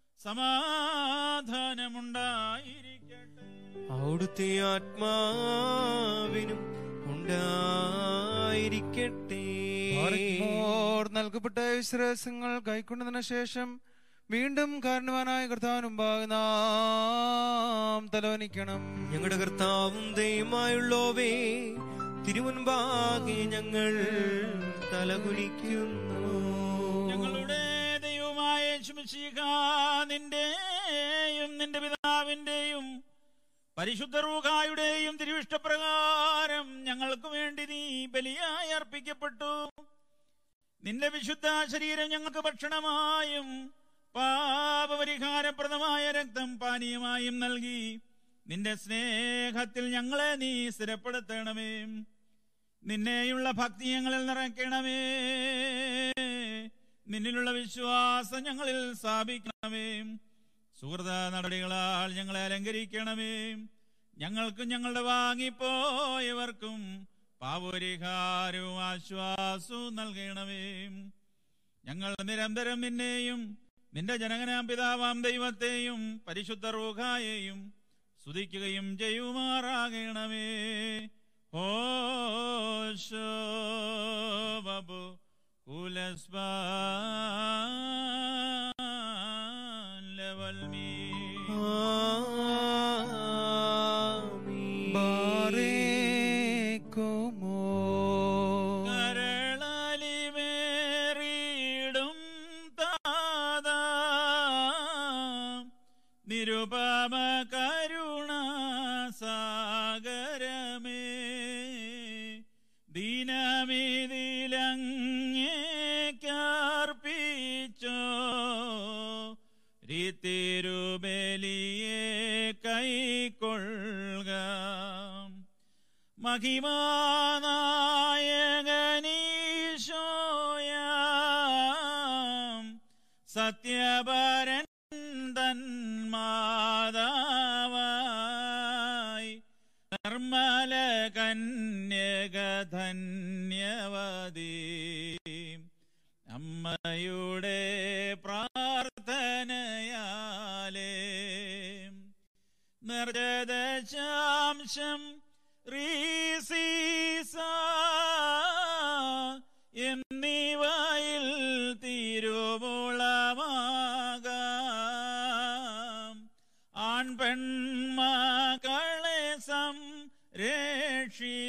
സമാധാനമുണ്ടായിരിക്കട്ടെ അവിടുത്തെ ആത്മാവിനും ഉണ്ടായിരിക്കട്ടെ ഓർ നൽകപ്പെട്ട വിശ്വാസങ്ങൾ കൈക്കൊണ്ടതിനു ശേഷം വീണ്ടും കാരണവാനായ കർത്താവിനുമ്പാകെ നാം തലവനിക്കണം ഞങ്ങളുടെ കർത്താവും ദൈവമായുള്ളോവേ തിരുമുൻപാകെ ഞങ്ങൾ തലകുലിക്കുന്നു ഞങ്ങളുടെ ദൈവമായ ശുമിശിക നിന്റെയും നിന്റെ പിതാവിന്റെയും പരിശുദ്ധ റൂഹായുടെയും തിരുവിഷ്ടപ്രകാരം ഞങ്ങൾക്ക് വേണ്ടി നീ ബലിയായി അർപ്പിക്കപ്പെട്ടു നിന്റെ വിശുദ്ധ ശരീരം ഞങ്ങൾക്ക് ഭക്ഷണമായും പാപപരിഹാരപ്രദമായ രക്തം പാനീയമായും നൽകി നിന്റെ സ്നേഹത്തിൽ ഞങ്ങളെ നീ സ്ഥിരപ്പെടുത്തണമേ നിന്നെയുള്ള ഭക്തി ഞങ്ങളിൽ നിറയ്ക്കണമേ നിന്നിലുള്ള വിശ്വാസം ഞങ്ങളിൽ സ്ഥാപിക്കണമേ സുഹൃത നടപടികളാൽ ഞങ്ങളെ അലങ്കരിക്കണമേ ഞങ്ങൾക്കും ഞങ്ങളുടെ വാങ്ങിപ്പോയവർക്കും പാപരിഹാരവും ആശ്വാസവും നൽകണമേ ഞങ്ങൾ നിരന്തരം നിന്നെയും നിന്റെ ജനകനാം പിതാവാം ദൈവത്തെയും പരിശുദ്ധ റൂഹായെയും സ്തുതിക്കുകയും ചെയ്യുമാറാകണമേ ഓശോ ബബു കുലസ്ബാൻ ലെവൽ മീ ബാറേക്കുമോ കരളലിമേറിയിടും താതാ നിരുപമ കരുണ സാഗരമേ ദീനമിതിലങ്ങേക്കർപ്പിച്ചോ തിരുബലിയെ കൈക്കൊള്ളുക മഹിമാനായകനീശോയാം സത്യപരൻ തൻ മാതാവായി നിർമ്മല കന്യക ധന്യവതി അമ്മയുടെ പ്രാർത്ഥനയാലേ നിർജദശാംശം റീസീസ എന്നിവയിൽ തിരുവുളമാകാം ആൺപെൺമക്കളെ സംരക്ഷി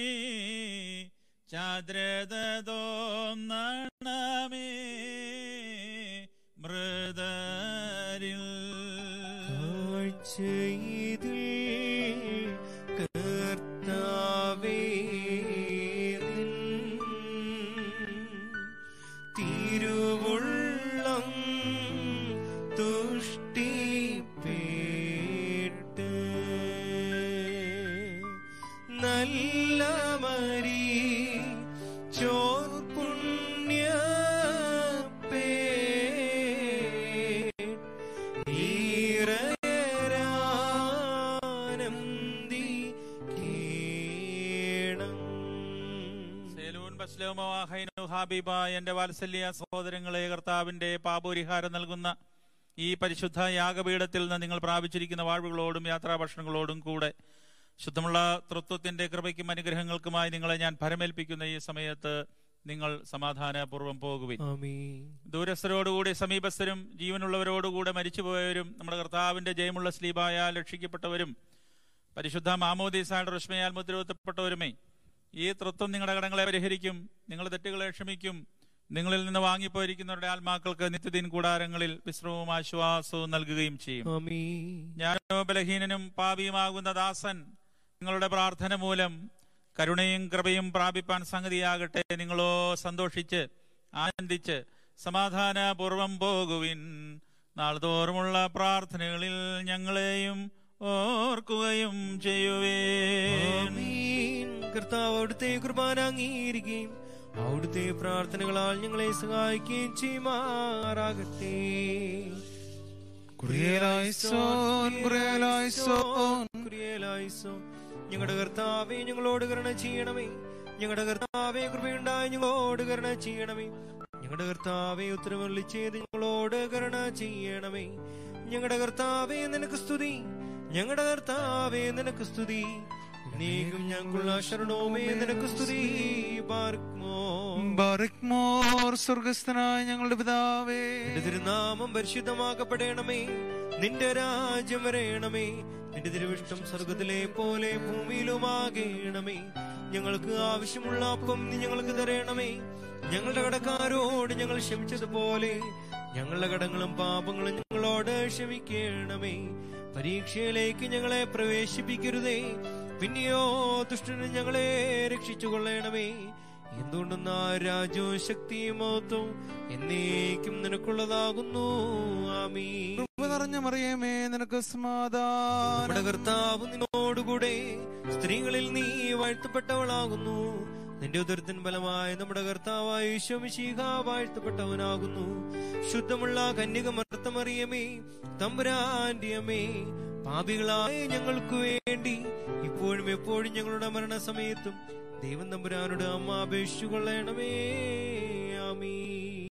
ചാദ്രതോന്നണമേ മൃദരിൽ കാഴ്ചയിതിൽ കർത്താവേ നിൻ തിരുവുള്ള ബസ്ലോമോ ഹൈനു ഹാബിബ എന്റെ വാത്സല്യ സഹോദരങ്ങളെ കർത്താവിന്റെ പാപപരിഹാരം നൽകുന്ന ഈ പരിശുദ്ധ യാഗപീഠത്തിൽ നിന്ന് നിങ്ങൾ പ്രാപിച്ചിരിക്കുന്ന വാഴ്വുകളോടും യാത്രാഭക്ഷണങ്ങളോടും കൂടെ ശുദ്ധമുള്ള തൃത്വത്തിന്റെ കൃപയ്ക്കും അനുഗ്രഹങ്ങൾക്കുമായി നിങ്ങളെ ഞാൻ ഭരമേൽപ്പിക്കുന്ന ഈ സമയത്ത് നിങ്ങൾ സമാധാനപൂർവ്വം പോകുവിൻ ആമീൻ ദൂരസ്ഥരോടുകൂടി സമീപസ്ഥരും ജീവനുള്ളവരോടുകൂടെ മരിച്ചുപോയവരും നമ്മുടെ കർത്താവിന്റെ ജയമുള്ള സ്ലീബായാൽ രക്ഷിക്കപ്പെട്ടവരും പരിശുദ്ധ മാമോദീസായുടെ റുഷ്മയാൽ മുദ്രവത്തപ്പെട്ടവരുമേ ഈ തൃത്വം നിങ്ങളുടെ കടങ്ങളെ പരിഹരിക്കും നിങ്ങളുടെ തെറ്റുകളെ ക്ഷമിക്കും നിങ്ങളിൽ നിന്ന് വാങ്ങിപ്പോയിരിക്കുന്നവരുടെ ആത്മാക്കൾക്ക് നിത്യദിൻ കൂടാരങ്ങളിൽ വിശ്രമവും ആശ്വാസവും നൽകുകയും ചെയ്യും ആമീൻ ഞാനോ ബലഹീനനും പാപിയുമാകുന്ന ദാസൻ നിങ്ങളുടെ പ്രാർത്ഥന മൂലം കരുണയും കൃപയും പ്രാപിപ്പാൻ സംഗതിയാകട്ടെ നിങ്ങളോ സന്തോഷിച്ച് ആനന്ദിച്ച് സമാധാനപൂർവം പോകുവിൻ നാൾതോറുമുള്ള പ്രാർത്ഥനകളിൽ ഞങ്ങളെയും ഓർക്കുകയും ചെയ്യുവേ ആമീൻ. കർത്താവ് അവിടുത്തെ കുർബാന അംഗീകരിക്കുകയും അവിടുത്തെ പ്രാർത്ഥനകളാൽ ഞങ്ങളെ സഹായിക്കുകയും ചെയ്യുമാറാകട്ടെ കുറിയലായിസോൻ കുറിയലായിസോൻ കുരിയേലായിസോ. ഞങ്ങളുടെ കർത്താവെ ഞങ്ങളോട് കരുണ ചെയ്യണമേ ഞങ്ങളുടെ കർത്താവെ കൃപയുണ്ടായി ഞങ്ങളോട് കരുണ ചെയ്യണമേ ഞങ്ങളുടെ കർത്താവെ ഉത്തരമല്ലി ചെയ്ത് ഞങ്ങളോട് കരുണ ചെയ്യണമേ ഞങ്ങളുടെ കർത്താവെ നിനക്ക് സ്തുതി ഞങ്ങളുടെ കർത്താവെ നിനക്ക് സ്തുതി നീക്കും ഞങ്ങൾക്കുള്ള ശരണവുമേ നിനക്ക് സ്തുതി പാർക്കുമോ ബാറിക് മോർ സ്വർഗസ്ഥനായ ഞങ്ങളുടെ പിതാവേ നിന്റെ തിരുനാമം പരിശുദ്ധമാക്കപ്പെടണമേ നിന്റെ രാജ്യം വരയണമേ നിന്റെ തിരുവിഷ്ടം സ്വർഗത്തിലെ പോലെ ഭൂമിയിലുമാകണമേ ഞങ്ങൾക്ക് ആവശ്യമുള്ള അപ്പം നീ ഞങ്ങൾക്ക് തരണമേ ഞങ്ങളുടെ കടക്കാരോട് ഞങ്ങൾ ക്ഷമിച്ചതുപോലെ ഞങ്ങളുടെ കടങ്ങളും പാപങ്ങളും ഞങ്ങളോട് ക്ഷമിക്കണമേ പരീക്ഷയിലേക്ക് ഞങ്ങളെ പ്രവേശിപ്പിക്കരുതേ പിന്നെയോ ദുഷ്ടന് ഞങ്ങളെ രക്ഷിച്ചു കൊള്ളണമേ എന്തുകൊണ്ടെന്നാ രാജ്യവും ശക്തിയും മഹത്വവും എന്നേക്കും നിനക്കുള്ളതാകുന്നു ആമീ കൃപ നിറഞ്ഞ മറിയമേ നിനക്ക് സമാധാനം നമ്മുടെ കർത്താവ് നിന്നോടുകൂടെ സ്ത്രീകളിൽ നീ വാഴ്ത്തപ്പെട്ടവളാകുന്നു നിന്റെ ഉദരത്തിൻ ഫലമായ നമ്മുടെ കർത്താവായ ഈശോമിശീഹ വാഴ്ത്തപ്പെട്ടവനാകുന്നു ശുദ്ധമുള്ള കന്യക മർത്തമറിയമേ തമ്പുരാന്റെ അമ്മേ പാപികളായ ഞങ്ങൾക്ക് വേണ്ടി ഇപ്പോഴും എപ്പോഴും ഞങ്ങളുടെ മരണസമയത്തും ദൈവം തമ്പുരാനോട് അമ്മ അപേക്ഷിച്ചു കൊള്ളണമേ